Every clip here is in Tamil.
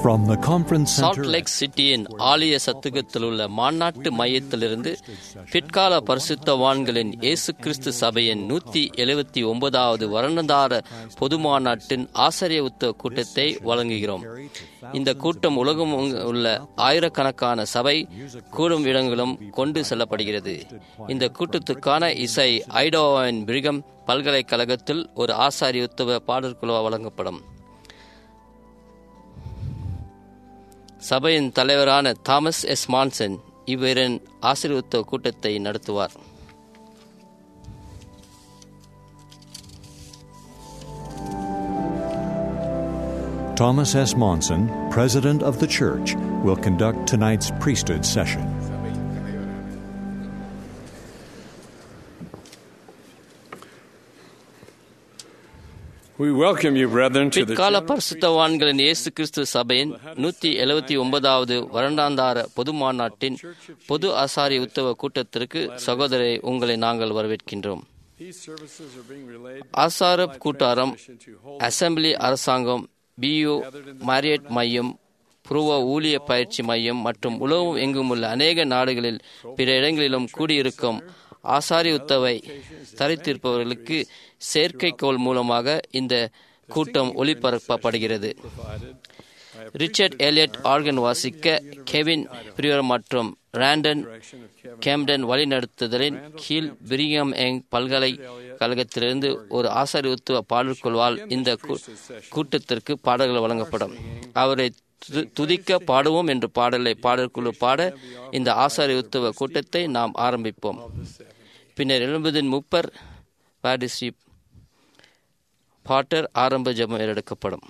From the conference salt center, lake சிட்டியின் ஆலய சத்துகத்தில் உள்ள மாநாட்டு மையத்திலிருந்து பிற்கால பரிசுத்தவான்களின் இயேசு கிறிஸ்து சபையின் நூத்தி எழுபத்தி ஒன்பதாவது வருணந்தார பொது மாநாட்டின் ஆசிரிய உத்தவ கூட்டத்தை வழங்குகிறோம் இந்த கூட்டம் உலகம் உள்ள ஆயிரக்கணக்கான சபை கூடும் இடங்களும் கொண்டு செல்லப்படுகிறது இந்த கூட்டத்துக்கான இசை ஐடோவின் பிரிகம் பல்கலைக்கழகத்தில் ஒரு ஆசாரிய உத்தவ பாடற்குழு வழங்கப்படும் சபையின் தலைவரான தாமஸ் எஸ் மான்சன் இவரின் ஆசீர்வத்த கூட்டத்தை நடத்துவார் Thomas S. Monson, President of the Church, will conduct tonight's priesthood session. We welcome you, brethren, to the பிற்கால பரிசுத்தவான்களின் இயேசு கிறிஸ்து சபையின் நூத்தி எழுபத்தி ஒன்பதாவது வருடாந்தார பொது மாநாட்டின் பொது ஆசாரி உத்தவ கூட்டத்திற்கு சகோதரரை உங்களை நாங்கள் வரவேற்கின்றோம் These services are being relayed ஆசார கூட்டாரம் அசெம்பிளி அரசாங்கம் பியு மாரியட் மையம் புருவ ஊழிய பயிற்சி மையம் மற்றும் உலகம் எங்கும் உள்ள அநேக நாடுகளில் பிற இடங்களிலும் கூடியிருக்கும் ஆசாரி உத்தவை தரித்திருப்பவர்களுக்கு செயற்கைக்கோள் மூலமாக இந்த கூட்டம் ஒளிபரப்பப்படுகிறது ரிச்சர்ட் எலியட் ஆர்கன் வாசிக்க கெவின் பிரியர் மற்றும் ராண்டன் கேம்டன் வழிநடத்துதலின் கீழ் பிரியம் எங் பல்கலைக்கழகத்திலிருந்து ஒரு ஆசாரி உத்துவ பாடற்குழுவால் இந்த கூ- கூட்டத்திற்கு பாடல்கள் வழங்கப்படும் அவரை து- துதிக்க பாடுவோம் என்று பாடலை பாடற்குழு பாட இந்த ஆசாரி உத்துவ கூட்டத்தை நாம் ஆரம்பிப்போம் பின்னர் எழுபதின் முப்பர் பாடிசி பாட்டர் ஆரம்ப ஜெபம் எடுக்கப்படும்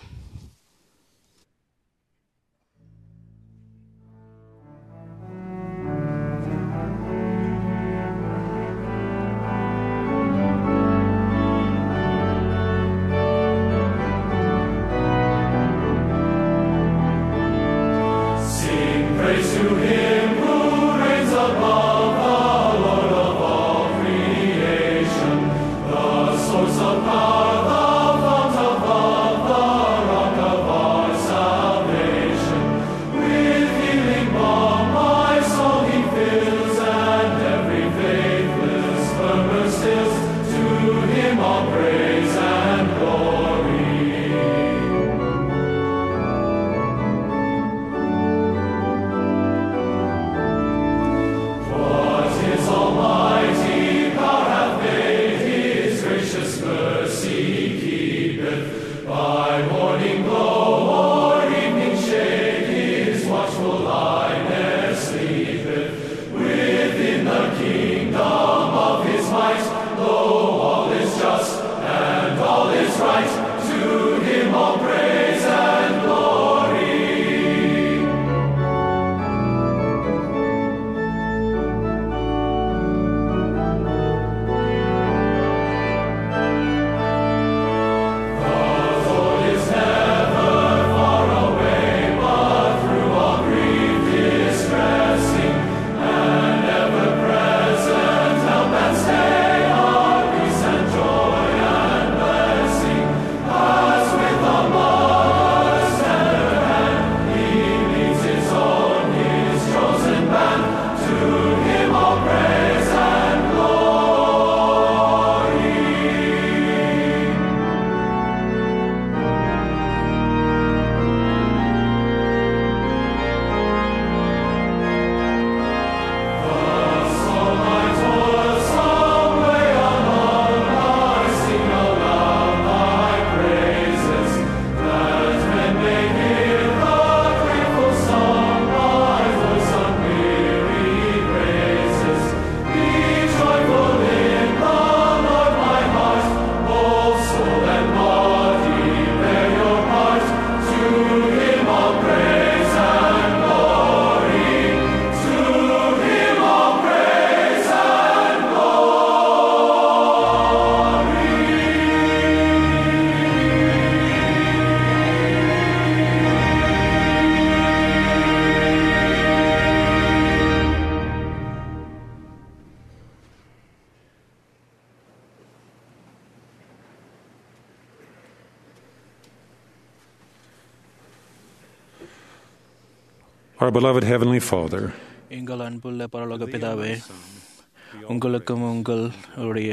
Our beloved Heavenly Father, எங்கள் அன்புள்ள பரலோக பிதாவே உங்களுக்கும் உங்களுடைய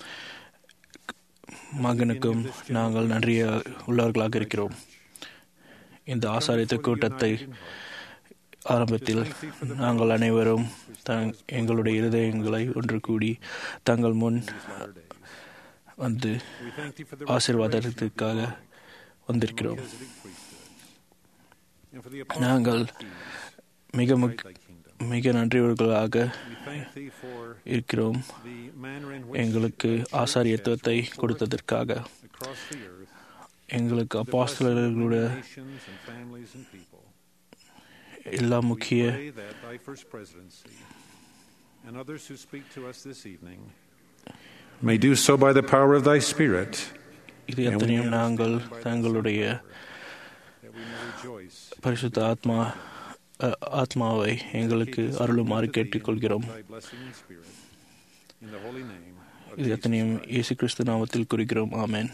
மகனுக்கும் நாங்கள் நன்றிய உள்ளவர்களாக இருக்கிறோம் இந்த ஆசாரித்த கூட்டத்தை ஆரம்பத்தில் நாங்கள் அனைவரும் தங் எங்களுடைய இருதயங்களை ஒன்று கூடி தங்கள் முன் வந்து ஆசீர்வாதத்திற்காக வந்திருக்கிறோம் நாங்கள் மிக முக்- மிக நன்றியவர்களாக இருக்கிறோம் எங்களுக்கு ஆசாரியத்துவத்தை கொடுத்ததற்காக எங்களுக்கு அப்பாஸ்தலர்களோட எல்லா முக்கிய and others who speak to us this evening may do so by the power of Thy Spirit, இது எத்தனையும் நாங்கள் தங்களுடைய that we may rejoice பரிசுத்த ஆத்மா அ- ஆத்மாவை எங்களுக்கு அருளுமாறு கேட்டுக்கொள்கிறோம் Thy blessing and Spirit. In the holy name of இது எத்தனையும் இயேசு கிறிஸ்து நாமத்தில் குறிக்கிறோம் ஆமென்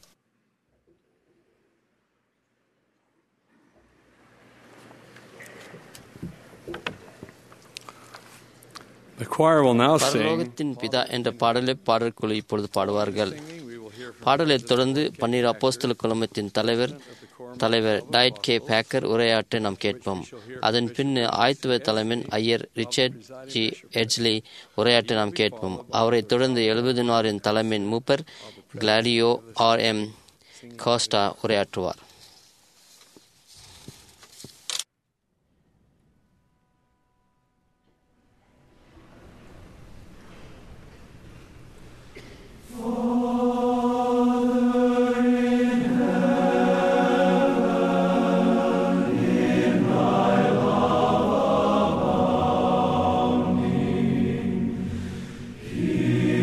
The choir will now sing. பரலோகத்தின் பிதா என்ற பாடலை பாடற்குழு இப்பொழுது பாடுவார்கள் பாடலைத் தொடர்ந்து பன்னீர் அப்போஸ்தல குழுமத்தின் தலைவர் தலைவர் டயட் கே பேக்கர் உரையாற்ற நாம் கேட்போம் அதன் பின் ஆய்த்துவ தலைவன் ஐயர் ரிச்சர்ட் ஜி எட்ஸ்லி உரையாற்ற நாம் கேட்போம் அவரைத் தொடர்ந்து எழுபதினாரின் தலைமையின் மூப்பர் கிளாடியோ ஆர் எம் காஸ்டா உரையாற்றுவார்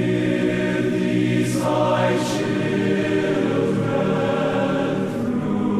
Thy children through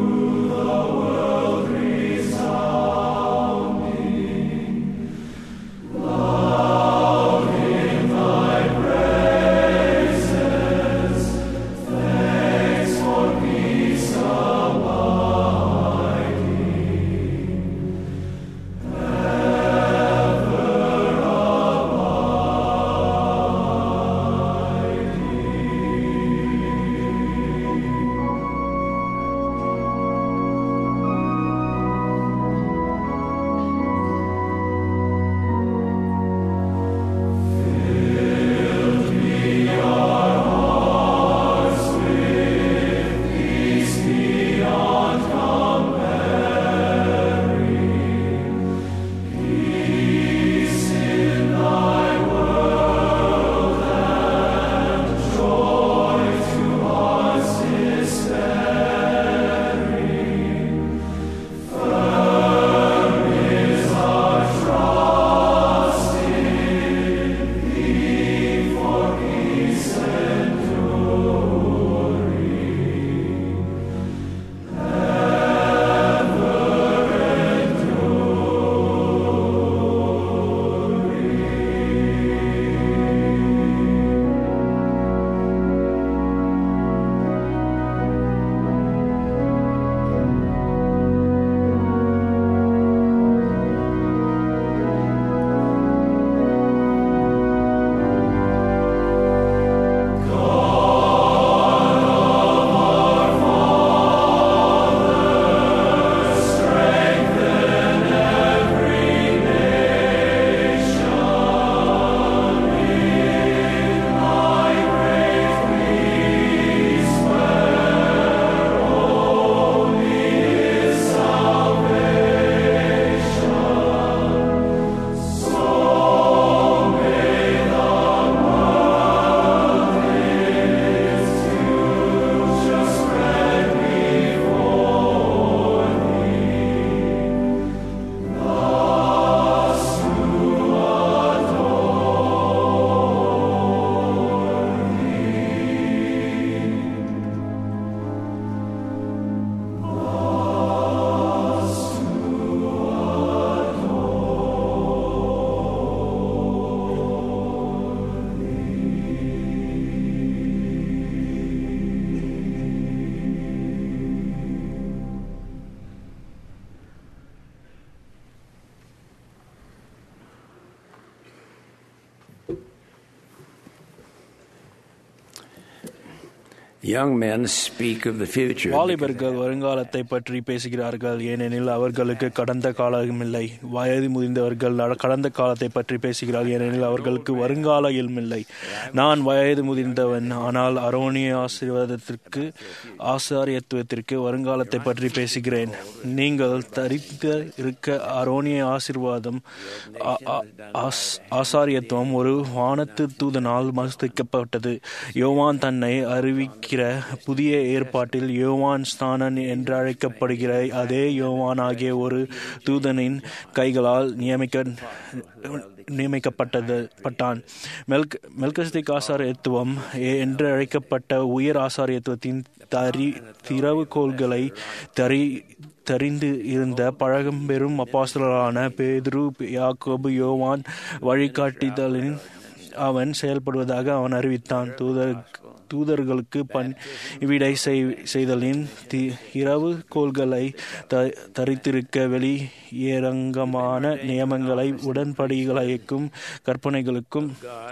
Young men speak of the future. வாலிபர்கள் வருங்காலத்தை பற்றி பேசுகிறார்கள் ஏனெனில் அவர்களுக்கு கடந்த காலமில்லை வயது முதிர்ந்தவர்கள் நட- கடந்த காலத்தை பற்றி பேசுகிறார்கள் ஏனெனில் அவர்களுக்கு வருங்கால இல்லை நான் வயது முதிர்ந்தவன் ஆனால் அரோனிய ஆசீர்வாதத்திற்கு ஆசாரியத்துவத்திற்கு வருங்காலத்தை பற்றி பேசுகிறேன் நீங்கள் தரித்து இருக்க அரோனிய ஆசீர்வாதம் ஆ- ஆ- ஆஸ்- ஆசாரியத்துவம் ஒரு வானத்து தூதனால் மஸ்திக்கப்பட்டது யோவான் தன்னை அறிவிக்கிற புதிய ஏற்பாட்டில் யோவான் ஸ்தானன் என்று அழைக்கப்படுகிற அதே யோவான் ஆகிய ஒரு தூதனின் கைகளால் நியமிக்க நியமிக்கப்பட்டது பட்டான் மெல்க் மெல்கஸ்திக் ஆசாரியத்துவம் என்று அழைக்கப்பட்ட உயர் ஆசாரியத்துவத்தின் தரி திறவுகோள்களை தரி தெரிந்து இருந்த பழகம்பெரும் அப்பாஸ்தலரான பேதுரு யாக்கோபு யோவான் வழிகாட்டுதலின் அவன் செயல்படுவதாக அவன் அறிவித்தான் தூதர் தூதர்களுக்கு பண் விடை செய்- செய்தலின் தி இரவு கோள்களை த தரித்திருக்க வெளியரங்கமான நியமங்களை உடன்படிகளைக்கும் கற்பனைகளுக்கும்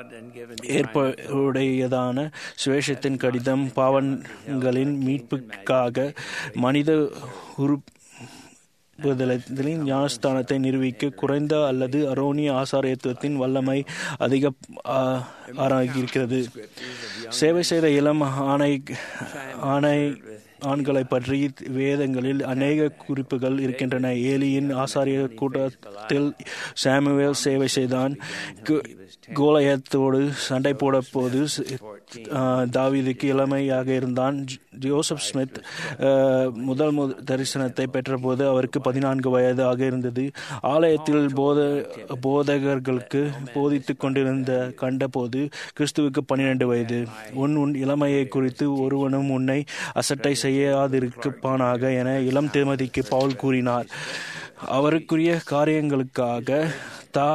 ஏற்புடையதான சுவேஷத்தின் கடிதம் பாவங்களின் மீட்புக்காக மனித உரு விடுதலையின் ஞானஸ்தானத்தை நிரூபிக்க குறைந்த அல்லது அரோனிய ஆசாரியத்துவத்தின் வல்லமை அதிக ஆ, ஆராய்கிறது சேவை செய்த இளம் ஆணை ஆணை ஆண்களை பற்றி வேதங்களில் அநேக குறிப்புகள் இருக்கின்றன ஏலியின் ஆசாரிய கூட்டத்தில் சாமுவேல் சேவை செய்தான் கு- கோலயத்தோடு சண்டை போட போது ஆ, தாவீதுக்கு இளமையாக இருந்தான் ஜோ- ஜோசப் ஸ்மித் ஆ, முதல் முத தரிசனத்தை பெற்றபோது அவருக்கு பதினான்கு வயதாக இருந்தது ஆலயத்தில் போத போதகர்களுக்கு போதித்துக் கொண்டிருந்த கண்டபோது கிறிஸ்துவுக்கு பன்னிரண்டு வயது உன் உன் இளமையை குறித்து ஒருவனும் உன்னை அசட்டை செய்யாதிருப்பானாக என இளம் திருமதிக்கு பவுல் கூறினார் அவருக்குரிய காரியங்களுக்காக தா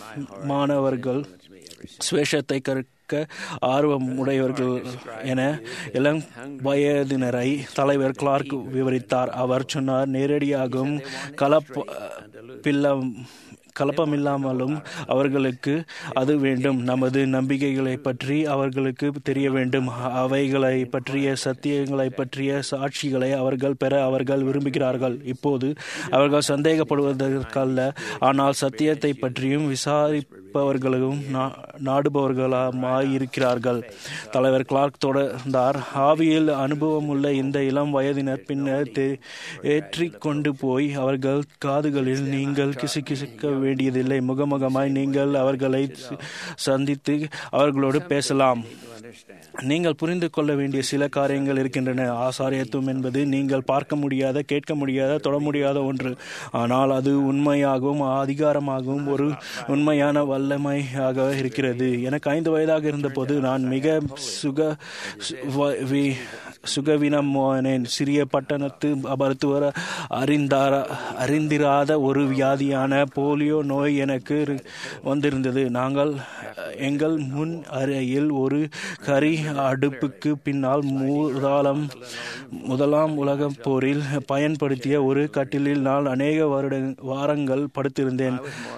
மாணவர்கள் சுவேஷத்தை கற்க ஆர்வம் உடையவர்கள் என இளம் வயதினரை தலைவர் கிளார்க் விவரித்தார் அவர் சொன்னார் நேரடியாகவும் கலப்ப பில்லம் கலப்பமில்லாமலும் அவர்களுக்கு அது வேண்டும் நமது நம்பிக்கைகளை பற்றி அவர்களுக்கு தெரிய வேண்டும் அவைகளை பற்றிய சத்தியங்களை பற்றிய சாட்சிகளை அவர்கள் பெற அவர்கள் விரும்புகிறார்கள் இப்போது அவர்கள் சந்தேகப்படுவதற்கல்ல ஆனால் சத்தியத்தை பற்றியும் விசாரிப்பவர்களும் நா- நாடுபவர்களுமாய் இருக்கிறார்கள் தலைவர் கிளார்க் தொடர்ந்தார் ஆவியில் அனுபவமுள்ள இந்த இளம் வயதினர் பின்னர் தே- ஏற்றிக் கொண்டு போய் அவர்கள் காதுகளில் நீங்கள் கிசுகிசுக்க வேண்டியதில்லை முகமுகமாய் நீங்கள் அவர்களை சி- சந்தித்து அவர்களோடு பேசலாம் நீங்கள் புரிந்து கொள்ள வேண்டிய சில காரியங்கள் இருக்கின்றன ஆசாரியத்துவம் என்பது நீங்கள் பார்க்க முடியாத கேட்க முடியாத தொட முடியாத ஒன்று ஆனால் அது உண்மையாகவும் அதிகாரமாகவும் ஒரு உண்மையான வல்லமையாக இருக்கிறது எனக்கு ஐந்து வயதாக இருந்தபோது நான் மிக சுக சு- வ- வி- சுகவீனமானேன் சிறிய பட்டணத்து மருத்துவர் அறிந்தார அறிந்திராத ஒரு வியாதியான போலியோ நோய் எனக்கு இரு- வந்திருந்தது நாங்கள் அஹ், எங்கள் முன் அறையில் ஒரு கரி அடுப்புக்கு பின்னால் முதலாம் முதலாம் உலகப் போரில் பயன்படுத்திய ஒரு கட்டிலில் நான் அநேக வருட வாரங்கள் படுத்திருந்தேன்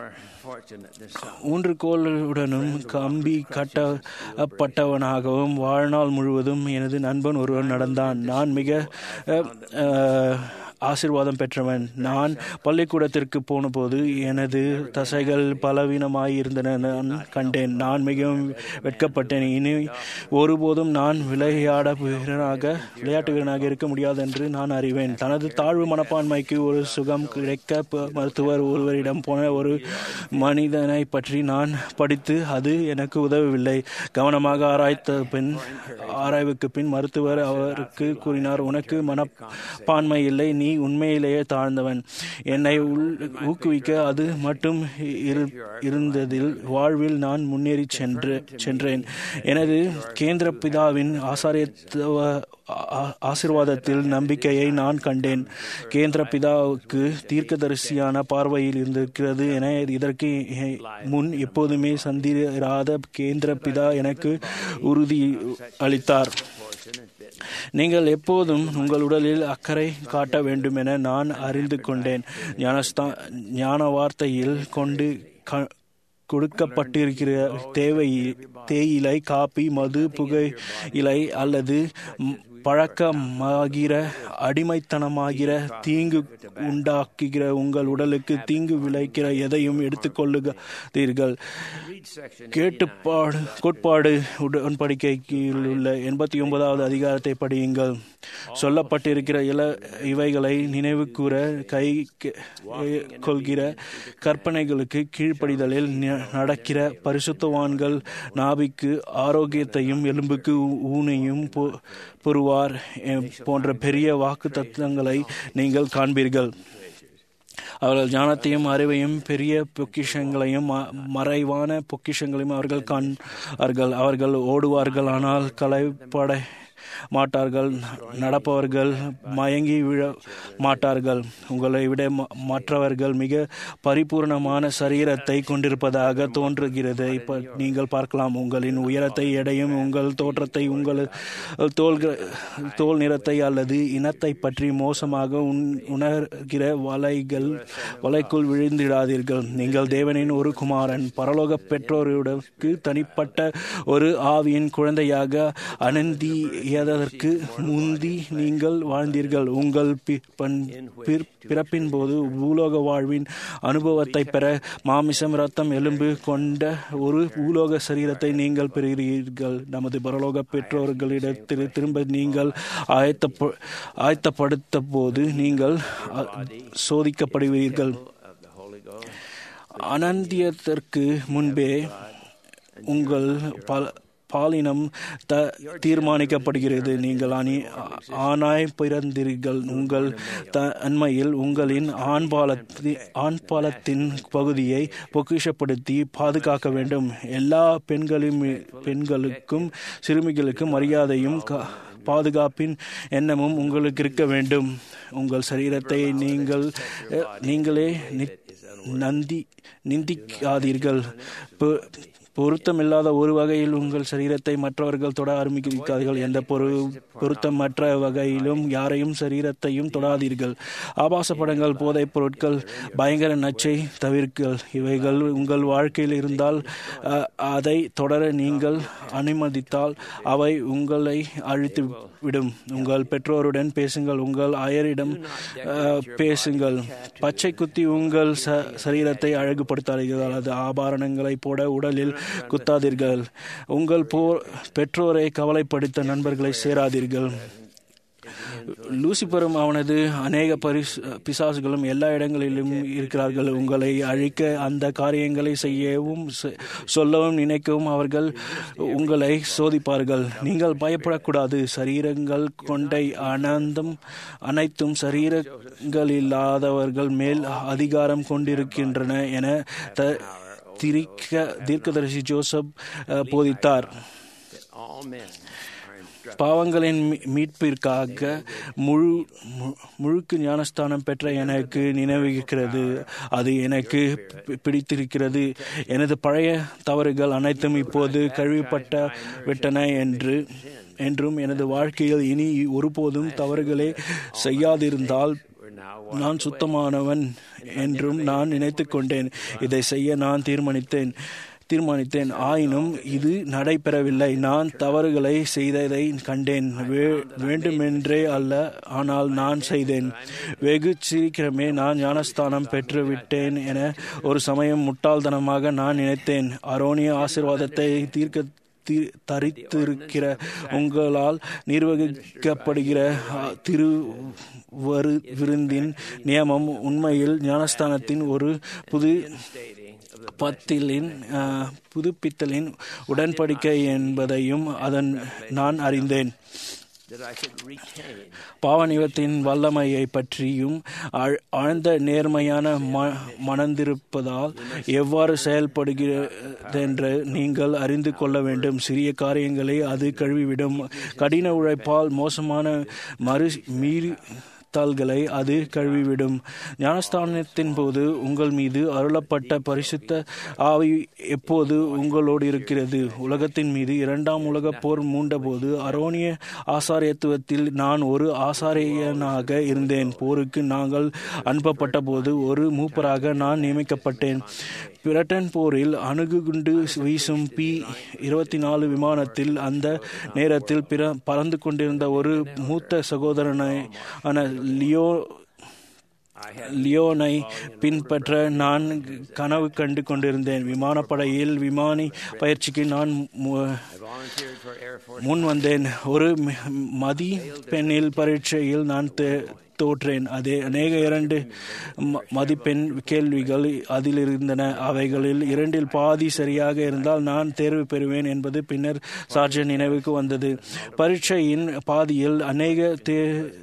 ஊன்றுகோளுடனும் கம்பி கட்டப்பட்டவனாகவும் வாழ்நாள் முழுவதும் எனது நண்பன் ஒருவன் நடந்தான் நான் மிக அஹ், அஹ், ஆசீர்வாதம் பெற்றவன் நான் பள்ளிக்கூடத்திற்கு போனபோது எனது தசைகள் பலவீனமாயிருந்தன நான் கண்டேன் நான் மிகவும் வெட்கப்பட்டேன் இனி ஒருபோதும் நான் விளையாட வீரனாக விளையாட்டு வீரனாக இருக்க முடியாது என்று நான் அறிவேன் தனது தாழ்வு மனப்பான்மைக்கு ஒரு சுகம் கிடைக்க ப- மருத்துவர் ஒருவரிடம் போன ஒரு மனிதனை பற்றி நான் படித்து அது எனக்கு உதவவில்லை கவனமாக ஆராய்த்த பின் ஆராய்வுக்கு பின் மருத்துவர் அவருக்கு கூறினார் உனக்கு மனப்பான்மை இல்லை நீ உண்மையிலேயே தாழ்ந்தவன் என்னை உள்- ஊக்குவிக்க அது மட்டும் இரு- இருந்ததில் வாழ்வில் நான் முன்னேறி சென்று சென்றேன் எனது கேந்திர பிதாவின் ஆசாரியத்துவ ஆ- ஆசீர்வாதத்தில் நம்பிக்கையை நான் கண்டேன் கேந்திர பிதாவுக்கு தீர்க்கதரிசியான பார்வையில் இருந்திருக்கிறது என இதற்கு முன் எப்போதுமே சந்திராத கேந்திர பிதா எனக்கு உறுதி அளித்தார் நீங்கள் எப்போதும் உங்கள் உடலில் அக்கறை காட்ட வேண்டும் என நான் அறிந்து கொண்டேன் ஞானஸ்தா ஞான வார்த்தையில் கொண்டு க- கொடுக்கப்பட்டிருக்கிற தேவை தேயிலை காப்பி மது புகை இலை அல்லது ம், பழக்கமாகிற அடிமைத்தனமாகிற தீங்கு உண்டாக்குகிற உங்கள் உடலுக்கு தீங்கு விளைக்கிற எதையும் எடுத்துக்கொள்ளுகிறீர்கள் கேட்டுப்பாடு கோட்பாடு உடன்படிக்கையில் உள்ள எண்பத்தி ஒன்பதாவது அதிகாரத்தை படியுங்கள் சொல்லப்பட்டிருக்கிற இல இவைகளை நினைவு கூற கை கெ- கொள்கிற கற்பனைகளுக்கு கீழ்ப்படிதலில் ந- நடக்கிற பரிசுத்தவான்கள் நாபிக்கு ஆரோக்கியத்தையும் எலும்புக்கு ஊ- ஊனையும் பொ- பொறுவார் எ- போன்ற பெரிய வாக்கு தத்துவங்களை நீங்கள் காண்பீர்கள் அவர்கள் ஞானத்தையும் அறிவையும் பெரிய பொக்கிஷங்களையும் ம- மறைவான பொக்கிஷங்களையும் அவர்கள் காண்பார்கள் அவர்கள் ஓடுவார்கள் ஆனால் களைப்பட மாட்டார்கள் நடப்பவர்கள் மயங்கி விழ மாட்டார்கள் உங்களை விட ம- மற்றவர்கள் மிக பரிபூர்ணமான சரீரத்தை கொண்டிருப்பதாக தோன்றுகிறது இப்ப நீங்கள் பார்க்கலாம் உங்களின் உயரத்தை எடையும் உங்கள் தோற்றத்தை உங்கள் தோள்க தோல் நிறத்தை அல்லது இனத்தை பற்றி மோசமாக உண்- உணர்கிற வலைகள் வலைக்குள் விழுந்திடாதீர்கள் நீங்கள் தேவனின் ஒரு குமாரன் பரலோக பெற்றோருக்கு தனிப்பட்ட ஒரு ஆவியின் குழந்தையாக அனந்தியதற்கு முந்தி நீங்கள் வாழ்ந்தீர்கள் உங்கள் பி- பண்- பிற்- பிறப்பின் போது பூலோக வாழ்வின் அனுபவத்தை பெற மாமிசம் ரத்தம் எலும்பு கொண்ட ஒரு பூலோக சரீரத்தை நீங்கள் பெறுகிறீர்கள் நமது பரலோக பெற்றோர்களிடத்தில் திரும்ப நீங்கள் ஆயத்த ஆயத்தப்படுத்த போது நீங்கள் அ, சோதிக்கப்படுவீர்கள் அனந்தியத்திற்கு முன்பே உங்கள் பல பாலினம் த தீர்மானிக்கப்படுகிறது நீங்கள் அணி ஆணாய் பிறந்தீர்கள் உங்கள் த அண்மையில் உங்களின் ஆண்பாலத்தி ஆண்பாலத்தின் பகுதியை பொக்கிஷப்படுத்தி பாதுகாக்க வேண்டும் எல்லா பெண்களும் பெண்களுக்கும் சிறுமிகளுக்கும் மரியாதையும் க- பாதுகாப்பின் எண்ணமும் உங்களுக்கு இருக்க வேண்டும் உங்கள் சரீரத்தை நீங்கள் அஹ், நீங்களே நி- நந்தி நிந்திக்காதீர்கள் பொ- பொருத்தமில்லாத ஒரு வகையில் உங்கள் சரீரத்தை மற்றவர்கள் தொட ஆரம்பிக்கிறார்கள் எந்த பொரு பொருத்தமற்ற வகையிலும் யாரையும் சரீரத்தையும் தொடாதீர்கள் ஆபாச படங்கள் போதைப் பொருட்கள் பயங்கர நச்சை தவிர்ங்கள் இவைகள் உங்கள் வாழ்க்கையில் இருந்தால் அஹ், அதை தொடர நீங்கள் அனுமதித்தால் அவை உங்களை அழித்து விடும் உங்கள் பெற்றோருடன் பேசுங்கள் உங்கள் அயரிடம் அஹ், பேசுங்கள் பச்சை குத்தி உங்கள் ச- சரீரத்தை அழகுபடுத்தாதீர்கள் அல்லது ஆபரணங்களை போட உடலில் குத்தாதீர்கள் உங்கள் போ பெற்றோரை கவலைப்படுத்த நண்பர்களை சேராதீர்கள் லூசிபரும் அவனது அநேக பரிசு பிசாசுகளும் எல்லா இடங்களிலும் இருக்கிறார்கள் உங்களை அழிக்க அந்த காரியங்களை செய்யவும் செ- சொல்லவும் நினைக்கவும் அவர்கள் உங்களை சோதிப்பார்கள் நீங்கள் பயப்படக்கூடாது சரீரங்கள் கொண்டை அனந்தம் அனைத்தும் சரீரங்களில்லாதவர்கள் மேல் அதிகாரம் கொண்டிருக்கின்றன என த திரிக்க தீர்க்கதரிசி ஜோசப் அஹ், போதித்தார் All men are instructed. பாவங்களின் மீ- மீட்பிற்காக முழு மு- முழுக்கு ஞானஸ்தானம் பெற்ற எனக்கு நினைவுகிறது அது எனக்கு பி- பிடித்திருக்கிறது எனது பழைய தவறுகள் அனைத்தும் இப்போது கழுவிப்பட்ட விட்டன என்று என்றும் எனது வாழ்க்கையில் இனி ஒருபோதும் தவறுகளே செய்யாதிருந்தால் நான் சுத்தமானவன் என்றும் நான் நினைத்துக் கொண்டேன் இதை செய்ய நான் தீர்மானித்தேன் தீர்மானித்தேன் ஆயினும் இது நடைபெறவில்லை நான் தவறுகளை செய்ததை கண்டேன் வே- வேண்டுமென்றே அல்ல ஆனால் நான் செய்தேன் வெகு சீக்கிரமே நான் ஞானஸ்தானம் பெற்றுவிட்டேன் என ஒரு சமயம் முட்டாள்தனமாக நான் நினைத்தேன் அரோனிய ஆசீர்வாதத்தை தீர்க்க தி- தரித்திருக்கிற உங்களால் நிர்வகிக்கப்படுகிற அ, திரு வரு விருந்தின் நியமம் உண்மையில் ஞானஸ்தானத்தின் ஒரு புது பத்திலின் அ, புதுப்பித்தலின் உடன்படிக்கை என்பதையும் அதன் நான் அறிந்தேன் that I could retain பாவநிவத்தின் வல்லமையை பற்றியும் ஆழ்- ஆழ்ந்த நேர்மையான ம- மனந்திருப்பதால் எவ்வாறு செயல்படுகிறதென்று நீங்கள் அறிந்து கொள்ள வேண்டும் சிறிய காரியங்களை அது கழுவிவிடும் கடின உழைப்பால் மோசமான மறு மீறி தாள்களை அது கழுவிவிடும் ஞானஸ்தானத்தின் போது உங்கள் மீது அருளப்பட்ட பரிசுத்த ஆவி எப்போது உங்களோடு இருக்கிறது உலகத்தின் மீது இரண்டாம் உலகப் போர் மூண்டபோது அரோனிய ஆசாரியத்துவத்தில் நான் ஒரு ஆசாரியனாக இருந்தேன் போருக்கு நாங்கள் அனுப்பப்பட்ட போது ஒரு மூப்பராக நான் நியமிக்கப்பட்டேன் பிரட்டன் போரில் அணுகுகுண்டு வீசும் பி இருபத்தி நாலு விமானத்தில் அந்த நேரத்தில் பிற பறந்து கொண்டிருந்த ஒரு மூத்த சகோதரனை ஆன லியோ லியோனை பின்பற்ற நான் கனவு கண்டு கொண்டிருந்தேன் விமானப்படையில் விமானி பயிற்சிக்கு நான் மு- volunteered for Air Force. முன் வந்தேன் ஒரு ம- மதி பெண்ணில் பரீட்சையில் நான் தே- தோற்றேன் அதே அநேக இரண்டு ம- மதிப்பெண் கேள்விகள் அதில் இருந்தன அவைகளில் இரண்டில் பாதி சரியாக இருந்தால் நான் தேர்வு பெறுவேன் என்பது பின்னர் சார்ஜன் நினைவுக்கு வந்தது பரீட்சையின் பாதியில் அநேக தே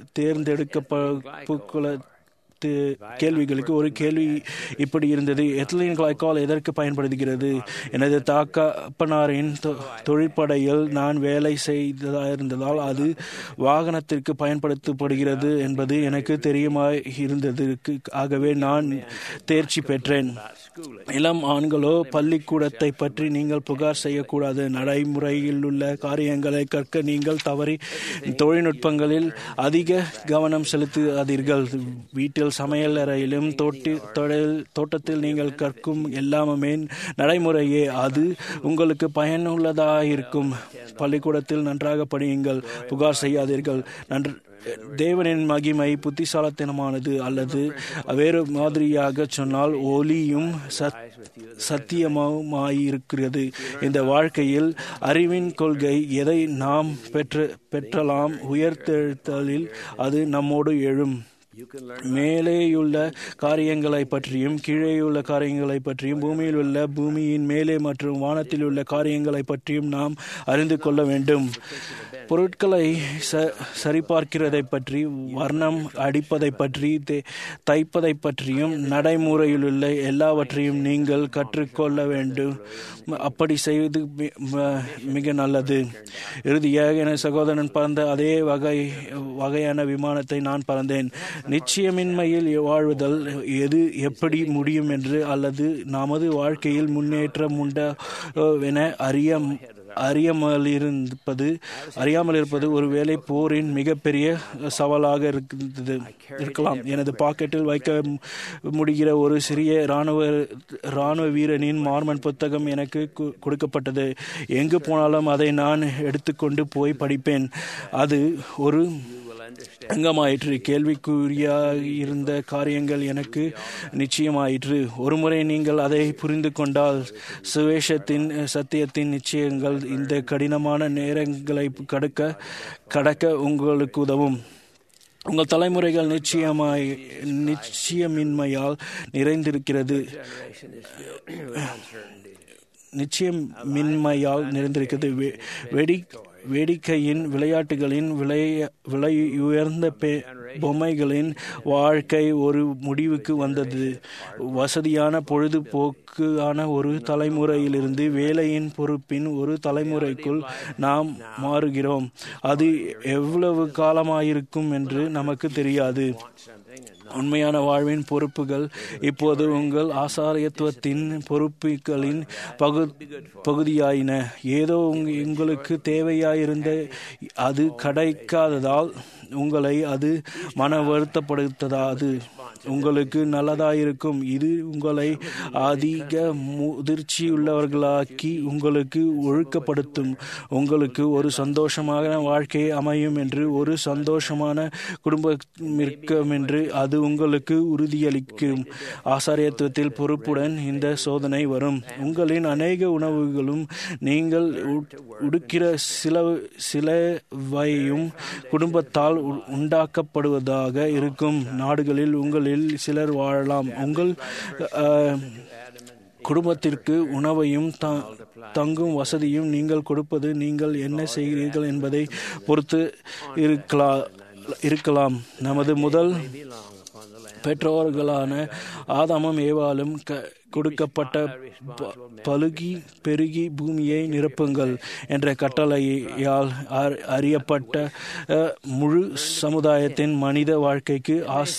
தேர்ந்தெடுக்கப்ப து- கேள்விகளுக்கு ஒரு கேள்வி இப்படி இருந்தது எத்திலின் கிளைக்கால் எதற்கு பயன்படுகிறது எனது தாக்கப்பனாரின் தொ- தொழிற்படையில் நான் வேலை செய்ததா இருந்ததால் அது வாகனத்திற்கு பயன்படுத்தப்படுகிறது என்பது எனக்கு தெரியுமாய் இருந்தது ஆகவே நான் தேர்ச்சி பெற்றேன் இளம் ஆண்களோ பள்ளிக்கூடத்தை பற்றி நீங்கள் புகார் செய்யக்கூடாது நடைமுறையில் உள்ள காரியங்களை கற்க நீங்கள் தவறி தொழில்நுட்பங்களில் அதிக கவனம் செலுத்தாதீர்கள் வீட்டில் சமையல் அறையிலும் தோட்டி தொழில் தோட்டத்தில் நீங்கள் கற்கும் எல்லாமே நடைமுறையே அது உங்களுக்கு பயனுள்ளதாக இருக்கும் பள்ளிக்கூடத்தில் நன்றாக படியுங்கள் புகார் செய்யாதீர்கள் நன்று தேவனின் மகிமை புத்திசாலத்தனமானது அல்லது வேறு மாதிரியாக சொன்னால் ஒளியும் சத் சத்தியமாயிருக்கிறது இந்த வாழ்க்கையில் அறிவின் கொள்கை எதை நாம் பெற்ற பெற்றலாம் உயர்த்தெழுத்தலில் அது நம்மோடு எழும் மேலேயுள்ள காரியங்களை பற்றியும் கீழேயுள்ள காரியங்களை பற்றியும் பூமியில் உள்ள பூமியின் மேலே மற்றும் வானத்தில் உள்ள காரியங்களை பற்றியும் நாம் அறிந்து கொள்ள வேண்டும் பொருட்களை ச சரிபார்க்கிறதை பற்றி வர்ணம் அடிப்பதை பற்றி தே- தைப்பதை பற்றியும் நடைமுறையில் உள்ள எல்லாவற்றையும் நீங்கள் கற்றுக்கொள்ள வேண்டும் அப்படி செய்வது மி- ம- மிக நல்லது இறுதியாக என் சகோதரன் பறந்த அதே வகை வகையான விமானத்தை நான் பறந்தேன் நிச்சயமின்மையில் வாழ்வதல் எது எப்படி முடியும் என்று அல்லது நமது வாழ்க்கையில் முன்னேற்றம் உண்டா என அறிய அறியாமலிருப்பது அறியாமல் இருப்பது ஒருவேளை போரின் மிகப்பெரிய சவாலாக இருந்தது இருக்கலாம் எனது பாக்கெட்டில் வைக்க முடிகிற ஒரு சிறிய இராணுவ இராணுவ வீரனின் மார்மன் புத்தகம் எனக்கு கு- கொடுக்கப்பட்டது எங்கு போனாலும் அதை நான் எடுத்துக்கொண்டு போய் படிப்பேன் அது ஒரு அங்கமாயிற்று கேள்விக்குறியாக இருந்த காரியங்கள் எனக்கு நிச்சயமாயிற்று ஒருமுறை நீங்கள் அதை புரிந்து கொண்டால் சுவேஷத்தின் சத்தியத்தின் நிச்சயங்கள் இந்த கடினமான நேரங்களை கடக்க கடக்க உங்களுக்கு உதவும் உங்கள் தலைமுறைகள் நிச்சயமாய் நிச்சயமின்மையால் நிறைந்திருக்கிறது நிச்சயம் மின்மையால் நிறைந்திருக்கிறது வெ- வெடி வேடிக்கையின் விளையாட்டுகளின் விலை விலை உயர்ந்த பெ- பொம்மைகளின் வாழ்க்கை ஒரு முடிவுக்கு வந்தது வசதியான பொழுதுபோக்கான ஒரு தலைமுறையிலிருந்து வேலையின் பொறுப்பின் ஒரு தலைமுறைக்குள் நாம் மாறுகிறோம் அது எவ்வளவு காலமாயிருக்கும் என்று நமக்கு தெரியாது உண்மையான வாழ்வின் பொறுப்புகள் இப்போது உங்கள் ஆசாரியத்துவத்தின் பொறுப்புகளின் பகு பகுதியாயின ஏதோ உங்க- உங்களுக்கு தேவையாயிருந்த அது கிடைக்காததால் உங்களை அது மன வருத்தப்படுத்தாது உங்களுக்கு நல்லதாயிருக்கும் இது உங்களை அதிக முதிர்ச்சியுள்ளவர்களாக்கி உங்களுக்கு ஒழுக்கப்படுத்தும் உங்களுக்கு ஒரு சந்தோஷமான வாழ்க்கை அமையும் என்று ஒரு சந்தோஷமான குடும்பம் இருக்கும் என்று அது உங்களுக்கு உறுதியளிக்கும் ஆசாரியத்துவத்தில் பொறுப்புடன் இந்த சோதனை வரும் உங்களின் அநேக உணவுகளும் நீங்கள் உட்- உடுக்கிற சில சிலவையும் குடும்பத்தால் உ- உண்டாக்கப்படுவதாக இருக்கும் நாடுகளில் உங்களில் சிலர் வாழலாம் உங்கள் அஹ், குடும்பத்திற்கு உணவையும் த- தங்கும் வசதியும் நீங்கள் கொடுப்பது நீங்கள் என்ன செய்கிறீர்கள் என்பதை பொறுத்து இருக்கலாம் இருக்கலாம் நமது முதல் பெற்றோர்களான ஆதாமும் ஏவாளும் க- கொடுக்கப்பட்ட ப- பலுகி பெருகி பூமியை நிரப்புங்கள் என்ற கட்டளையால் அ- அறியப்பட்ட அஹ், முழு சமுதாயத்தின் மனித வாழ்க்கைக்கு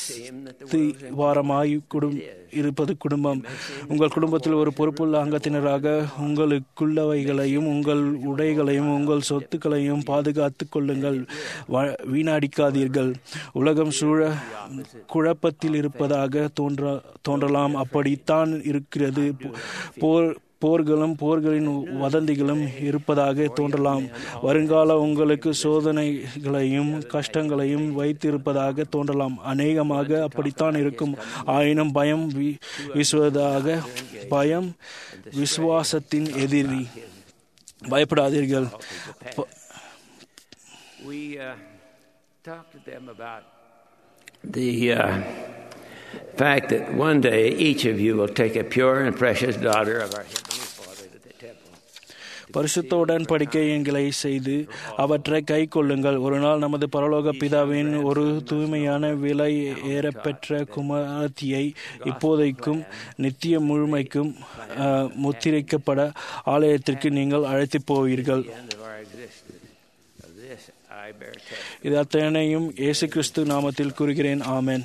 ஆஸ்திவாரமாய் குடும் இருப்பது குடும்பம் உங்கள் குடும்பத்தில் ஒரு பொறுப்புள்ள அங்கத்தினராக உங்களுக்குள்ளவைகளையும் உங்கள் உடைகளையும் உங்கள் சொத்துக்களையும் பாதுகாத்துக் கொள்ளுங்கள் வ- வீணடிக்காதீர்கள் உலகம் சூழ குழப்பத்தில் இருப்பதாக தோன்ற தோன்றலாம் அப்படித்தான் இருக்கும் இருக்கிறது போர் போர்களும் போர்களின் வதந்திகளும் இருப்பதாக தோன்றலாம் வருங்கால உங்களுக்கு சோதனைகளையும் கஷ்டங்களையும் வைத்திருப்பதாக தோன்றலாம் அநேகமாக அப்படித்தான் இருக்கும் ஆயினும் பயம் வி- வீசுவதாக பயம் விசுவாசத்தின் எதிரி பயப்படாதீர்கள் ப- We uh, talked to them about the uh, fact that one day each of you will take a pure and precious daughter of our Heavenly Father to the temple. பரிசுத்த உடன்படிக்கைகளை செய்து அவற்றை கை கொள்ளுங்கள் ஒரு நாள் நமது பரலோக பிதாவின் ஒரு தூய்மையான விலை ஏறப்பெற்ற குமாரத்தியை இப்போதைக்கும் நித்திய முழுமைக்கும் அஹ், முத்திரைக்கப்பட ஆலயத்திற்கு நீங்கள் அழைத்து போவீர்கள் The end of our existence. Of this I bear testimony. இது அத்தனையும் இயேசு கிறிஸ்து நாமத்தில் கூறுகிறேன் ஆமென்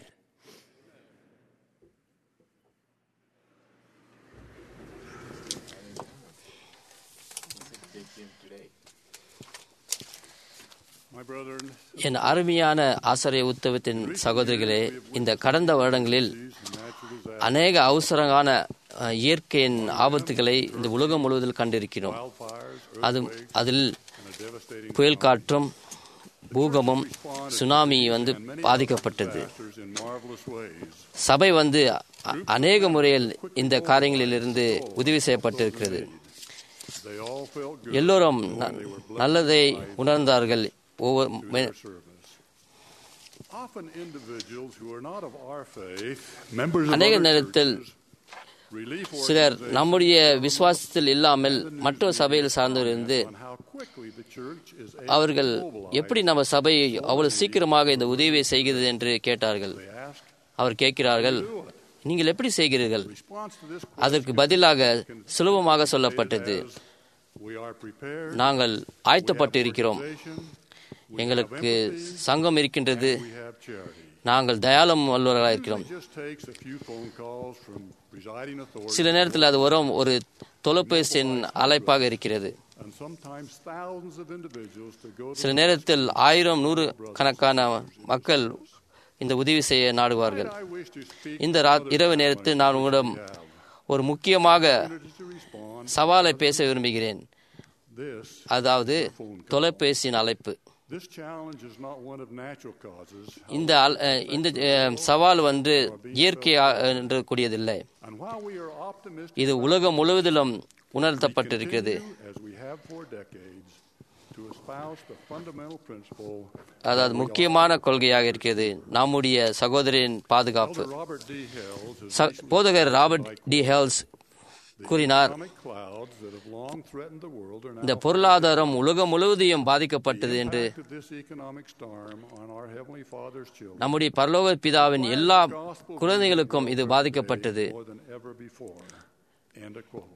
My brethren, என் அருமையான ஆசிரிய உத்தவத்தின் சகோதரிகளே இந்த கடந்த வருடங்களில் அநேக அவசரமான அஹ், இயற்கையின் ஆபத்துகளை இந்த உலகம் முழுவதில் கண்டிருக்கிறோம் wildfires, அது அதில் and a devastating புயல் காற்றும் பூகமும் சுனாமி வந்து பாதிக்கப்பட்டது disasters in marvelous ways. சபை வந்து அ- அநேக முறையில் இந்த காரியங்களிலிருந்து உதவி செய்யப்பட்டிருக்கிறது They all felt good எல்லோரும் ந- நல்லதை உணர்ந்தார்கள் ஒவ்வொரு மே- service. Often individuals who are not of our faith, members of அநேக other நேரத்தில் churches, relief சிலர் organizations, நம்முடைய விசுவாசத்தில் இல்லாமல் மற்ற சபையில் சார்ந்திருந்து on how quickly the church is able அவர்கள் to mobilize. எப்படி நம்ம சபை அவ்வளவு சீக்கிரமாக இந்த உதவியை செய்கிறது என்று கேட்டார்கள் They ask, அவர் கேட்கிறார்கள் நீங்கள் எப்படி செய்கிறீர்கள் response to this அதற்கு பதிலாக சுலபமாக சொல்லப்பட்டது question, we are prepared, நாங்கள் ஆயத்தப்பட்டு இருக்கிறோம் organization, எங்களுக்கு சங்கம் இருக்கின்றது we have charity. நாங்கள் தயாளம் வல்லுவர்களாக இருக்கிறோம் It just takes a few phone calls from presiding authorities சில நேரத்தில் அது வரும் ஒரு தொலைபேசியின் அழைப்பாக இருக்கிறது and sometimes thousands of individuals to go to சில நேரத்தில் ஆயிரம் நூறு கணக்கான மக்கள் இந்த உதவி செய்ய நாடுவார்கள் I wish to speak இந்த ரா- இரவு நேரத்தில் நான் உங்களிடம் ஒரு முக்கியமாக to respond. சவாலை பேச விரும்புகிறேன் This அதாவது தொலைபேசியின் அழைப்பு this challenge is not one of natural causes. இந்த அல்- அஹ், இந்த அஹ், சவால் வந்து இயற்கை என்று கூடியதில்லை And while we are optimistic இது உலகம் முழுவதிலும் உணர்த்தப்பட்டிருக்கிறது as we have for decades to espouse the fundamental principle அதாவது முக்கியமான கொள்கையாக இருக்கிறது நம்முடைய சகோதரின் பாதுகாப்பு Elder Robert D. Hales has ச- போதகர் ராபர்ட் டி ஹெல்ஸ் கூறினார் economic clouds that have long threatened the world are இந்த now பொருளாதாரம் உலகம் முழுவதையும் பாதிக்கப்பட்டது என்று impact of this economic storm on our Heavenly Father's children நம்முடைய பரலோக பிதாவின் எல்லா குழந்தைகளுக்கும் இது பாதிக்கப்பட்டது more than ever before. End of quote.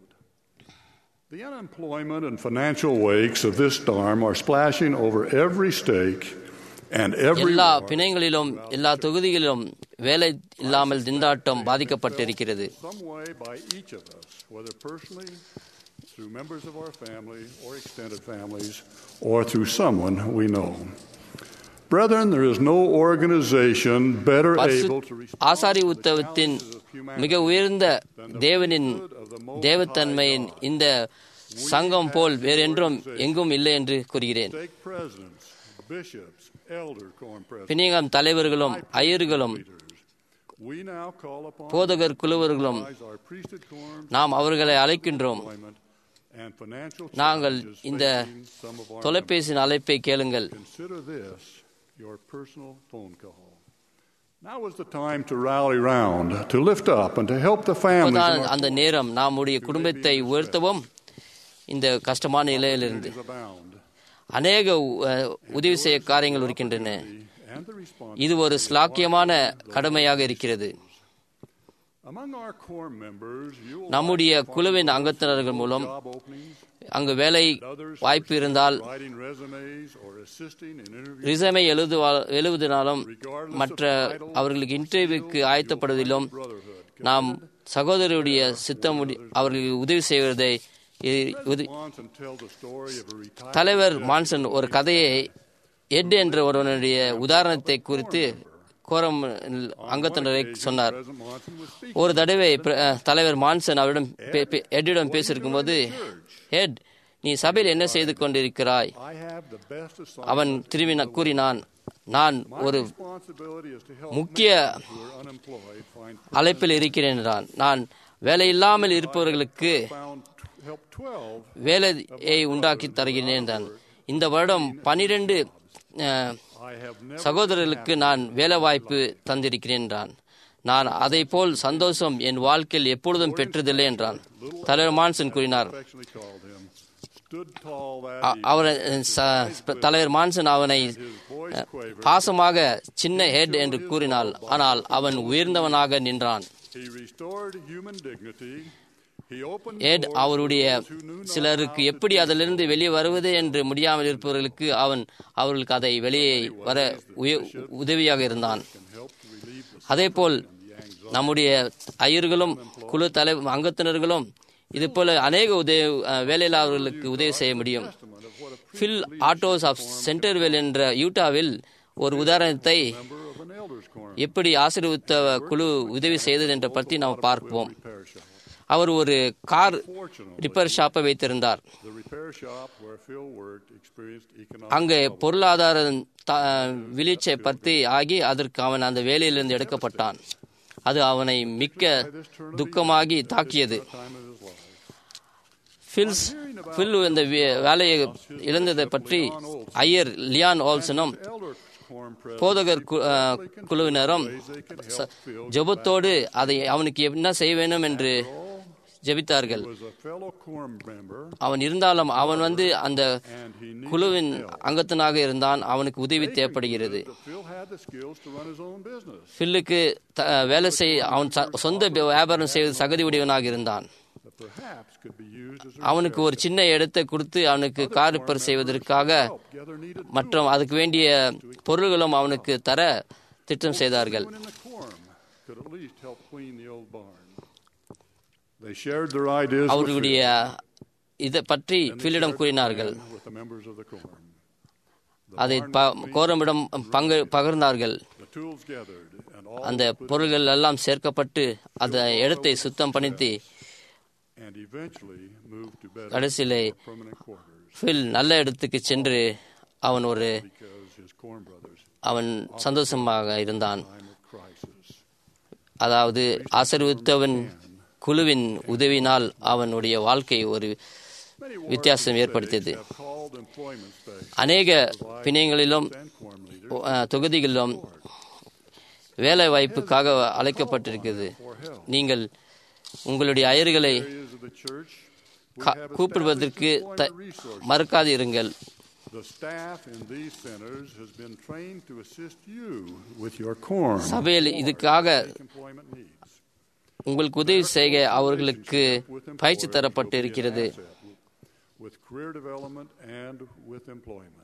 The unemployment and financial wakes of this storm are splashing over every stake and every எல்லா ward, பிணைங்களிலும் எல்லா தொகுதிகளிலும் வேலை இல்லாமல் திண்டாட்டம் பாதிக்கப்பட்டிருக்கிறது some way by each of us, whether personally, through members of our family or extended families, or through someone we know. Brethren, there is no organization better பரிசு- able to respond Asari to the உத்தவத்தின் challenges of humanity மிக உயர்ந்த தேவனின் தேவத்தன்மையின் இந்த சங்கம் போல் வேறென்றும் எங்கும் இல்லை என்று கூறுகிறேன் stake presidents, bishops, elder quorum presidents, பிணிகம் தலைவர்களும் ஐயர்களும் leaders. We now call upon போதகர் குழுவர்களும் them to utilize our priesthood quorums, நாம் அவர்களை அழைக்கின்றோம் employment, and financial நாங்கள் challenges இந்த facing some of our தொலைபேசியின் அழைப்பை கேளுங்கள் members. Consider this your personal phone call. Now is the time to rally round, to lift up, and to help the families அப்போதான் in our அந்த நேரம் நம்முடைய குடும்பத்தை உயர்த்தவும் இந்த கஷ்டமான நிலையிலிருந்து communities abound, அநேக அஹ், உதவி செய்ய காரியங்கள் இருக்கின்றன and the response. இது ஒரு ஸ்லாக்கியமான கடமையாக இருக்கிறது Among our core members, you will நம்முடைய குழுவின் அங்கத்தினர்கள் மூலம் job openings, அங்கு வேலை வாய்ப்பு இருந்தால் writing resumes, or assisting in interviews. ரிசமை எழுதுவா எழுதுனாலும் மற்ற அவர்களுக்கு இன்டர்வியூக்கு ஆயத்தப்படுவதிலும் நாம் சகோதரருடைய சித்தம் அவர்களுக்கு உதவி செய்வதை இ- உத- Once and tell the story of a retired தலைவர் மான்சன் ஒரு கதையை எட் என்ற ஒருவனுடைய உதாரணத்தை குறித்து கோரம் அங்கத்தினரை சொன்னார் President Monson was speaking. ஒரு தடவை பிர- அஹ், தலைவர் மான்சன் அவரிடம் பே- பே- எட்டிடம் பேசியிருக்கும் போது ஹெட் நீ சபையில் என்ன செய்து கொண்டிருக்கிறாய் I have the best assignment. அவன் திரும்பி ந- கூறினான் நான் My ஒரு responsibility is to help முக்கிய men who are unemployed find அழைப்பில் இருக்கிறேன் என்றான் நான் வேலை இல்லாமல் இருப்பவர்களுக்கு found help 12 வேலையை உண்டாக்கி தருகிறேன் என்றான் இந்த வருடம் பனிரெண்டு I have never சகோதரர்களுக்கு நான் வேலை வாய்ப்பு தந்திருக்கிறேன் என்றான் நான் அதை போல் சந்தோஷம் என் வாழ்க்கையில் எப்பொழுதும் பெற்றதில்லை என்றான் தலைவர் மான்சன் கூறினார் affectionately called him stood tall that அ- அவர் ச- தலைவர் மான்சன் அவனை his voice quavered பாசமாக சின்ன ஹெட் என்று கூறினாள் ஆனால் அவன் உயர்ந்தவனாக நின்றான் he restored human dignity he opened Ed doors அவருடைய to those who knew not சிலருக்கு how to எப்படி do அதிலிருந்து வெளியே வருவது என்று முடியாமல் இருப்பவர்களுக்கு அவன் அவர்களுக்கு அதை வெளியே வர உய- உதவியாக இருந்தான் can help to relieve the அதேபோல் நம்முடைய ஐயர்களும் குழு தலை அங்கத்தினர்களும் இது போல அநேக உதவி அஹ், வேலையில்லாதவர்களுக்கு உதவி செய்ய முடியும் testament of what a Phil ஆட்டோஸ் ஆஃப் சென்டர்வெல் என்ற யூட்டாவில் ஒரு உதாரணத்தை member of an elders quorum எப்படி ஆசீர்வித்த குழு உதவி செய்தது என்ற பற்றி நாம் பார்ப்போம் repair shop அவர் ஒரு கார் fortunately ரிப்பேர் ஷாப்பை வைத்திருந்தார் the repair shop where Phil worked experienced economic அங்கே trouble. பொருளாதார த- வீழ்ச்சியை பற்றி ஆகி அதற்கு அவன் அந்த வேலையிலிருந்து எடுக்கப்பட்டான் அது அவனை மிக்க துக்கமாகி தாக்கியது time of his life Phil's Phil இந்த வே- வேலையை இழந்ததை பற்றி ஐயர் லியான் ஆல்சனும் elder quorum president போதகர் கு- அஹ், குழுவினரும் ச- ஜெபத்தோடு அதை அவனுக்கு என்ன செய்ய வேண்டும் என்று ஜெபித்தார்கள் was a fellow quorum member அவன் இருந்தாலும் அவன் வந்து அந்த and he knew குழுவின் அங்கத்தினாக இருந்தான் அவனுக்கு உதவி தேவைப்படுகிறது that Phil had the skills to run his own business ஃபில்லுக்கு த- வேலை செய் அவன் ச- சொந்த வியாபாரம் செய்வது சகதி உடையவனாக இருந்தான் that perhaps could be used as a அவனுக்கு ஒரு சின்ன இடத்தை கொடுத்து அவனுக்கு கார் ரிப்பேர் செய்வதற்காக help gather needed மற்றும் அதுக்கு வேண்டிய பொருள்களும் அவனுக்கு தர திட்டம் செய்தார்கள் Everyone in the quorum could at least help clean the old barn. They shared their ideas with அவர்களுடைய இதை பற்றி Phil, and they ஃபில்லிடம் shared கூறினார்கள் the plan with the members of the quorum. The அதை barn ப- was cleaned, கோரமிடம் பங்கு பகிர்ந்தார்கள் the tools gathered, and all அந்த was put பொருள்கள் எல்லாம் சேர்க்கப்பட்டு அந்த இடத்தை சுத்தம் பண்ணித்து and eventually moved to better கடைசியிலே permanent quarters ஃபில் நல்ல இடத்துக்கு சென்று அவன் ஒரு because his quorum brothers அவன் சந்தோஷமாக இருந்தான் time of crisis. அதாவது ஆசீர்வித்தவன் குழுவின் உதவினால் அவனுடைய வாழ்க்கை ஒரு Many வித்தியாசம் ward ஏற்படுத்தியது have called employment specialists அநேக பிணையங்களிலும் and quorum leaders அஹ், தொகுதிகளிலும் வேலை வாய்ப்புக்காக அழைக்கப்பட்டிருக்கிறது நீங்கள் உங்களுடைய அயர்களை areas of the church. We கா- have கூப்பிடுவதற்கு established the- employment resources. மறக்காதிருங்கள் The staff in these centers has been trained to assist you with your quorum சபையில் இதுக்காக employment needs. உங்களுக்கு உதவி செய்ய அவர்களுக்கு With பயிற்சி employers தரப்பட்டு will be an இருக்கிறது asset With career development and with employment.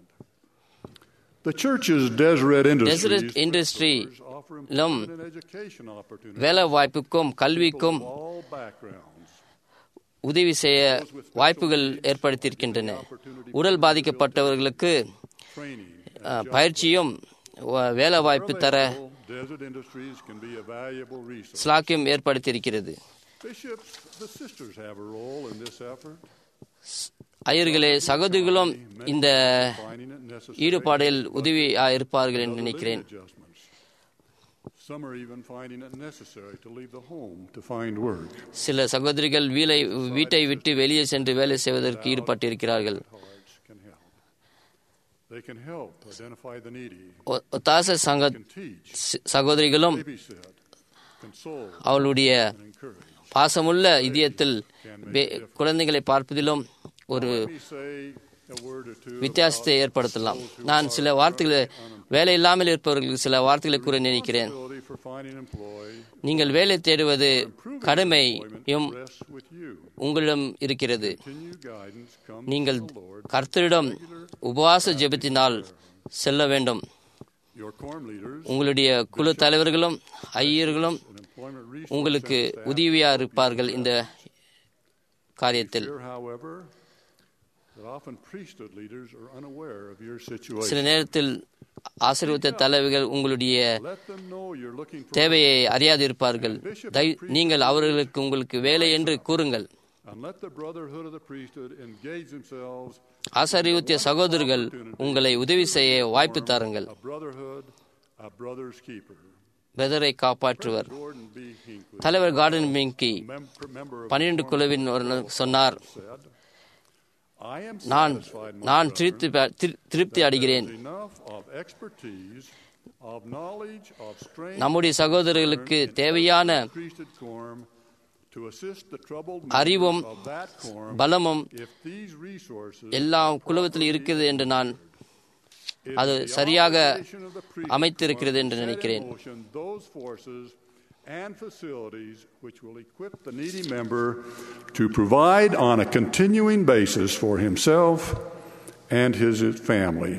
The church's Deseret Industries Deseret Industry offer லும் employment and education opportunities வேலை வாய்ப்புக்கும் கல்விக்கும் of all backgrounds. உதவி செய்ய வாய்ப்புகள் ஏற்படுத்தியிருக்கின்றன உடல் பாதிக்கப்பட்டவர்களுக்கு Training. அஹ், பயிற்சியும் வ- வேலை வாய்ப்பு தர Desert Industries can be a valuable resource. ஸ்லாக்கியம் ஏற்படுத்தியிருக்கிறது Bishops, the sisters have a role in this effort, ஐயர்களே சகோதரிகளும் இந்த finding it necessary ஈடுபாடில் உதவியா இருப்பார்கள் என்று நினைக்கிறேன் adjustments. Some are even finding it necessary to leave the home to find work. சில சகோதரிகள் வீலை வீட்டை விட்டு வெளியே சென்று வேலை செய்வதற்கு ஈடுபட்டிருக்கிறார்கள் Hearts can help. They can help identify the needy, ஒ- ஒத்தாச சங்க can teach, சி- சகோதரிகளும் babysit, console, அவளுடைய and encourage. பாசமுள்ள இதயத்தில் வே- குழந்தைகளை பார்ப்பதிலும் ஒரு Let me say a word or two வித்தியாசத்தை ஏற்படுத்தலாம் நான் சில வார்த்தைகளை வேலை இல்லாமல் இருப்பவர்களுக்கு சில வார்த்தைகளை கூற நினைக்கிறேன் ability for finding employee. நீங்கள் வேலை தேடுவது கடமையும் rests with you. உங்களிடம் இருக்கிறது Continue guidance comes நீங்கள் from the Lord. கர்த்தரிடம் உபவாச ஜெபத்தினால் செல்ல வேண்டும் Your quorum leaders உங்களுடைய குழு தலைவர்களும் ஐயர்களும் and employment resource உங்களுக்கு center staff உதவியா இருப்பார்கள் இந்த காரியத்தில் Here, however, that often priesthood leaders are unaware of your சில situation. நேரத்தில் ஆசீர்வாத தலைவர்கள் உங்களுடைய Let them know you're looking for தேவையை அறியாதிருப்பார்கள் தயவு- நீங்கள் அவர்களுக்கு உங்களுக்கு வேலை என்று கூறுங்கள் and let the brotherhood of the priesthood engage themselves ஆசாரியுத்திய சகோதரர்கள் உங்களை உதவி செய்ய வாய்ப்பு தாருங்கள் a brotherhood, a brother's keeper. பெதரை காப்பாற்றுவர் Gordon B. Hinckley, தலைவர் Gordon Hinckley mem- member of பன்னிரண்டு குழுவின் ஒரு சொன்னார் said, I am நான் satisfied, my நான் brethren, திருப்தி ப- திரு- திருப்தி அடைகிறேன் There is enough of expertise, of knowledge, of strength, நம்முடைய சகோதரர்களுக்கு தேவையான priesthood quorum to assist the troubled அறிவும் members of that quorum பலமும் if these resources எல்லா குழுவத்தில் இருக்கிறது என்று நான் if அது the சரியாக obligation of the priesthood அமைத்திருக்கிறது quorum என்று set in நினைக்கிறேன். motion those forces and facilities which will equip the needy member to provide on a continuing basis for himself and his family.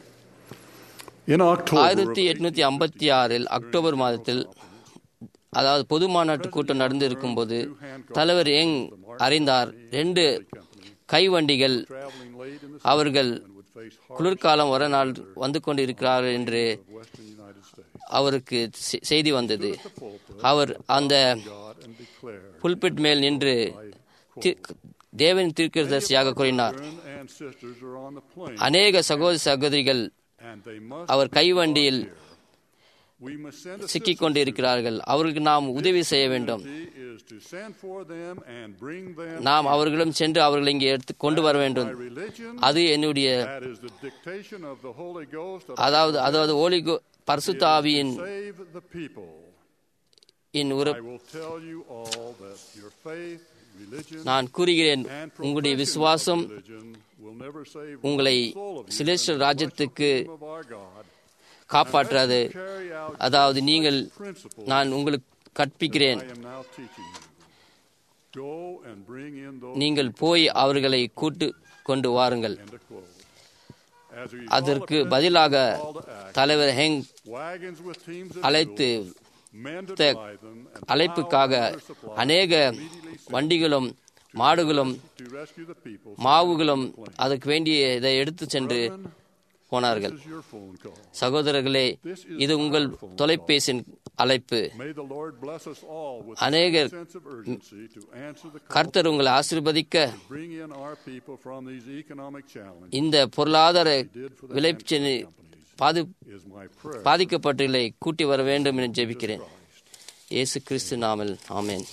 In October, of ஆயிரத்தி எட்நூத்தி ஐம்பத்தி ஆறில் அக்டோபர் மாதத்தில் அதாவது பொது மாநாட்டு கூட்டம் நடந்திருக்கும் போது தலைவர் யங் அறிந்தார் ரெண்டு கைவண்டிகள் traveling late in the அவர்கள் and would face hard குளிர்காலம் வர நாள் வந்து கொண்டிருக்கிறார்கள் என்று western United States. அவருக்கு செ- செய்தி வந்தது அவர் அந்த God and declare புல்பிட் மேல் நின்று தி- தேவன் தீர்க்கதரிசியாக கூறினார் brethren and sisters are on the plane அநேக சகோதர சகோதரிகள் and they must our be கைவண்டியில் brought here. We must send சிக்கிக் assistance கொண்டிருக்கிறார்கள் அவர்களுக்கு நாம் உதவி செய்ய வேண்டும் Duty is to send for them and bring them நாம் அவர்களிடம் சென்று அவர்களை இங்கே எடுத்து கொண்டு வர வேண்டும் by religion. அது என்னுடைய That is the dictation of the Holy Ghost of அதாவது அதாவது ஓலிகோ பரிசுத்த ஆவியின் save the people. இன் ஒரு I will tell you all that your faith, religion, நான் கூறுகிறேன் and உங்களுடைய profession விசுவாசம் of religion will never save உங்களை one soul of you சிலேஸ்டல் from the ராஜ்யத்துக்கு kingdom of our God. காப்பாற்றாது Carry out அதாவது நீங்கள் principles நான் உங்களுக்கு கற்பிக்கிறேன் I am now teaching you. Go and bring in those நீங்கள் போய் அவர்களை கூட்டு கொண்டு வாருங்கள் End of quote. As we அதற்கு call the பதிலாக call to act, தலைவர் ஹெங் wagons with teams of அழைத்து mules, men to the- drive them, and அழைப்புக்காக plow and other supplies அநேக immediately sent வண்டிகளும் மாடுகளும் to rescue the people. மாவுகளும் அதற்கு வேண்டிய இதை எடுத்து சென்று Brethren, போனார்கள் This is your phone call. சகோதரர்களே இது உங்கள் தொலைபேசியின் அழைப்பு May the Lord bless us all with அநேக a sense of urgency to answer the call கர்த்தர் உங்களை ஆசீர்வதிக்க to bring in our people from these economic challenges. இந்த பொருளாதார விளைச்சலை பாதி Is my prayer. பாதிக்கப்பட்டுள்ளை கூட்டி வர வேண்டும் என ஜெபிக்கிறேன் இயேசு கிறிஸ்து நாமல் ஆமென்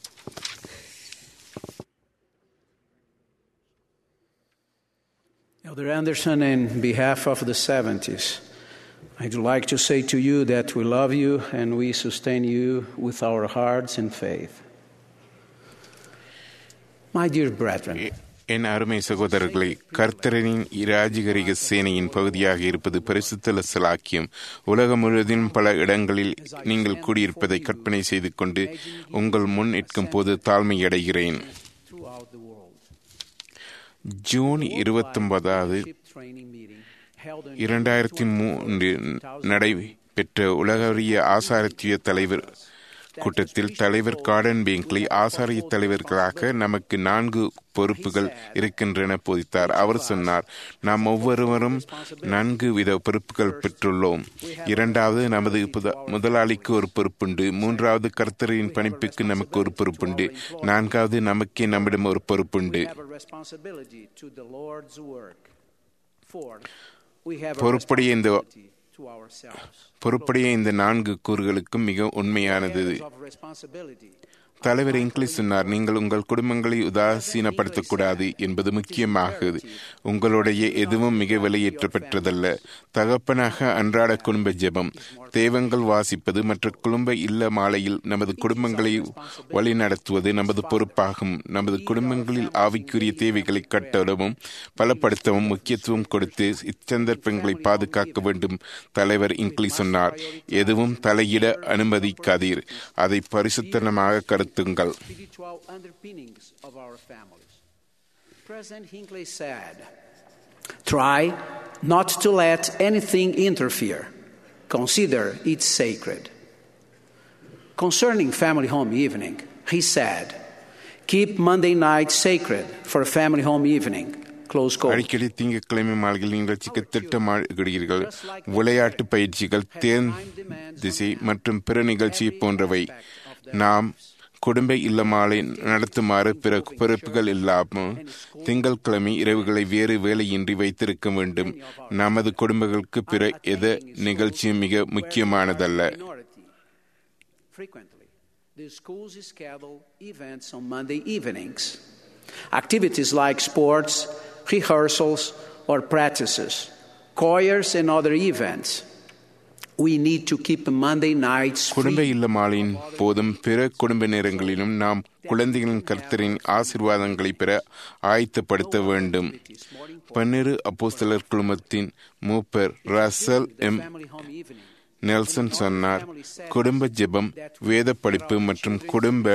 Elder Anderson, in behalf of the 70s, I'd like to say to you that we love you and we sustain you with our hearts and faith. My dear brethren, என் அருமை சகோதரர்களே கர்த்தரின் இராஜகரிக சேனையின் பகுதியாக இருப்பது பரிசுத்த சலாக்கியம் உலகம் முழுவதும் பல இடங்களில் நீங்கள் கூடியிருப்பதை கற்பனை செய்து கொண்டு உங்கள் முன் நிற்கும் போது தாழ்மை அடைகிறேன் throughout the world, ஜூன் இருபத்தொன்பதாவது training meeting held in இரண்டாயிரத்தி மூன்று நடைபெற்ற உலகறிய ஆசாரத்திய தலைவர் கூட்டத்தில் தலைவர் கார்டன் பேங்க்லி ஆசாரிய தலைவர்களாக நமக்கு நான்கு பொறுப்புகள் இருக்கின்றன போதித்தார் அவர் சொன்னார் நாம் ஒவ்வொருவரும் நான்கு வித பொறுப்புகள் பெற்றுள்ளோம் இரண்டாவது நமது புத- முதலாளிக்கு ஒரு பொறுப்புண்டு மூன்றாவது கர்த்தரின் பணிப்புக்கு நமக்கு ஒரு பொறுப்புண்டு நான்காவது நமக்கே நம்மிடம் ஒரு பொறுப்புண்டு we have a responsibility to the Lord's work. Fourth, we have a பொறுப்புடைய இந்த responsibility to ourselves. பொறுப்புடைய இந்த நான்கு கூறுகளுக்கும் மிக உண்மையானது Areas of responsibility. தலைவர் இங்கிலீஷ் சொன்னார் நீங்கள் உங்கள் குடும்பங்களை உதாசீனப்படுத்தக்கூடாது என்பது முக்கியமாகுது உங்களுடைய எதுவும் மிக விலையேற்ற பெற்றதல்ல தகப்பனாக அன்றாட குடும்ப ஜெபம் தேவங்கள் வாசிப்பது மற்ற குடும்ப இல்ல மாலையில் நமது குடும்பங்களை வழிநடத்துவது நமது பொறுப்பாகும் நமது குடும்பங்களில் ஆவிக்குரிய தேவைகளை கட்டவும் பலப்படுத்தவும் முக்கியத்துவம் கொடுத்து இச்சந்தர்ப்பங்களை பாதுகாக்க வேண்டும் தலைவர் இங்கிலீஷ் சொன்னார் எதுவும் தலையிட அனுமதிக்காதீர் அதை பரிசுத்தனமாக கருத்துங்கள் spiritual underpinnings of our families. President Hinckley said, Try not to let anything interfere. Consider it sacred. Concerning family home evening, he said, Keep Monday night sacred for family home evening. Close quote. அடிக்கடி திங்கட்கிழமை மாலையில் நிகழ்ச்சிக்கு திட்டமிடுகிறீர்கள் விளையாட்டு பயிற்சிகள் தேன் திசை மற்றும் பிற நிகழ்ச்சி போன்றவை நாம் குடும்ப இல்லமாலை நடத்துமாறு பிற பொறுப்புகள் இல்லாமல் திங்கட்கிழமை இரவுகளை வேறு வேலையின்றி வைத்திருக்க வேண்டும் நமது குடும்பங்களுக்கு பிற எத நிகழ்ச்சியும் மிக முக்கியமானதல்ல Frequently, the schools schedule events on Monday evenings. Activities like sports, rehearsals, or practices, choirs, and other events. We need to keep Monday nights குடும்ப free. இல்ல மாலையின் போதும் பிற குடும்ப நேரங்களிலும் நாம் குழந்தைகளின் கர்த்தரின் ஆசீர்வாதங்களை பெற ஆயத்தப்படுத்த வேண்டும் பன்னிரு அப்போஸ்தலர் குழுமத்தின் மூப்பர் Russell M Family home evening. Nelson சொன்னார் குடும்ப ஜெபம் வேத படிப்பு மற்றும் குடும்ப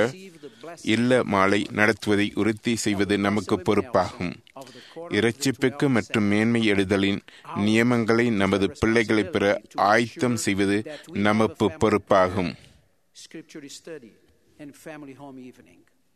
இல்ல மாலை நடத்துவதை உறுதி செய்வது நமக்கு பொறுப்பாகும் இறைச்சிப்புக்கு மற்றும் மேன்மை எழுதலின் நியமங்களை நமது பிள்ளைகளை பெற ஆயத்தம் செய்வது நமக்கு பொறுப்பாகும் Scripture study and family home evening.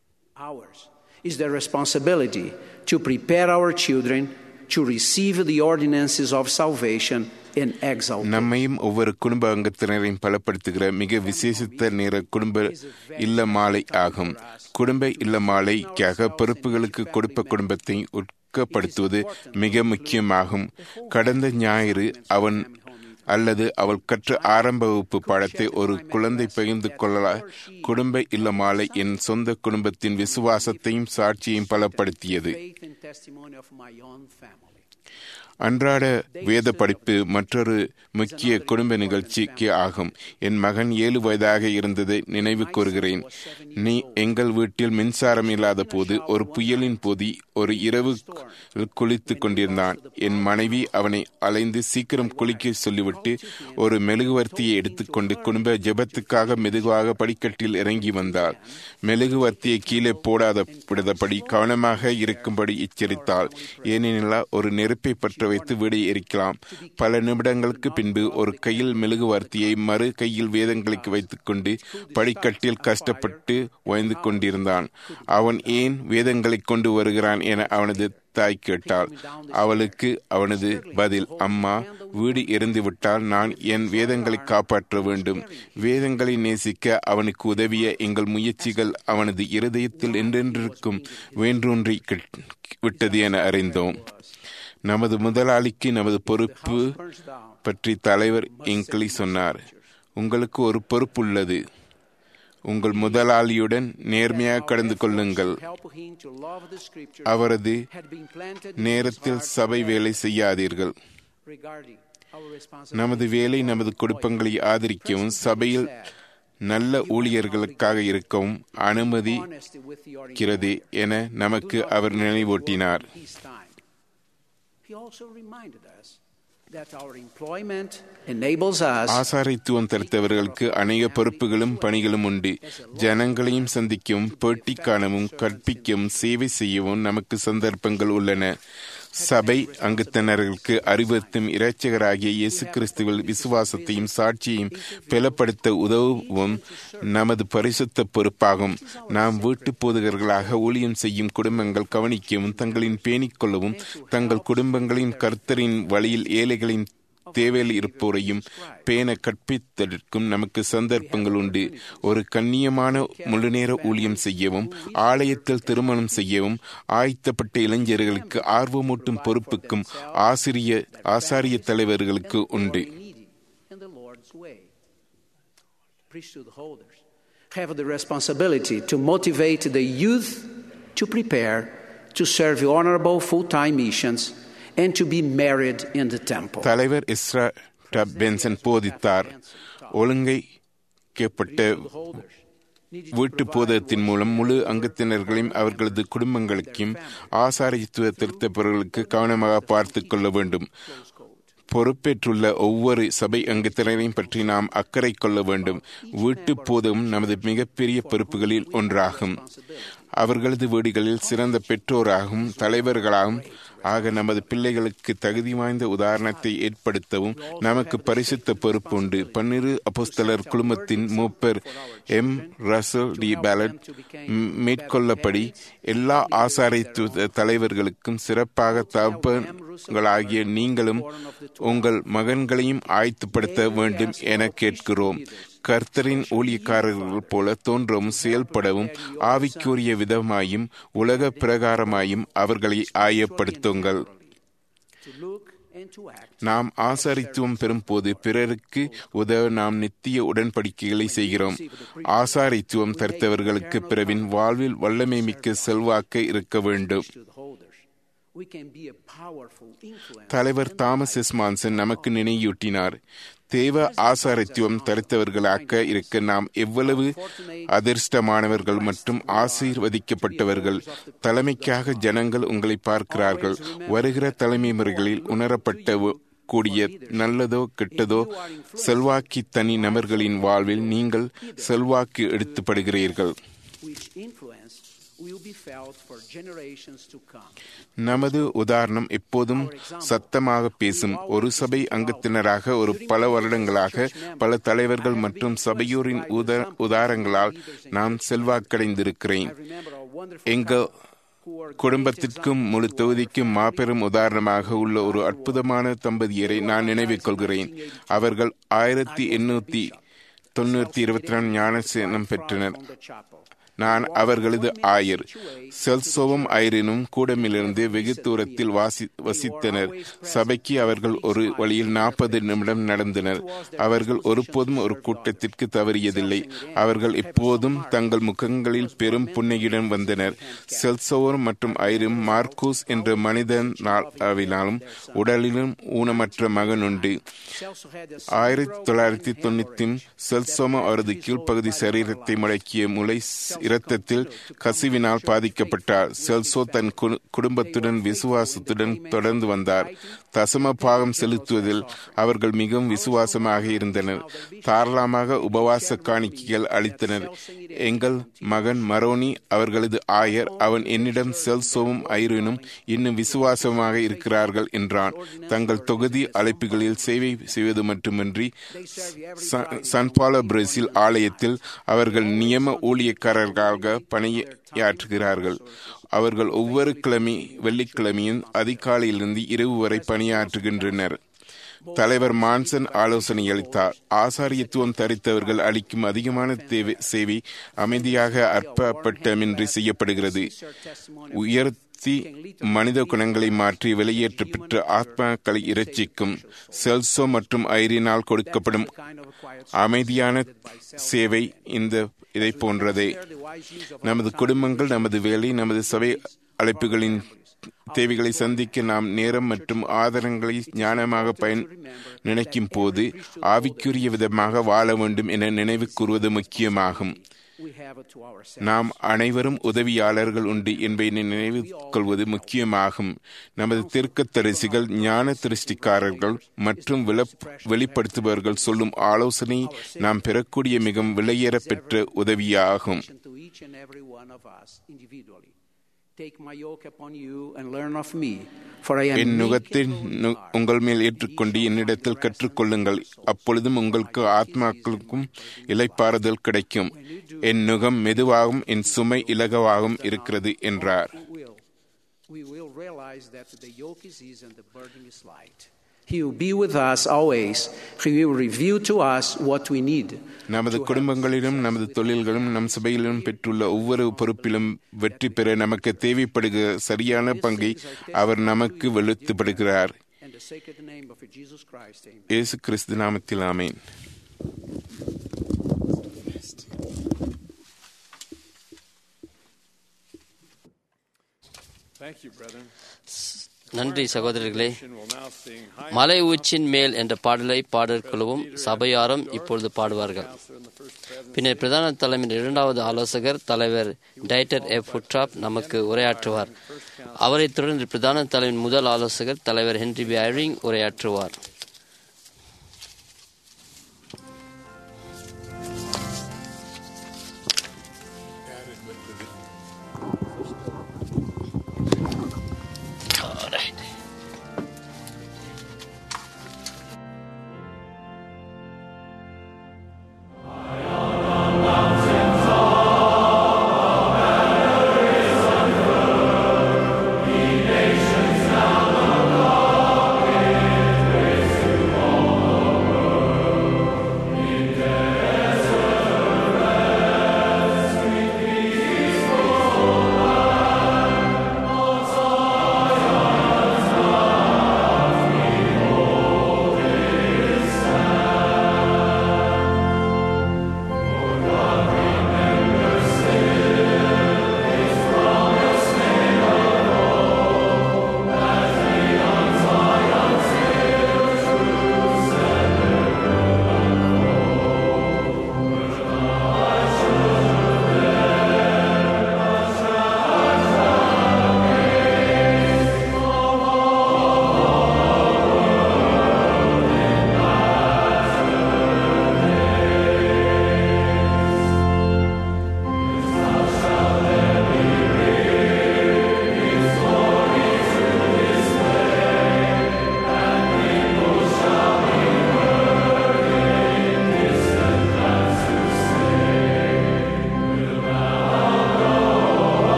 Ours is the responsibility to prepare our children to receive the ordinances of salvation and exaltation. நம்மையும் ஒவ்வொரு குடும்ப அங்கத்தினரையும் பலப்படுத்துகிற மிக விசேஷித்த நேர குடும்ப இல்ல மாலை ஆகும் குடும்ப இல்ல மாலைக்காக பொறுப்புகளுக்கு கொடுப்ப குடும்பத்தை உட்கப்படுத்துவது மிக முக்கியமாகும் கடந்த ஞாயிறு அவன் அல்லது அவள் கற்ற ஆரம்ப வகுப்பு பாடத்தை ஒரு குழந்தை பகிர்ந்து கொள்ள குடும்ப இல்ல மாலை என் சொந்த குடும்பத்தின் விசுவாசத்தையும் சாட்சியையும் பலப்படுத்தியது Faith and testimony of my own family. அன்றாட வேத படிப்பு மற்றொரு முக்கிய குடும்ப நிகழ்ச்சிக்கு ஆகும் என் மகன் ஏழு வயதாக இருந்ததை நினைவு கூறுகிறேன் நீ எங்கள் வீட்டில் மின்சாரம் இல்லாத போது ஒரு புயலின் போது ஒரு இரவு குளித்து கொண்டிருந்தான் என் மனைவி அவனை அலைந்து சீக்கிரம் குளிக்க சொல்லிவிட்டு ஒரு மெழுகுவர்த்தியை எடுத்துக்கொண்டு குடும்ப ஜெபத்துக்காக மெதுவாக படிக்கட்டில் இறங்கி வந்தாள் மெழுகுவர்த்தியை கீழே போடாத விடதபடி கவனமாக இருக்கும்படி எச்சரித்தாள் ஏனெனில் ஒரு நெருப்பை பற்ற வைத்து வீடை எரிக்கலாம் பல நிமிடங்களுக்கு பின்பு ஒரு கையில் மெழுகுவர்த்தியை மறு கையில் வேதங்களுக்கு வைத்துக்கொண்டு படிக்கட்டில் கஷ்டப்பட்டு வாழ்ந்து கொண்டிருந்தான் அவன் ஏன் வேதங்களை கொண்டு வருகிறான் என அவனது தாய் கேட்டாள் அவளுக்கு அவனது பதில் அம்மா வீடு எரிந்து விட்டால் நான் என் வேதங்களை காப்பாற்ற வேண்டும் வேதங்களை நேசிக்க அவனுக்கு உதவிய எங்கள் முயற்சிகள் அவனது இருதயத்தில் என்றென்றிருக்கும் வேன்றொன்றி விட்டது என அறிந்தோம் நமது முதலாளிக்கு நமது பொறுப்பு பற்றி தலைவர் இங்கிலி சொன்னார் உங்களுக்கு ஒரு பொறுப்பு உள்ளது உங்கள் முதலாளியுடன் நேர்மையாக கடந்து கொள்ளுங்கள் Help him to love the scripture அவரது had been planted in நேரத்தில் his heart சபை வேலை செய்யாதீர்கள் regarding our responsibility. நமது வேலை நமது குடும்பங்களை ஆதரிக்கவும் சபையில் நல்ல ஊழியர்களுக்காக இருக்கவும் Honesty with the அனுமதிக்கிறது என நமக்கு அவர் நினைவூட்டினார் his time. He also reminded us that our employment enables us ஆசாரித்துவம் தடுத்தவர்களுக்கு அநேக பொறுப்புகளும் பணிகளும் உண்டு ஜனங்களையும் சந்திக்கவும் பேட்டி காணவும் கற்பிக்கவும் சேவை செய்யவும் நமக்கு சந்தர்ப்பங்கள் உள்ளன சபை அங்கத்தினர்களுக்கு அறிவுறுத்தும் இறைச்சகராகிய இயேசு கிறிஸ்துவில் விசுவாசத்தையும் சாட்சியையும் பலப்படுத்த உதவும் நமது பரிசுத்த பொறுப்பாகும் நாம் வீட்டு போதகர்களாக ஊழியம் செய்யும் குடும்பங்கள் கவனிக்கவும் தங்களின் பேணிக் கொள்ளவும் தங்கள் குடும்பங்களின் கர்த்தரின் வழியில் ஏழைகளின் தேவையில் இருப்போரையும் பேண கற்பித்ததற்கும் நமக்கு சந்தர்ப்பங்கள் உண்டு ஒரு கண்ணியமான முழுநேர ஊழியம் செய்யவும் ஆலயத்தில் திருமணம் செய்யவும் ஆயத்தப்பட்ட இளைஞர்களுக்கு ஆர்வமூட்டும் பொறுப்புக்கும் ஆசிரிய ஆசாரிய தலைவர்களுக்கு உண்டு in the Lord's way. Priesthood holders have the responsibility to motivate the youth to prepare to serve honorable full-time missions and to be married in the temple. தலைவர் இஸ்ரா டப் பென்சன் போதித்தார் ஒழுங்கைக்கப்பட்ட வீட்டு போதகத்தின் மூலம் முழு அங்கத்தினர்களையும் அவர்களது குடும்பங்களுக்கும் ஆசாரித்துவ திருத்தப்பவர்களுக்கு கவனமாக பார்த்து கொள்ள வேண்டும் பொறுப்பேற்றுள்ள ஒவ்வொரு சபை அங்கத்தினரையும் பற்றி நாம் அக்கறை கொள்ள வேண்டும் வீட்டு போதகம் நமது மிகப்பெரிய பொறுப்புகளில் ஒன்றாகும் அவர்களது வீடுகளில் சிறந்த பெற்றோராகவும் தலைவர்களாகவும் ஆக நமது பிள்ளைகளுக்கு தகுதி வாய்ந்த உதாரணத்தை ஏற்படுத்தவும் நமக்கு பரிசுத்த பொறுப்பு உண்டு பன்னிரு அப்போஸ்தலர் குழுமத்தின் மூப்பர் எம் ரசல் டி பேலட் மேற்கொள்ளப்படி எல்லா ஆசாரித்துவ தலைவர்களுக்கும் சிறப்பாக தகப்பங்களாகிய நீங்களும் உங்கள் மகன்களையும் ஆயத்துப்படுத்த வேண்டும் என கேட்கிறோம் கர்த்தரின் ஊழியக்காரர்கள் போல தோன்றவும் செயல்படவும் ஆவிக்குரிய விதமாயும் உலக பிரகாரமாயும் அவர்களை ஆயப்படுத்துங்கள் நாம் ஆசாரித்துவம் பெறும் போது பிறருக்கு உதவ நாம் நித்திய உடன்படிக்கைகளை செய்கிறோம் ஆசாரித்துவம் தரித்தவர்களுக்கு பிறவின் வாழ்வில் வல்லமை மிக்க செல்வாக்க இருக்க வேண்டும் தலைவர் தாமஸ் எஸ் மான்சன் நமக்கு நினைவூட்டினார் தேவ ஆசாரித்துவம் தரித்தவர்களாக்க இருக்க நாம் எவ்வளவு அதிர்ஷ்டமானவர்கள் மற்றும் ஆசீர்வதிக்கப்பட்டவர்கள் தலைமைக்காக ஜனங்கள் உங்களை பார்க்கிறார்கள் வருகிற தலைமை முறைகளில் உணரப்பட்ட கூடிய நல்லதோ கெட்டதோ செல்வாக்கி தனி நபர்களின் வாழ்வில் நீங்கள் செல்வாக்கு எடுத்துப்படுகிறீர்கள் நமது உதாரணம் எப்போதும் சத்தமாக பேசும் ஒரு சபை அங்கத்தினராக ஒரு பல வருடங்களாக பல தலைவர்கள் மற்றும் சபையோரின் உதாரங்களால் நான் செல்வாக்கடைந்திருக்கிறேன் எங்கள் குடும்பத்திற்கும் முழு தொகுதிக்கும் மாபெரும் உதாரணமாக உள்ள ஒரு அற்புதமான தம்பதியரை நான் நினைவில் கொள்கிறேன் அவர்கள் ஆயிரத்தி எண்ணூத்தி தொண்ணூத்தி இருபத்தி நாலு ஞானசேனம் பெற்றனர் நான் அவர்களது ஆயர் செல்சோவும் ஐரினும் கூடமிலிருந்து வெகு தூரத்தில் வாசி வசித்தனர் சபைக்கு அவர்கள் ஒரு வழியில் நாற்பது நிமிடம் நடந்தனர் அவர்கள் ஒருபோதும் ஒரு கூட்டத்திற்கு தவறியதில்லை அவர்கள் எப்போதும் தங்கள் முகங்களில் பெரும் புன்னையுடன் வந்தனர் செல்சோவர் மற்றும் ஐரும் மார்க்கூஸ் என்ற மனிதன் நாளாவினாலும் உடலிலும் ஊனமற்ற மகன் உண்டு ஆயிரத்தி தொள்ளாயிரத்தி தொண்ணூத்தி செல்சோம அவரது கீழ்ப்பகுதி சரீரத்தை முடக்கிய முளை இரத்தத்தில் கசிவினால் பாதிக்கப்பட்டார் செல்சோ தன் குடும்பத்துடன் விசுவாசத்துடன் தொடர்ந்து வந்தார் தசம பாகம் செலுத்துவதில் அவர்கள் மிகவும் விசுவாசமாக இருந்தனர் தாராளமாக உபவாச காணிக்கைகள் அளித்தனர் எங்கள் மகன் மரோனி அவர்களது ஆயர் அவன் என்னிடம் செல்சோவும் ஐரனும் இன்னும் விசுவாசமாக இருக்கிறார்கள் என்றான் தங்கள் தொகுதி அழைப்புகளில் சேவை செய்வது மட்டுமின்றி சன்பாலோ பிரேசில் ஆலயத்தில் அவர்கள் நியம ஊழியக்காரர்களாக பணியாற்றுகிறார்கள் அவர்கள் ஒவ்வொரு கிழமை வெள்ளிக்கிழமையும் அதிகாலையிலிருந்து இரவு வரை பணியாற்றுகின்றனர் தலைவர் மான்சன் ஆலோசனை அளித்தார் ஆசாரியத்துவம் தரித்தவர்கள் அளிக்கும் அதிகமான தேவை சேவை அமைதியாக அற்பப்பட்டமின்றி செய்யப்படுகிறது உயர்த்தி மனித குணங்களை மாற்றி வெளியேற்றப்பெற்ற ஆத்மாக்களை இறைச்சிக்கும் செல்சோ மற்றும் ஐரினால் கொடுக்கப்படும் அமைதியான சேவை இந்த இதை போன்றதே நமது குடும்பங்கள் நமது வேலை நமது சபை அழைப்புகளின் தேவைகளை சந்திக்க நாம் நேரம் மற்றும் ஆதாரங்களை ஞானமாக பயன் நினைக்கும் போது ஆவிக்குரிய விதமாக வாழ வேண்டும் என நினைவு கூறுவது முக்கியமாகும் நாம் அனைவரும் உதவியாளர்கள் உண்டு என்பதை நினைவு கொள்வது முக்கியமாகும் நமது திருக்கத்தரிசிகள் ஞான திருஷ்டிக்காரர்கள் மற்றும் வெளிப்படுத்துபவர்கள் சொல்லும் ஆலோசனை நாம் பெறக்கூடிய மிகவும் விலையேற பெற்ற உதவியாகும் என் நுகத்தை உங்கள் மேல் ஏற்றுக்கொண்டு என்னிடத்தில் கற்றுக்கொள்ளுங்கள் அப்பொழுதும் உங்களுக்கு ஆத்மாக்களுக்கும் இலைப்பாறுதல் கிடைக்கும் என் நுகம் மெதுவாகவும் என் சுமை இலகவாகவும் இருக்கிறது என்றார் He will be with us always. He will reveal to us what we need. நமது குடும்பங்களிலும் நமது தொழில்களும் நம் சபையிலும் பெற்றுள்ள ஒவ்வொரு பொறுப்பிலும் வெற்றி பெற நமக்கு தேவைப்படுகிற சரியான பங்கை அவர் நமக்கு வெளுத்துப்படுகிறார் இயேசு கிறிஸ்து நாமத்தில் ஆமேன் Thank you, brethren. நன்றி சகோதரர்களே மலை உச்சின் மேல் என்ற பாடலை பாடற்குழுவும் சபையாரும் இப்பொழுது பாடுவார்கள் பின்னர் பிரதான தலைமையின் இரண்டாவது ஆலோசகர் தலைவர் டைட்டர் எஃப் ஃபுட்ராப் நமக்கு உரையாற்றுவார் அவரைத் தொடர்ந்து பிரதான தலைவரின் முதல் ஆலோசகர் தலைவர் ஹென்ரி பி ஐரிங் உரையாற்றுவார்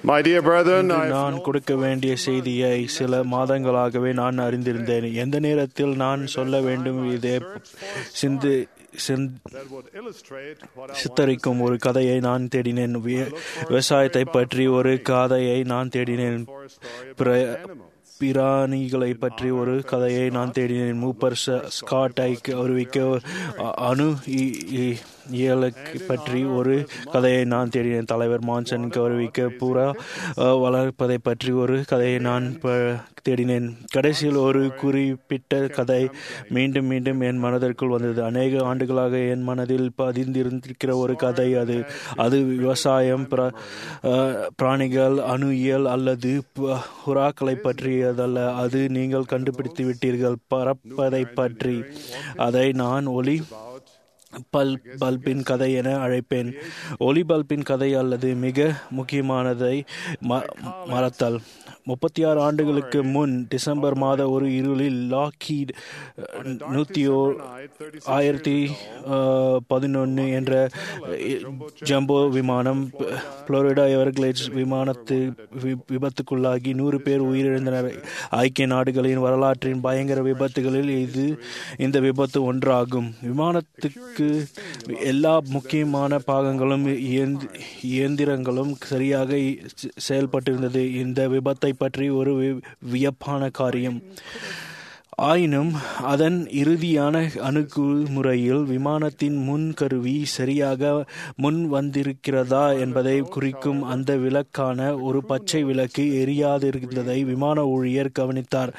My dear brethren, இன்று I've நான் கொடுக்க வேண்டிய செய்தியை சில மாதங்களாகவே நான் அறிந்திருந்தேன் எந்த நேரத்தில் நான் சொல்ல வேண்டும் இதை சிந்து Sindh- that would illustrate what I சித்தரிக்கும் ஒரு கதையை நான் தேடினேன் வி- விவசாயத்தை பற்றி ஒரு கதையை நான் தேடினேன் for a story about பிர- animals. பிராணிகளை பற்றி ஒரு கதையை நான் தேடினேன் மூப்பர் ச- ஸ்காட்டை அறிவிக்க அ- அணு இ- இ- இயலுக்கு பற்றி ஒரு கதையை நான் தேடினேன் தலைவர் மான்சன் அறிவிக்க புறா அ, வளர்ப்பதை பற்றி ஒரு கதையை நான் ப- தேடினேன் கடைசியில் ஒரு குறிப்பிட்ட கதை மீண்டும் மீண்டும் என் மனதிற்குள் வந்தது அநேக ஆண்டுகளாக என் மனதில் பதிந்திருந்திருக்கிற ஒரு கதை அது அது விவசாயம் பிர- அ, பிராணிகள் அணுயியல் அல்லது ப- புறாக்களை பற்றியதல்ல அது நீங்கள் கண்டுபிடித்து விட்டீர்கள் பறப்பதை பற்றி அதை நான் ஒளி பல் பல்பின் கதை என அழைப்பேன் ஒளி பல்பின் கதை அல்லது மிக முக்கியமானதை ம- மறத்தல் முப்பத்தி ஆறு ஆண்டுகளுக்கு முன் டிசம்பர் மாத ஒரு இருளில் லாக்கீட் நூற்றி ஓ ஆயிரத்தி பதினொன்று என்ற அஹ், ஜம்போ விமானம் ப- புளோரிடா எவர்கிளேட்ஸ் விமானத்து வி- விபத்துக்குள்ளாகி நூறு பேர் உயிரிழந்தனர் ஐக்கிய நாடுகளின் வரலாற்றின் பயங்கர விபத்துகளில் இது இந்த விபத்து ஒன்றாகும் விமானத்துக்கு எல்லா முக்கியமான பாகங்களும் இயந்தி- இயந்திரங்களும் சரியாக இ- செ- செயல்பட்டிருந்தது இந்த விபத்தை பற்றி ஒரு வி- வியப்பான காரியம் ஆயினும் அதன் இறுதியான அணுகுமுறையில் விமானத்தின் முன்கருவி சரியாக முன் வந்திருக்கிறதா என்பதை குறிக்கும் அந்த விளக்கான ஒரு பச்சை விளக்கு எரியாதிருந்ததை விமான ஊழியர் கவனித்தார்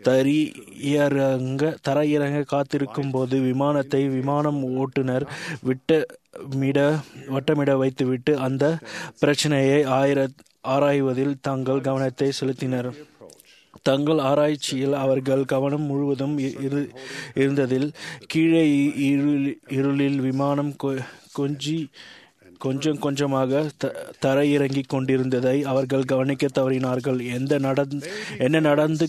தரையிறங்க தரையிறங்க காத்திருக்கும் போது விமானத்தை விமானம் ஓட்டுநர் விட்ட மிட வட்டமிட வைத்துவிட்டு அந்த பிரச்சனையை ஆயிர ஆராய்வதில் தங்கள் கவனத்தை செலுத்தினர் தங்கள் ஆராய்ச்சியில் அவர்கள் கவனம் முழுவதும் இ- இரு- இருந்ததில் கீழே இ- இருளி- இருளில் விமானம் கொ- கொஞ்சி கொஞ்சம் கொஞ்சமாக த- தரையிறங்கிக் கொண்டிருந்ததை அவர்கள் கவனிக்க தவறினார்கள் எந்த நடந் என்ன நடந்து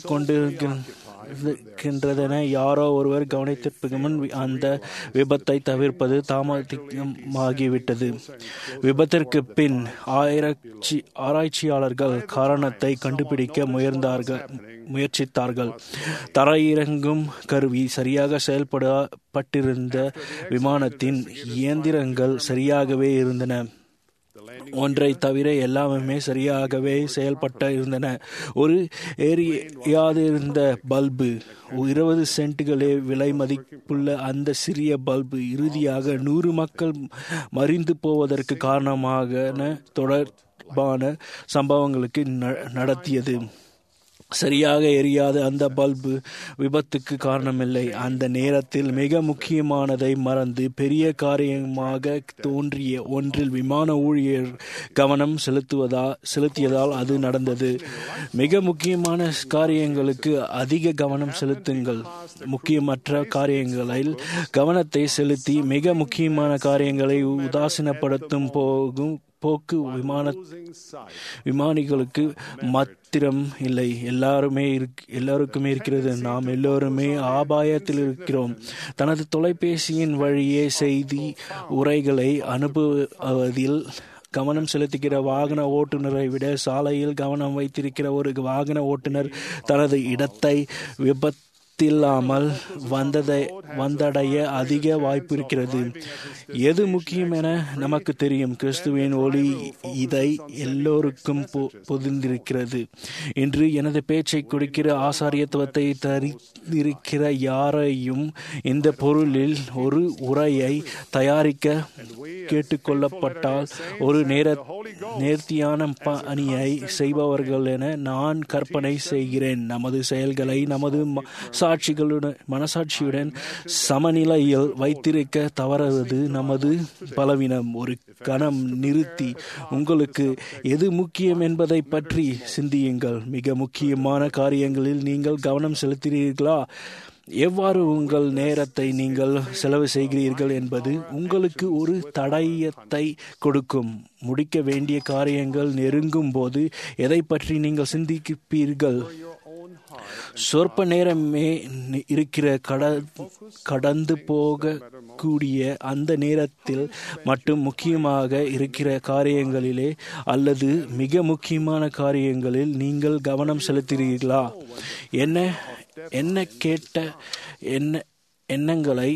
கொண்டிருக்கின்றதென யாரோ ஒருவர் கவனித்திற்கு முன் வி- அந்த விபத்தை தவிர்ப்பது தாமதமாகிவிட்டது விபத்திற்கு பின் ஆயிரச்சி ஆராய்ச்சியாளர்கள் காரணத்தை கண்டுபிடிக்க முயர்ந்தார்கள் முயற்சித்தார்கள் தரையிறங்கும் கருவி சரியாக செயல்படப்பட்டிருந்த விமானத்தின் இயந்திரங்கள் சரியாகவே இருந்தன ஒன்றை தவிர எல்லாமே சரியாகவே செயல்பட்ட இருந்தன ஒரு எரியாதிருந்த பல்பு இருபது சென்ட்டுகளே விலை மதிப்புள்ள அந்த சிறிய பல்பு இறுதியாக நூறு மக்கள் மறிந்து போவதற்கு காரணமாக தொடர்பான சம்பவங்களுக்கு ந- நடத்தியது சரியாக எரியாத அந்த பல்பு விபத்துக்கு காரணமில்லை அந்த நேரத்தில் மிக முக்கியமானதை மறந்து பெரிய காரியமாக தோன்றிய ஒன்றில் விமான ஊழியர் கவனம் செலுத்துவதா செலுத்தியதால் அது நடந்தது மிக முக்கியமான காரியங்களுக்கு அதிக கவனம் செலுத்துங்கள் முக்கியமற்ற காரியங்களில் கவனத்தை செலுத்தி மிக முக்கியமான காரியங்களை உதாசீனப்படுத்தும் போகும் போக்கு விமான விமானிகளுக்கு மாத்திரம் இல்லை எல்லாருமே இருக் எல்லாருக்குமே இருக்கிறது நாம் எல்லோருமே ஆபாயத்தில் இருக்கிறோம் தனது தொலைபேசியின் வழியே செய்தி உரைகளை அனுப்புவதில் கவனம் செலுத்துகிற வாகன ஓட்டுநரை விட சாலையில் கவனம் வைத்திருக்கிற ஒரு வாகன ஓட்டுநர் தனது இடத்தை விபத் இல்லாமல் வந்ததை வந்தடைய அதிக வாய்ப்பு இருக்கிறது எது முக்கியம் என நமக்கு தெரியும் கிறிஸ்துவின் ஒளி இதை எல்லோருக்கும் பொ- பொதிந்திருக்கிறது இன்று எனது பேச்சை கொடுக்கிற ஆசாரியத்துவத்தை தரித்திருக்கிற யாரையும் இந்த பொருளில் ஒரு உரையை தயாரிக்க கேட்டுக்கொள்ளப்பட்டால் ஒரு நேர நேர்த்தியான பணியை செய்பவர்கள் என நான் கற்பனை செய்கிறேன் நமது செயல்களை நமது ம- சாட்சிகளுடன் மனசாட்சியுடன் சமநிலையில் வைத்திருக்க தவறுவது நமது பலவீனம் ஒரு கணம் நிறுத்தி உங்களுக்கு எது முக்கியம் என்பதை பற்றி சிந்தியுங்கள் மிக முக்கியமான காரியங்களில் நீங்கள் கவனம் செலுத்துகிறீர்களா எவ்வாறு உங்கள் நேரத்தை நீங்கள் செலவு செய்கிறீர்கள் என்பது உங்களுக்கு ஒரு தடயத்தை கொடுக்கும் முடிக்க வேண்டிய காரியங்கள் நெருங்கும் போது எதை பற்றி நீங்கள் சிந்திப்பீர்கள் சொற்ப நேரமே இருக்கிற கட கடந்து போக கூடிய அந்த நேரத்தில் மட்டும் முக்கியமாக இருக்கிற காரியங்களிலே அல்லது மிக முக்கியமான காரியங்களில் நீங்கள் கவனம் செலுத்துகிறீர்களா என்ன என்ன கேட்ட என்ன எண்ணங்களை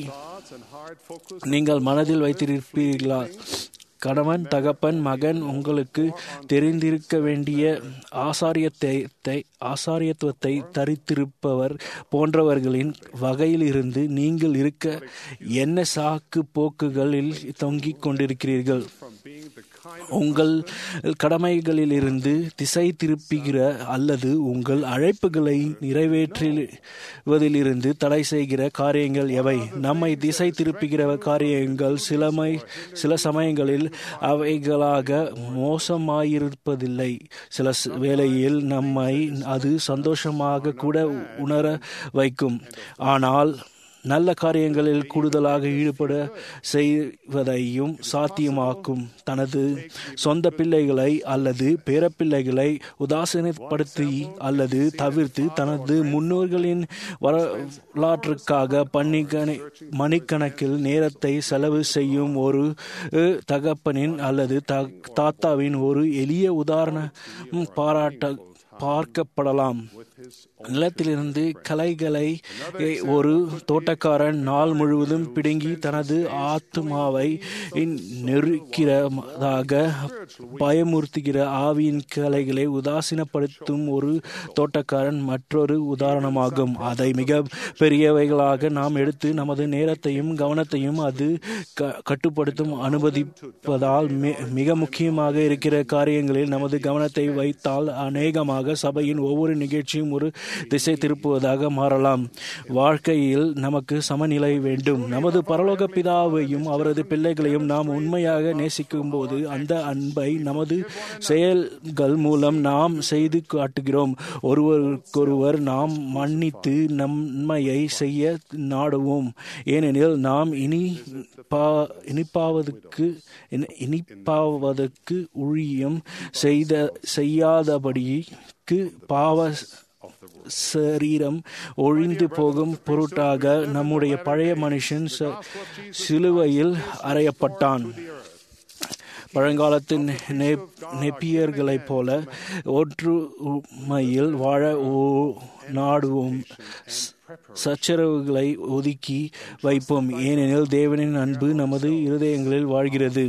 நீங்கள் மனதில் வைத்திருப்பீர்களா கணவன் தகப்பன் மகன் உங்களுக்கு தெரிந்திருக்க வேண்டிய ஆசாரியத்தை ஆசாரியத்துவத்தை தரித்திருப்பவர் போன்றவர்களின் வகையில் இருந்து நீங்கள் இருக்க என்ன சாக்கு போக்குகளில் தொங்கிக் கொண்டிருக்கிறீர்கள் உங்கள் கடமைகளிலிருந்து திசை திருப்புகிற அல்லது உங்கள் அழைப்புகளை நிறைவேற்றுவதிலிருந்து தடை செய்கிற காரியங்கள் எவை நம்மை திசை திருப்புகிற காரியங்கள் சிலமை சில சமயங்களில் அவைகளாக மோசமாயிருப்பதில்லை சில வேளையில் நம்மை அது சந்தோஷமாக கூட உணர வைக்கும் ஆனால் நல்ல காரியங்களில் கூடுதலாக ஈடுபட செய்வதையும் சாத்தியமாக்கும் தனது சொந்த பிள்ளைகளை அல்லது பேரப்பிள்ளைகளை உதாசீனப்படுத்தி அல்லது தவிர்த்து தனது முன்னோர்களின் வரலாற்றுக்காக பன்னிக்கணி மணிக்கணக்கில் நேரத்தை செலவு செய்யும் ஒரு தகப்பனின் அல்லது தாத்தாவின் ஒரு எளிய உதாரணம் பாராட்ட பார்க்கப்படலாம் நிலத்திலிருந்து கலைகளை ஒரு தோட்டக்காரன் நாள் முழுவதும் பிடுங்கி தனது ஆத்மாவை நெருக்கிறதாக பயமுறுத்துகிற ஆவியின் கலைகளை உதாசீனப்படுத்தும் ஒரு தோட்டக்காரன் மற்றொரு உதாரணமாகும் அதை மிக பெரியவைகளாக நாம் எடுத்து நமது நேரத்தையும் கவனத்தையும் அது கட்டுப்படுத்தும் அனுமதிப்பதால் மிக முக்கியமாக இருக்கிற காரியங்களில் நமது கவனத்தை வைத்தால் அநேகமாக சபையின் ஒவ்வொரு நிகழ்ச்சியும் ஒரு திசை திருப்புவதாக மாறலாம் வாழ்க்கையில் நமக்கு சமநிலை வேண்டும் நமது பரலோக பிதாவையும் அவரது பிள்ளைகளையும் நாம் உண்மையாக நேசிக்கும் போது அந்த அன்பை நமது செயல்கள் மூலம் நாம் செய்து காட்டுகிறோம் ஒருவருக்கொருவர் நாம் மன்னித்து நன்மையை செய்ய நாடுவோம் ஏனெனில் நாம் இனி இனிப்பாவதற்கு இனிப்பாவதற்கு ஊழியம் செய்த செய்யாதபடிக்கு பாவ சரீரம் ஒழிந்து போகும் பொருட்டாக நம்முடைய பழைய மனுஷன் சிலுவையில் அறையப்பட்டான் பழங்காலத்தின் நெப்பியர்களைப் போல ஒற்றுமையில் வாழ நாடுவோம் சச்சரவுகளை ஒதுக்கி வைப்போம் ஏனெனில் தேவனின் அன்பு நமது இருதயங்களில் வாழ்கிறது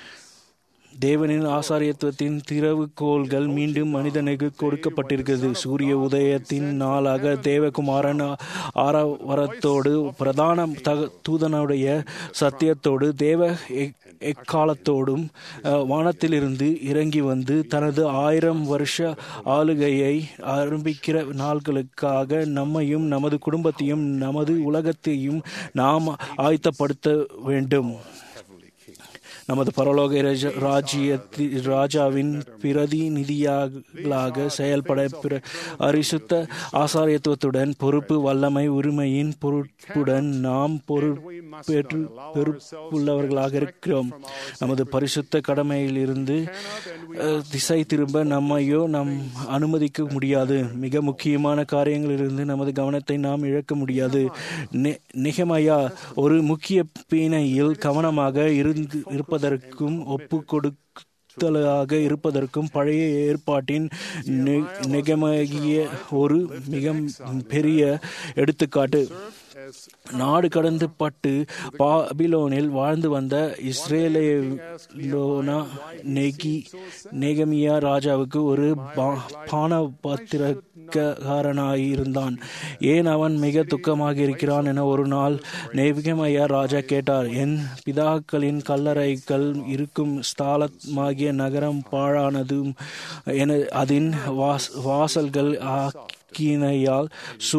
தேவனின் ஆசாரியத்துவத்தின் திறவுகோள்கள் மீண்டும் மனிதனுக்கு கொடுக்கப்பட்டிருக்கிறது சூரிய உதயத்தின் நாளாக தேவகுமாரன் ஆரவரத்தோடு பிரதான தக தூதனுடைய சத்தியத்தோடு தேவ எக்காலத்தோடும் வானத்திலிருந்து இறங்கி வந்து தனது ஆயிரம் வருஷ ஆளுகையை ஆரம்பிக்கிற நாள்களுக்காக நம்மையும் நமது குடும்பத்தையும் நமது உலகத்தையும் நாம் ஆயத்தப்படுத்த வேண்டும் நமது பரலோக ராஜ்ய ராஜாவின் பிரதிநிதியாக செயல்பட அரிசுத்த ஆசாரியத்துவத்துடன் பொறுப்பு வல்லமை உரிமையின் பொறுப்புடன் நாம் பொறுப்பேற்று பொறுப்புள்ளவர்களாக இருக்கிறோம் நமது பரிசுத்த கடமையிலிருந்து திசை திரும்ப நம்மையோ நம் அனுமதிக்க முடியாது மிக முக்கியமான காரியங்களிலிருந்து நமது கவனத்தை நாம் இழக்க முடியாது நிகமையா ஒரு முக்கிய பீனையில் கவனமாக இருந்து இருப்பதற்கும் ஒப்பு கொடுத்தலாக இருப்பதற்கும் பழைய ஏற்பாட்டின் நிகமகிய ஒரு மிக பெரிய எடுத்துக்காட்டு நாடு கடந்து பட்டு பாபிலோனில் வாழ்ந்து வந்த இஸ்ரேலோனா நெகி நெகமியா ராஜாவுக்கு ஒரு பான பத்திரக்காரனாயிருந்தான் ஏன் அவன் மிக துக்கமாக இருக்கிறான் என ஒரு நாள் நெகமையா ராஜா கேட்டார் என் பிதாக்களின் கல்லறைகள் இருக்கும் ஸ்தாலமாகிய நகரம் பாழானதும் என அதன் வாஸ் வாசல்கள் கீனையால்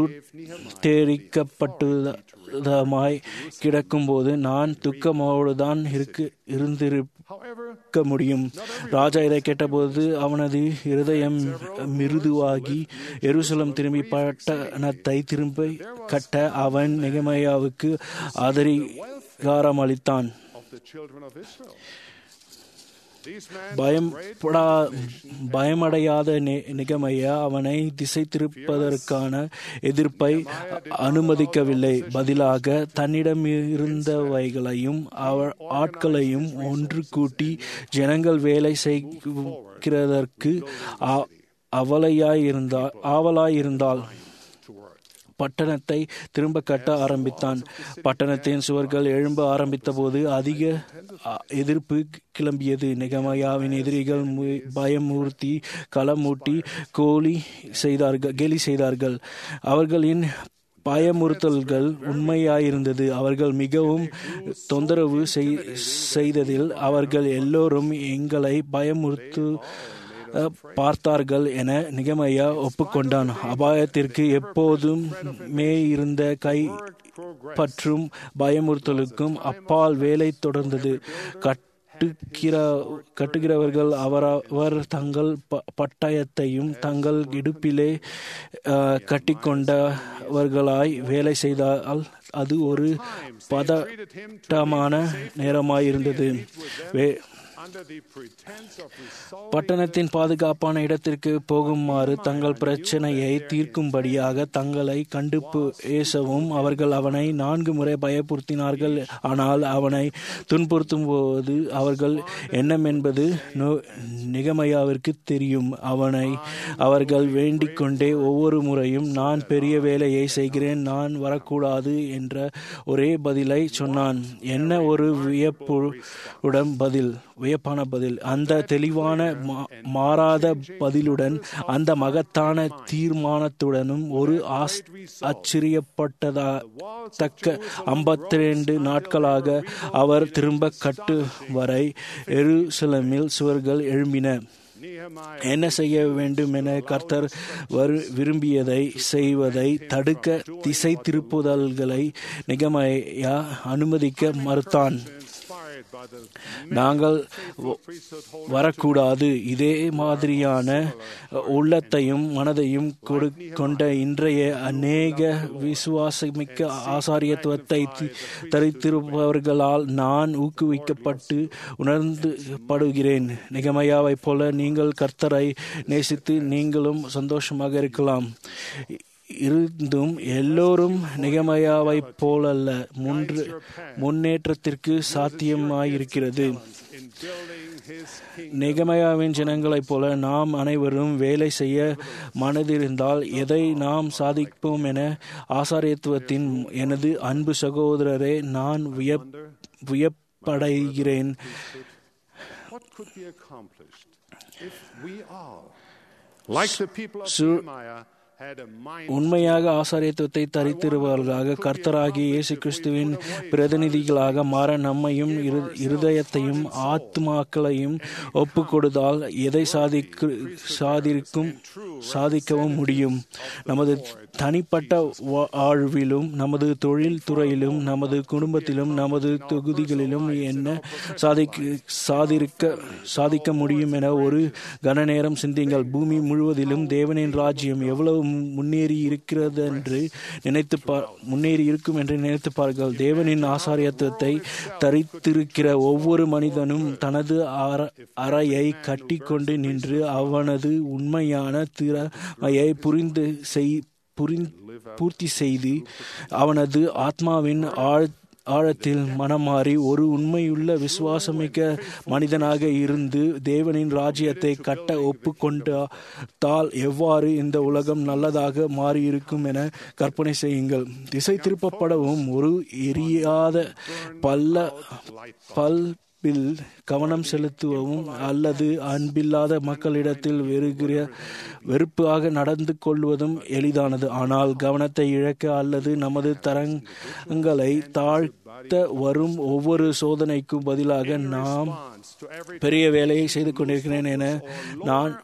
சுட்டெரிக்கப்பட்டதாய் கிடக்கும்போது நான் துக்கமோடுதான் இருக்கு இருந்திருக்க முடியும் ராஜா இதை கேட்டபோது அவனது இருதயம் மிருதுவாகி எருசலம் திரும்பி பட்டணத்தை திரும்ப கட்ட அவன் நெகமையாவுக்கு ஆதரிகாரம் அளித்தான் பயப்படா பயமடையாத நி- நிகமையா அவனை திசை திருப்பதற்கான எதிர்ப்பை அனுமதிக்கவில்லை பதிலாக தன்னிடம் இருந்தவைகளையும் அவ ஆட்களையும் ஒன்று கூட்டி ஜனங்கள் வேலை செய்கிறதற்கு ஆ- அவளையாயிருந்தாள் ஆவலாயிருந்தாள் பட்டணத்தை திரும்ப கட்ட ஆரம்பித்தான் பட்டணத்தின் சுவர்கள் எழும்ப ஆரம்பித்த போது அதிக அ, எதிர்ப்பு கிளம்பியது நெகமயாவின் எதிரிகள் மு- பயமூர்த்தி களமூட்டி கோலி செய்தார்கள் கேலி செய்தார்கள் அவர்களின் பயமுறுத்தல்கள் உண்மையாயிருந்தது அவர்கள் மிகவும் தொந்தரவு செய்- செய்ததில் அவர்கள் எல்லோரும் எங்களை பயமுறுத்து அஹ், பார்த்தார்கள் என நிகமையா ஒப்புக்கொண்டான் அபாயத்திற்கு எப்போதும் மே இருந்த கை பற்றும் பயமுறுத்தலுக்கும் அப்பால் வேலை தொடர்ந்தது கட்டுகிற கட்டுகிறவர்கள் அவரவர் தங்கள் ப- பட்டயத்தையும் தங்கள் இடுப்பிலே அஹ், கட்டிக்கொண்டவர்களாய் வேலை செய்தால் அது ஒரு பதட்டமான நேரமாயிருந்தது வே under the pretense of resolving பட்டணத்தின் பாதுகாப்பான இடத்திற்கு போகுமாறு தங்கள் பிரச்சனையை தீர்க்கும்படியாக தங்களை கண்டு பேசவும் அவர்கள் அவனை நான்கு முறை பயப்படுத்தினார்கள் ஆனால் அவனை துன்புறுத்தும் போது அவர்கள் எண்ணம் என்பது நோ- நிகமையாவிற்கு தெரியும் அவனை அவர்கள் வேண்டிக் கொண்டே ஒவ்வொரு முறையும் நான் பெரிய வேலையை செய்கிறேன் நான் வரக்கூடாது என்ற ஒரே பதிலை சொன்னான் என்ன ஒரு வியப்புடன் பதில் வியப்பான பதில் அந்த தெளிவான மா- மாறாத பதிலுடன் அந்த மகத்தான தீர்மானத்துடனும் ஒரு ஆஸ்- ஆச்சரியப்பட்டதா தக்க ஐம்பத்தி ரெண்டு நாட்களாக அவர் திரும்ப கட்டு வரை எருசலேமில் சுவர்கள் எழும்பின என்ன செய்ய வேண்டும் என கர்த்தர் வரு விரும்பியதை செய்வதை தடுக்க திசை திருப்புதல்களை நிகமையா அனுமதிக்க மறுத்தான் inspired by the நாங்கள் வ- வரக்கூடாது இதே மாதிரியான உள்ளத்தையும் மனதையும் கொடு- கொண்ட இன்றைய அநேக விசுவாசமிக்க ஆசாரியத்துவத்தை தி- தரித்திருப்பவர்களால் நான் ஊக்குவிக்கப்பட்டு உணர்ந்து படுகிறேன் நிகமையாவைப் போல நீங்கள் கர்த்தரை நேசித்து நீங்களும் சந்தோஷமாக இருக்கலாம் இருந்தும் எல்லோரும் நிகமையாவைப் போலல்ல முன்று முன்னேற்றத்திற்கு சாத்தியமாயிருக்கிறது in building his kingdom. நிகமயாவின் ஜனங்களைப் போல நாம் அனைவரும் வேலை செய்ய மனதிருந்தால் எதை நாம் சாதிப்போம் என ஆசாரியத்துவத்தின் எனது அன்பு சகோதரரே நான் வியப் வியப்படைகிறேன் What could be accomplished if we all, like the people of Su- Nehemiah, had a mind உண்மையாக ஆசாரியத்துவத்தை தரித்திருப்பவர்களாக கர்த்தராகிய இயேசு கிறிஸ்துவின் பிரதிநிதிகளாக மாற நம்மையும் இரு- இருதயத்தையும் ஆத்மாக்களையும் ஒப்பு கொடுத்தால் எதை சாதிக்கு சாதிக்கும் சாதிக்கவும் முடியும் நமது தனிப்பட்ட வா- வாழ்விலும் நமது தொழில் துறையிலும் நமது குடும்பத்திலும் நமது தொகுதிகளிலும் என்ன சாதிக்க சாதிக்க சாதிக்க முடியும் என ஒரு கன நேரம் சிந்திங்கள் பூமி முழுவதிலும் தேவனின் ராஜ்யம் எவ்வளவு மு- முன்னேறி இருக்கிறது என்று நினைத்து பா- முன்னேறி இருக்கும் என்று நினைத்து பாருங்கள் தேவனின் ஆசாரியத்துவத்தை தரித்திருக்கிற ஒவ்வொரு மனிதனும் தனது அற- அறையை கட்டிக்கொண்டு நின்று அவனது உண்மையான திறமையை புரிந்து செய் புரிந்- பூர்த்தி செய்து அவனது ஆத்மாவின் ஆழ் ஆழத்தில் மனமாறி ஒரு உண்மையுள்ள விசுவாசமிக்க மனிதனாக இருந்து தேவனின் ராஜ்யத்தை கட்ட ஒப்புக்கொண்டால் எவ்வாறு இந்த உலகம் நல்லதாக மாறியிருக்கும் என கற்பனை செய்யுங்கள் திசை திருப்பப்படவும் ஒரு எரியாத பல்ல பல்பில் கவனம் செலுத்துவவும் அல்லது அன்பில்லாத மக்களிடத்தில் வெறுகிற வெறுப்பாக நடந்து கொள்வதும் எளிதானது ஆனால் கவனத்தை இழக்க அல்லது நமது தரங்களை தாழ்த்த வரும் ஒவ்வொரு சோதனைக்கும் பதிலாக நாம் பெரிய வேலையை செய்து கொண்டிருக்கிறேன் என நான்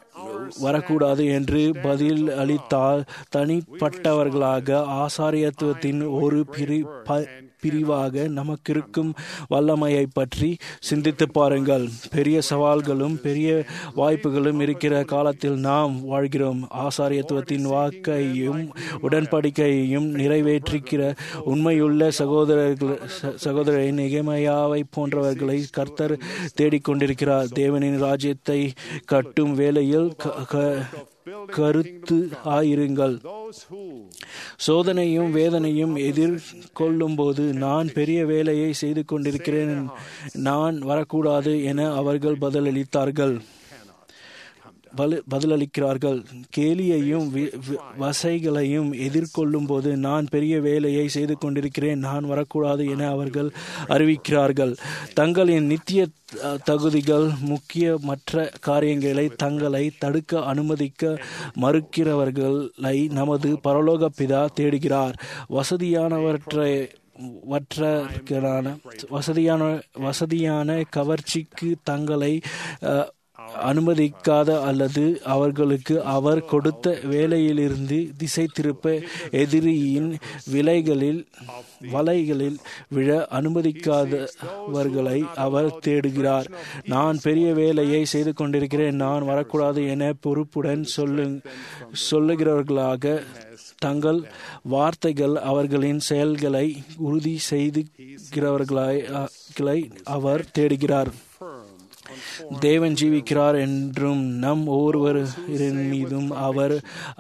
வரக்கூடாது என்று பதில் அளித்தால் தனிப்பட்டவர்களாக ஆசாரியத்துவத்தின் ஒரு பிரி ப- பிரிவாக நமக்கிருக்கும் வல்லமையை பற்றி சிந்தித்து பாருங்கள் பெரிய சவால்களும் பெரிய வாய்ப்புகளும் இருக்கிற காலத்தில் நாம் வாழ்கிறோம் ஆசாரியத்துவத்தின் வாக்கையும் உடன்படிக்கையையும் நிறைவேற்றிக்கிற உண்மையுள்ள சகோதரர்கள் ச- சகோதரரை நிகமையாவை போன்றவர்களை கர்த்தர் தேடிக்கொண்டிருக்கிறார் தேவனின் ராஜ்யத்தை கட்டும் வேளையில் க- க- கருத்து ஆயிருங்கள் சோதனையும் வேதனையும் எதிர்கொள்ளும் போது நான் பெரிய வேலையை செய்து கொண்டிருக்கிறேன் நான் வரக்கூடாது என அவர்கள் பதிலளித்தார்கள் பல- பதிலளிக்கிறார்கள் கேலியையும் வி- வி- வசைகளையும் எதிர்கொள்ளும் போது நான் பெரிய வேலையை செய்து கொண்டிருக்கிறேன் நான் வரக்கூடாது என அவர்கள் அறிவிக்கிறார்கள் தங்களின் நித்திய த- தகுதிகள் முக்கியமற்ற காரியங்களை தங்களை தடுக்க அனுமதிக்க மறுக்கிறவர்களை நமது பரலோக பிதா தேடுகிறார் வசதியானவற்றை வற்றற்கான வசதியான வசதியான கவர்ச்சிக்கு தங்களை அஹ், அனுமதிக்காத அல்லது அவர்களுக்கு அவர் கொடுத்த வேலையிலிருந்து திசை திருப்ப எதிரியின் விலைகளில் வலைகளில் விழ அனுமதிக்காதவர்களை அவர் தேடுகிறார் நான் பெரிய வேலையை செய்து கொண்டிருக்கிறேன் நான் வரக்கூடாது என பொறுப்புடன் சொல்லு சொல்லுகிறவர்களாக தங்கள் வார்த்தைகள் அவர்களின் செயல்களை உறுதி செய்துகிறவர்களை அவர் தேடுகிறார் தேவன் ஜீவிக்கிறார் என்றும் நம் ஒவ்வொருவரின் மீதும் அவர்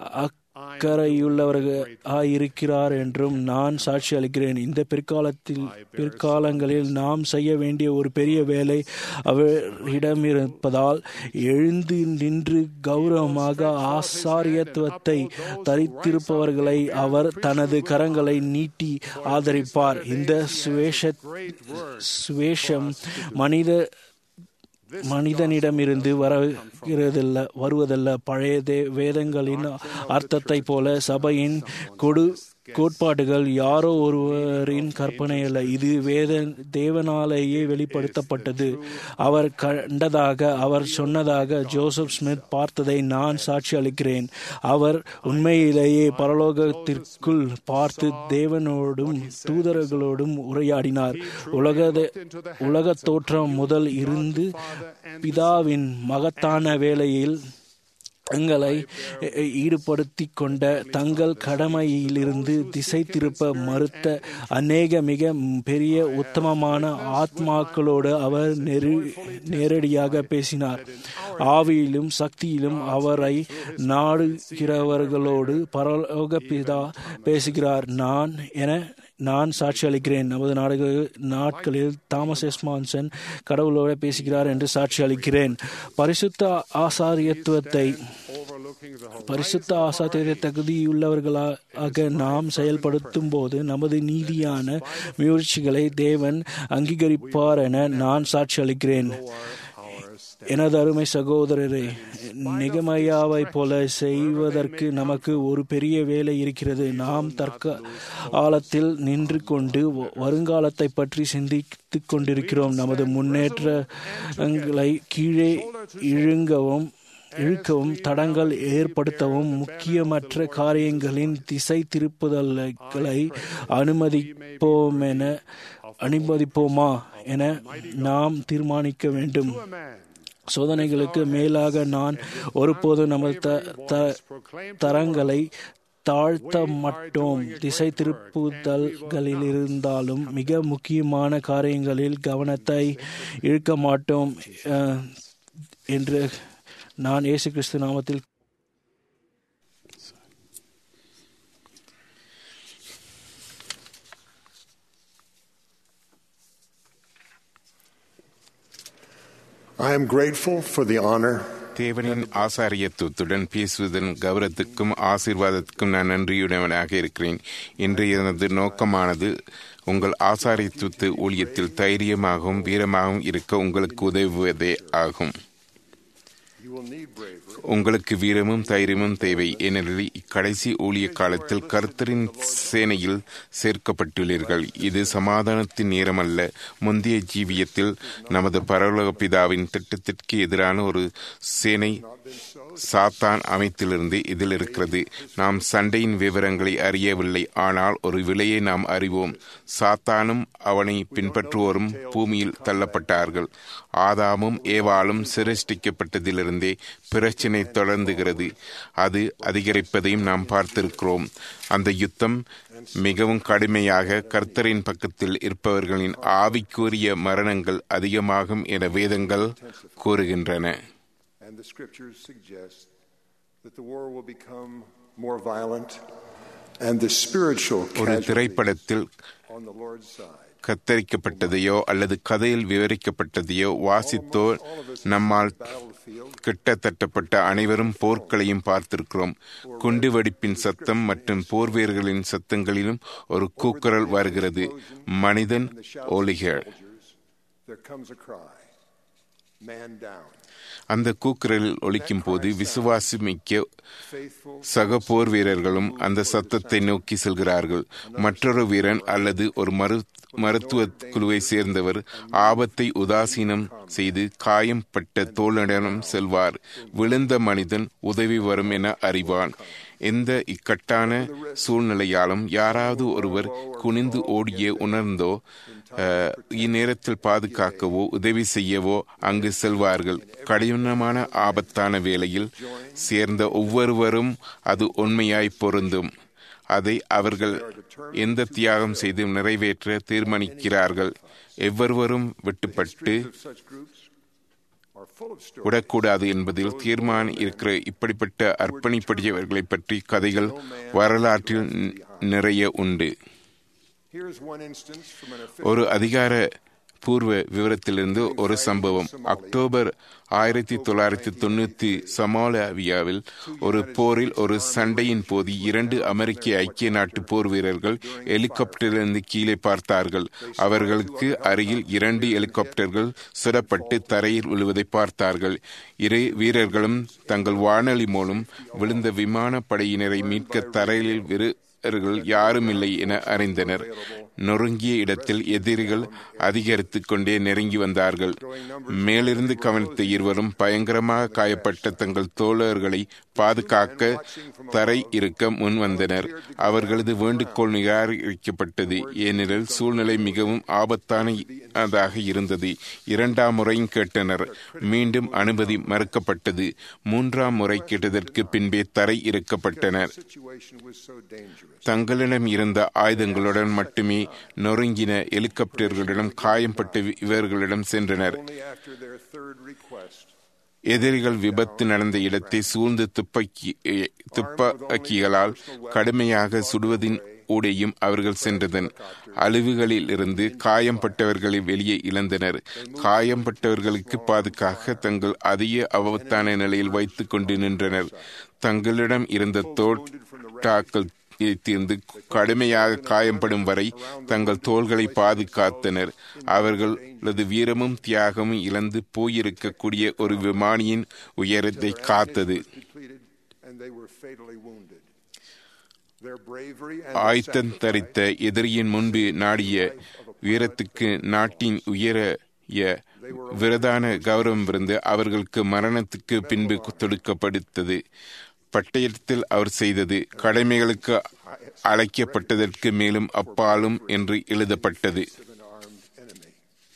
அக்கறையுள்ளவராயிருக்கிறார் என்றும் நான் சாட்சி அளிக்கிறேன் இந்த பிற்காலத்தில் பிற்காலங்களில் நாம் செய்ய வேண்டிய ஒரு பெரிய வேலை அவரிடமிருப்பதால் எழுந்து நின்று கௌரவமாக ஆசாரியத்துவத்தை தரித்திருப்பவர்களை அவர் தனது கரங்களை நீட்டி ஆதரிப்பார் இந்த சுவேஷ சுவேஷம் மனித மனிதனிடமிருந்து வருகிறதல்ல வருவதல்ல பழைய தே வேதங்களின் அர்த்தத்தை போல சபையின் கொடு கோட்பாடுகள் யாரோ ஒருவரின் கற்பனை அல்ல இது வேத தேவனாலேயே வெளிப்படுத்தப்பட்டது அவர் கண்டதாக அவர் சொன்னதாக ஜோசப் ஸ்மித் பார்த்ததை நான் சாட்சி அளிக்கிறேன் அவர் உண்மையிலேயே பரலோகத்திற்குள் பார்த்து தேவனோடும் தூதர்களோடும் உரையாடினார் உலக உலக தோற்றம் முதல் இருந்து பிதாவின் மகத்தான வேலையில் தங்களை ஈடுபடுத்தி கொண்ட தங்கள் கடமையிலிருந்து திசை திருப்ப மறுத்த அநேக மிக பெரிய உத்தமமான ஆத்மாக்களோடு அவர் நெரு நேரடியாக பேசினார் ஆவியிலும் சக்தியிலும் அவரை நாடுகிறவர்களோடு பரலோக பிதா பேசுகிறார் நான் என நான் சாட்சி அளிக்கிறேன் நமது நாடுகள் நாட்களில் தாமஸ் எஸ்மான்சன் கடவுளோட பேசுகிறார் என்று சாட்சி அளிக்கிறேன் பரிசுத்த ஆசாரியத்துவத்தை பரிசுத்த ஆசாத்திய தகுதியுள்ளவர்களாக நாம் செயல்படுத்தும் போது நமது நீதியான முயற்சிகளை தேவன் அங்கீகரிப்பார் என நான் சாட்சி அளிக்கிறேன் எனது அருமை சகோதரரே நிகமையாவை போல செய்வதற்கு நமக்கு ஒரு பெரிய வேலை இருக்கிறது நாம் தற்க ஆழத்தில் நின்று கொண்டு வருங்காலத்தை பற்றி சிந்தித்து கொண்டிருக்கிறோம் நமது முன்னேற்றங்களை கீழே இழுங்கவும் இழுக்கவும் தடங்கள் ஏற்படுத்தவும் முக்கியமற்ற காரியங்களின் திசை திருப்புதல்களை அனுமதிப்போம் என அனுமதிப்போமா என நாம் தீர்மானிக்க வேண்டும் சோதனைகளுக்கு மேலாக நான் ஒருபோதும் நமது தரங்களை தாழ்த்த மாட்டோம் திசை திருப்புதல்களில் இருந்தாலும் மிக முக்கியமான காரியங்களில் கவனத்தை இழுக்க மாட்டோம் என்று நான் இயேசு கிறிஸ்து நாமத்தில் I am grateful for the honor தேவனின் ஆசாரியத்துவத்துடன் பேசுவதன் கௌரவத்துக்கும் ஆசீர்வாதத்துக்கும் நான் நன்றியுடையவனாக இருக்கிறேன் இன்றைய எனது நோக்கமானது உங்கள் ஆசாரியத்துவத்து ஊழியத்தில் தைரியமாகவும் வீரமாகவும் இருக்க உங்களுக்கு உதவுவதே ஆகும் உங்களுக்கு வீரமும் தைரியமும் தேவை ஏனெனில் இக்கடைசி ஊழிய காலத்தில் கர்த்தரின் சேனையில் சேர்க்கப்பட்டுள்ளீர்கள் இது சமாதானத்தின் நேரமல்ல முந்தைய ஜீவியத்தில் நமது பரலோக பிதாவின் திட்டத்திற்கு எதிரான ஒரு சேனை சாத்தான் அமைத்திலிருந்து இதில் இருக்கிறது நாம் சண்டையின் விவரங்களை அறியவில்லை ஆனால் ஒரு விலையை நாம் அறிவோம் சாத்தானும் அவனை பின்பற்றுவோரும் பூமியில் தள்ளப்பட்டார்கள் ஆதாமும் ஏவாளும் சிரஷ்டிக்கப்பட்டதிலிருந்தே பிரச்சினை தொடர்ந்துகிறது அது அதிகரிப்பதையும் நாம் பார்த்திருக்கிறோம் அந்த யுத்தம் மிகவும் கடுமையாக கர்த்தரின் பக்கத்தில் இருப்பவர்களின் ஆவிக்குரிய மரணங்கள் அதிகமாகும் என வேதங்கள் கூறுகின்றன And the scriptures suggest that the war will become more violent and the spiritual ஒரு casualties திரைப்படத்தில் on the Lord's side. கத்தரிக்கப்பட்டதையோ அல்லது கதையில் விவரிக்கப்பட்டதையோ வாசித்தோ நம்மால் கிட்டத்தட்டப்பட்ட அனைவரும் போர்களையும் பார்த்திருக்கிறோம் குண்டுவெடிப்பின் சத்தம் மற்றும் போர் வீரர்களின் சத்தங்களிலும் ஒரு கூக்குரல் வருகிறது மனிதன் ஒலிகள் There comes a cry, man down. அந்த கூக்குரலில் ஒலிக்கும் போது விசுவாசி மிக்க சக போர் வீரர்களும் அந்த சத்தத்தை நோக்கி செல்கிறார்கள் மற்றொரு வீரன் அல்லது ஒரு மரு மருத்துவ குழுவை சேர்ந்தவர் ஆபத்தை உதாசீனம் செய்து காயம்பட்ட தோழனிடம் செல்வார் விழுந்த மனிதன் உதவி வரும் என அறிவான் எந்த இக்கட்டான சூழ்நிலையாலும் யாராவது ஒருவர் குனிந்து ஓடிய உணர்ந்தோ அஹ், இந்நேரத்தில் பாதுகாக்கவோ உதவி செய்யவோ அங்கு செல்வார்கள் கடினமான ஆபத்தான வேளையில் சேர்ந்த ஒவ்வொருவரும் அது உண்மையாய் பொருந்தும் அதை அவர்கள் எந்த தியாகம் செய்து நிறைவேற்ற தீர்மானிக்கிறார்கள் எவ்வொருவரும் விட்டுப்பட்டு Such groups are full of stories. விடக்கூடாது என்பதில் தீர்மானம் இருக்கிற இப்படிப்பட்ட அர்ப்பணிப்படியவர்களை பற்றி கதைகள் வரலாற்றில் ந- நிறைய உண்டு Here's one instance from an official ஒரு அதிகார பூர்வ விவரத்திலிருந்து ஒரு சம்பவம் அக்டோபர் ஆயிரத்தி தொள்ளாயிரத்தி தொண்ணூத்தி சமாலியாவில் ஒரு போரில் ஒரு சண்டையின் போது இரண்டு அமெரிக்க ஐக்கிய நாட்டு போர் வீரர்கள் ஹெலிகாப்டரிலிருந்து கீழே பார்த்தார்கள் அவர்களுக்கு அருகில் இரண்டு ஹெலிகாப்டர்கள் சுடப்பட்டு தரையில் விழுவதை பார்த்தார்கள் இரு வீரர்களும் தங்கள் வானொலி மூலம் விழுந்த விமானப்படையினரை மீட்க தரையில் விரு வீரர்கள் யாரும் இல்லை என அறிந்தனர் நொறுங்கிய இடத்தில் எதிரிகள் அதிகரித்துக் கொண்டே நெருங்கி வந்தார்கள் மேலிருந்து கவனித்த இருவரும் பயங்கரமாக காயப்பட்ட தங்கள் தோழர்களை பாதுகாக்க தரை இருக்க முன் வந்தனர் அவர்களது வேண்டுகோள் நிராகரிக்கப்பட்டது ஏனெனில் சூழ்நிலை மிகவும் ஆபத்தானதாக இருந்தது இரண்டாம் முறையும் கேட்டனர் மீண்டும் அனுமதி மறுக்கப்பட்டது மூன்றாம் முறை கேட்டதற்கு பின்பே தரை இருக்கப்பட்டனர் situation was so dangerous. தங்களிடம் இருந்த ஆயுதங்களுடன் மட்டுமே நொறுங்கின ஹெலிகாப்டர்களிடம் காயம்பட்ட இவர்களிடம் சென்றனர் Only after their third request எதிரிகள் விபத்து நடந்த இடத்தை சூழ்ந்து துப்பாக்கி எ- துப்பாக்கிகளால் கடுமையாக சுடுவதின் ஊடையும் அவர்கள் சென்றதன் அழிவுகளில் இருந்து காயம்பட்டவர்களை வெளியே இழந்தனர் காயம்பட்டவர்களுக்கு பாதுகாக்க தங்கள் அதிக ஆபத்தான நிலையில் வைத்துக் கொண்டு நின்றனர் தங்களிடம் இருந்த தோட்டாக்கள் தீர்ந்து கடுமையாக காயம்படும் வரை தங்கள் தோள்களை பாதுகாத்தனர் அவர்களது வீரமும் தியாகமும் இழந்து போயிருக்கக்கூடிய ஒரு விமானியின் உயரத்தை காத்தது depleted and they were fatally wounded. Their bravery and ஆயத்தம் தரித்த எதிரியின் முன்பு நாடிய வீரத்துக்கு நாட்டின் உயரிய விரதான கௌரவம் இருந்து அவர்களுக்கு மரணத்துக்கு பின்பு தொடுக்கப்படுத்தது பட்டயத்தில் அவர் செய்தது கடமைகளுக்கு அழைக்கப்பட்டதற்கு மேலும் அப்பாலும் என்று எழுதப்பட்டது of an armed enemy.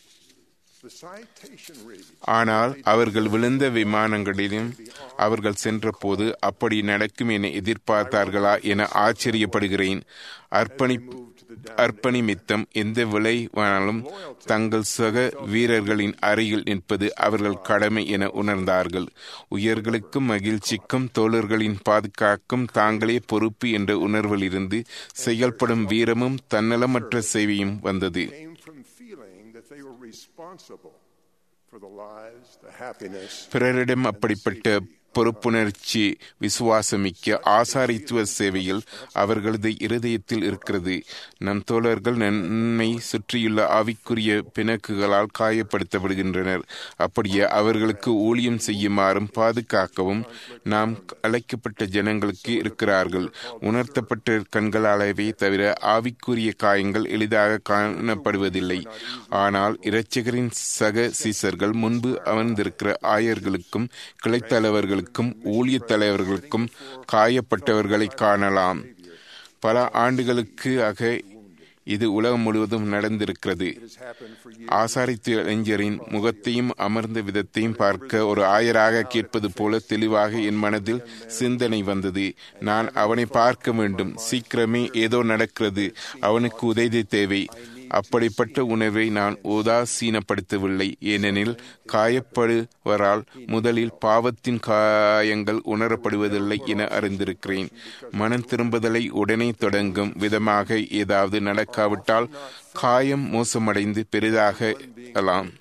The citation reads ஆனால் அவர்கள் விழுந்த விமானங்களிலும் அவர்கள் சென்றபோது அப்படி நடக்கும் என எதிர்பார்த்தார்களா என ஆச்சரியப்படுகிறேன் அர்ப்பணி அர்ப்பணிமித்தம் எந்த விளைவானாலும் தங்கள் சக வீரர்களின் அருகில் நிற்பது அவர்கள் கடமை என உணர்ந்தார்கள் உயர்களுக்கும் மகிழ்ச்சிக்கும் தோழர்களின் பாதுகாக்கும் தாங்களே பொறுப்பு என்ற உணர்விலிருந்து செயல்படும் வீரமும் தன்னலமற்ற சேவையும் வந்தது came from feeling that they were responsible for the lives, the happiness, பிறரிடம் அப்படிப்பட்ட பொறுப்புணர்ச்சி விசுவாசமிக்க ஆசாரித்துவ சேவையில் அவர்களது இருதயத்தில் இருக்கிறது நம் தோழர்கள் நம்மை சுற்றியுள்ள ஆவிக்குரிய பிணக்குகளால் காயப்படுத்தப்படுகின்றனர் அப்படியே அவர்களுக்கு ஊழியம் செய்யுமாறும் பாதுகாக்கவும் நாம் அழைக்கப்பட்ட ஜனங்களுக்கு இருக்கிறார்கள் உணர்த்தப்பட்ட கண்களாலவே தவிர ஆவிக்குரிய காயங்கள் எளிதாக காணப்படுவதில்லை ஆனால் இரட்சகரின் சக சீசர்கள் முன்பு அமர்ந்திருக்கிற ஆயர்களுக்கும் கிளைத்தலைவர்களுக்கும் ஊழிய தலைவர்களுக்கும் காயப்பட்டவர்களை காணலாம் பல ஆண்டுகளுக்கு ஆக இது உலகம் முழுவதும் நடந்திருக்கிறது ஆசாரித்து இளைஞரின் முகத்தையும் அமர்ந்த விதத்தையும் பார்க்க ஒரு ஆயராக கேட்பது போல தெளிவாக என் மனதில் சிந்தனை வந்தது நான் அவனை பார்க்க வேண்டும் சீக்கிரமே ஏதோ நடக்கிறது அவனுக்கு உதவி தேவை அப்படிப்பட்ட உணர்வை நான் உதாசீனப்படுத்தவில்லை ஏனெனில் காயப்படுவரால் முதலில் பாவத்தின் காயங்கள் உணரப்படுவதில்லை என அறிந்திருக்கிறேன் மனம் திரும்புதலை உடனே தொடங்கும் விதமாக ஏதாவது நடக்காவிட்டால் காயம் மோசமடைந்து பெரிதாகலாம்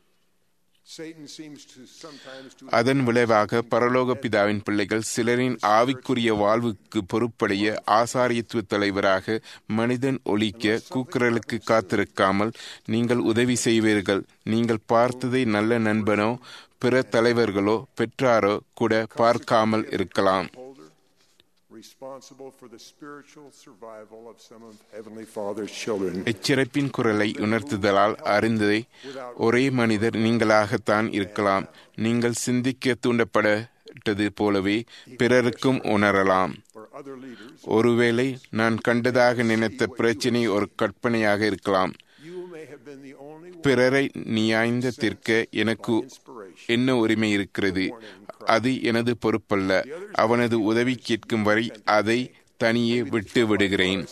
அதன் விளைவாக பரலோக பிதாவின் பிள்ளைகள் சிலரின் ஆவிக்குரிய வாழ்வுக்கு பொறுப்படைய ஆசாரியத்துவ தலைவராக மனிதன் ஒழிக்க கூக்குரலுக்கு காத்திருக்காமல் நீங்கள் உதவி செய்வீர்கள் நீங்கள் பார்த்ததை நல்ல நண்பனோ பிற தலைவர்களோ பெற்றாரோ கூட பார்க்காமல் இருக்கலாம் responsible for the spiritual survival of some of Heavenly Father's children. இச்சிறப்பின் குரலை உணர்த்துதலால் அறிந்ததை ஒரே மனிதர் நீங்களாகத்தான் இருக்கலாம் நீங்கள் சிந்திக்க தூண்டப்பட்டது போலவே பிறருக்கும் உணரலாம் ஒருவேளை நான் கண்டதாக நினைத்த பிரச்சினை ஒரு கற்பனையாக இருக்கலாம் பிறரை நியாய்ந்த தீர்க்க எனக்கு என்ன உரிமை இருக்கிறது அது எனது பொறுப்பல்ல அவனது உதவி கேட்கும் வரை அதை தனியே விட்டு விடுகிறேன்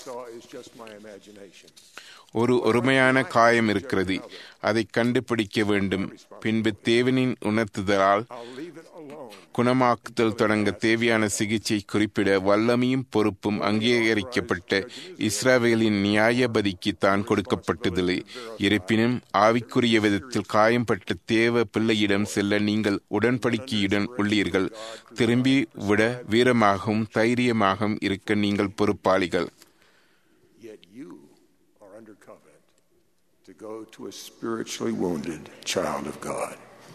ஒரு ஒருமையான காயம் இருக்கிறது அதை கண்டுபிடிக்க வேண்டும் பின்பு தேவனின் உணர்த்துதலால் குணமாக்குதல் தொடங்க தேவையான சிகிச்சை குறிப்பிட வல்லமையும் பொறுப்பும் அங்கீகரிக்கப்பட்ட இஸ்ராவேலின் நியாயபதிக்கு தான் கொடுக்கப்பட்டதில்லை இருப்பினும் ஆவிக்குரிய விதத்தில் காயம்பட்ட தேவ பிள்ளையிடம் செல்ல நீங்கள் உடன்படிக்கையுடன் உள்ளீர்கள் திரும்பி விட வீரமாகவும் தைரியமாகவும் இருக்க நீங்கள் பொறுப்பாளிகள் to go to a spiritually wounded child of God.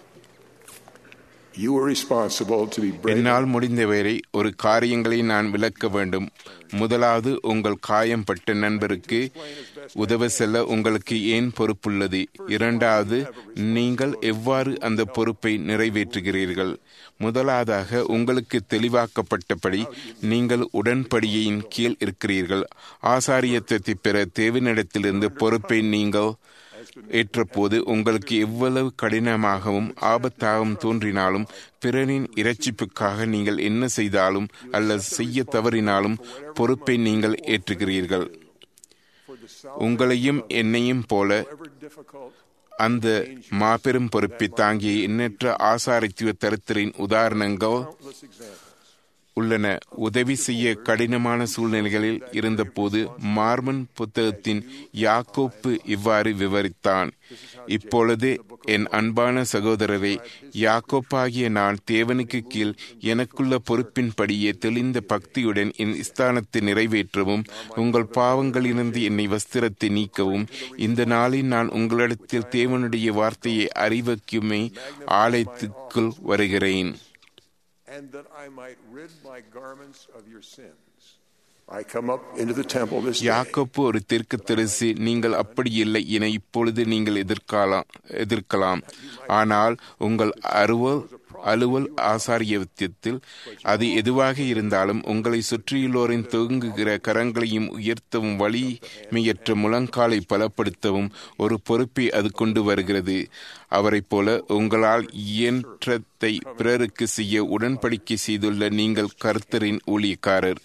You are responsible to be brave. என்னால் முடிந்தவரை ஒரு காரியங்களை நான் விளக்க வேண்டும் முதலாவது உங்கள் காயம்பட்ட நண்பருக்கு உதவ செல்ல உங்களுக்கு ஏன் பொறுப்புள்ளது இரண்டாவது நீங்கள் எவ்வாறு அந்த பொறுப்பை நிறைவேற்றுகிறீர்கள் முதலாவதாக உங்களுக்கு தெளிவாக்கப்பட்டபடி நீங்கள் உடன்படியின் கீழ் இருக்கிறீர்கள் ஆசாரியத்தை பெற தேவனிடத்திலிருந்து பொறுப்பை நீங்கள் ஏற்றபோது உங்களுக்கு எவ்வளவு கடினமாகவும் ஆபத்தாகவும் தோன்றினாலும் பிறனின் இறைச்சிப்புக்காக நீங்கள் என்ன செய்தாலும் அல்லது செய்ய தவறினாலும் பொறுப்பை நீங்கள் ஏற்றுகிறீர்கள் உங்களையும் என்னையும் போல அந்த மாபெரும் பொறுப்பை தாங்கிய எண்ணற்ற ஆசாரித்துவ தருத்தரின் உதாரணங்கள் உள்ளன உதவி செய்ய கடினமான சூழ்நிலைகளில் இருந்தபோது மார்மன் புத்தகத்தின் யாக்கோப்பு இவ்வாறு விவரித்தான் இப்பொழுது என் அன்பான சகோதரரை யாக்கோப்பாகிய நான் தேவனுக்கு கீழ் எனக்குள்ள பொறுப்பின்படியே தெளிந்த பக்தியுடன் என் ஸ்தானத்தை நிறைவேற்றவும் உங்கள் பாவங்களிலிருந்து என்னை வஸ்திரத்தை நீக்கவும் இந்த நாளில் நான் உங்களிடத்தில் தேவனுடைய வார்த்தையை அறிவிக்குமே ஆலயத்துக்குள் வருகிறேன் and that I might rid my garments of your sins. I come up into the temple this day. யாக்கோப்பு ஒரு தெற்கு தரிசி நீங்கள் அப்படி இல்லை என இப்பொழுது நீங்கள் எதிர்க்கலாம் எதிர்க்கலாம் ஆனால் உங்கள் அருவல் அலுவல் ஆசாரியத்தியத்தில் அது எதுவாக இருந்தாலும் உங்களை சுற்றியுள்ளோரின் தொங்குகிற கரங்களையும் உயர்த்தவும் வலிமையற்ற முழங்காலை பலப்படுத்தவும் ஒரு பொறுப்பை அது கொண்டு வருகிறது அவரைப் போல உங்களால் இயன்றதை பிறருக்கு செய்ய உடன்படிக்கை செய்துள்ள நீங்கள் கர்த்தரின் ஊழியக்காரர்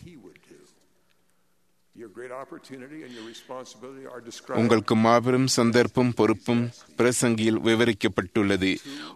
Your great opportunity and your responsibility are described. உங்களுக்கு மாபெரும் சந்தர்ப்பம் பொறுப்பும் பிரசங்கியில் விவரிக்கப்பட்டுள்ளது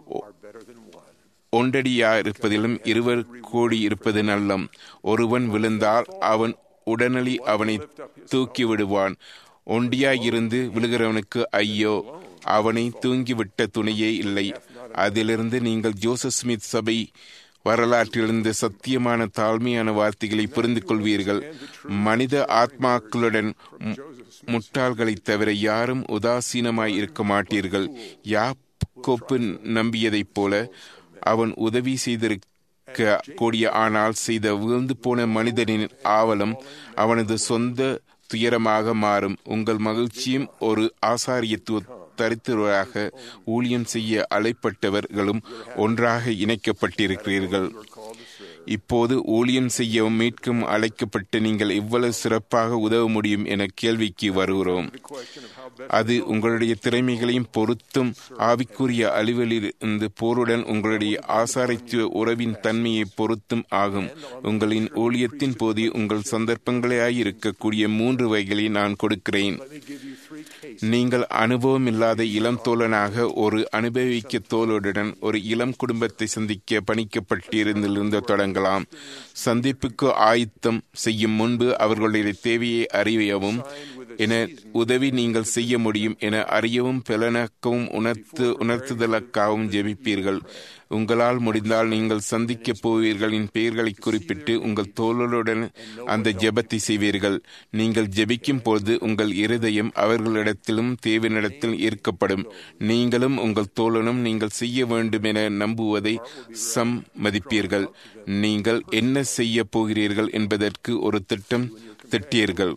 ஒன்றடியா இருப்பதிலும் இருவர் கோடி இருப்பது நல்லம் ஒருவன் விழுந்தால் அவன் உடனடி அவனை தூக்கி விடுவான் ஒண்டியாயிருந்து விழுகிறவனுக்கு ஐயோ அவனை தூங்கிவிட்ட துணையே இல்லை அதிலிருந்து நீங்கள் ஜோசப் ஸ்மித் சபை வரலாற்றிலிருந்து சத்தியமான தாழ்மையான வார்த்தைகளை புரிந்து கொள்வீர்கள் மனித ஆத்மாக்களுடன் மு- முட்டாள்களைத் தவிர யாரும் உதாசீனமாய் இருக்க மாட்டீர்கள் யாக்கோப்பு நம்பியதைப் போல அவன் உதவி செய்திருக்க கூடிய ஆனால் செய்த வீழ்ந்து போன மனிதனின் ஆவலம் அவனது சொந்த துயரமாக மாறும் உங்கள் மகிழ்ச்சியும் ஒரு ஆசாரியத்துவ தரித்திரராக ஊழியம் செய்ய அழைப்பட்டவர்களும் ஒன்றாக இணைக்கப்பட்டிருக்கிறீர்கள் இப்போது ஊழியம் செய்யவும் மீட்கும் அழைக்கப்பட்டு நீங்கள் எவ்வளவு சிறப்பாக உதவ முடியும் என கேள்விக்கு வருகிறோம் அது உங்களுடைய திறமைகளையும் பொருத்தும் ஆவிக்குரிய அலுவலிலிருந்து போருடன் உங்களுடைய ஆசாரித்துவ உறவின் தன்மையை பொருத்தும் ஆகும் உங்களின் ஊழியத்தின் போது உங்கள் சந்தர்ப்பங்களாய் இருக்கக்கூடிய மூன்று வகைகளை நான் கொடுக்கிறேன் நீங்கள் அனுபவம் இல்லாத இளம் தோழனாக ஒரு அனுபவிக்க தோழருடன் ஒரு இளம் குடும்பத்தை சந்திக்க பணிக்கப்பட்டிருந்திலிருந்து தொடங்கலாம் சந்திப்புக்கு ஆயத்தம் செய்யும் முன்பு அவர்களுடைய தேவையை அறியவும் என உதவி நீங்கள் செய்ய முடியும் என அறியவும் பலனாக்கவும் உணர்த்து உணர்த்துதலுக்காகவும் ஜெபிப்பீர்கள் உங்களால் முடிந்தால் நீங்கள் சந்திக்கப் போவீர்களின் பெயர்களை குறிப்பிட்டு உங்கள் தோழருடன் அந்த ஜெபத்தை செய்வீர்கள் நீங்கள் ஜெபிக்கும் போது உங்கள் இருதயம் அவர்களிடத்திலும் தேவனிடத்தில் ஈர்க்கப்படும் நீங்களும் உங்கள் தோழனும் நீங்கள் செய்ய வேண்டும் என நம்புவதை சம்மதிப்பீர்கள் நீங்கள் என்ன செய்ய போகிறீர்கள் என்பதற்கு ஒரு திட்டம் திட்டீர்கள்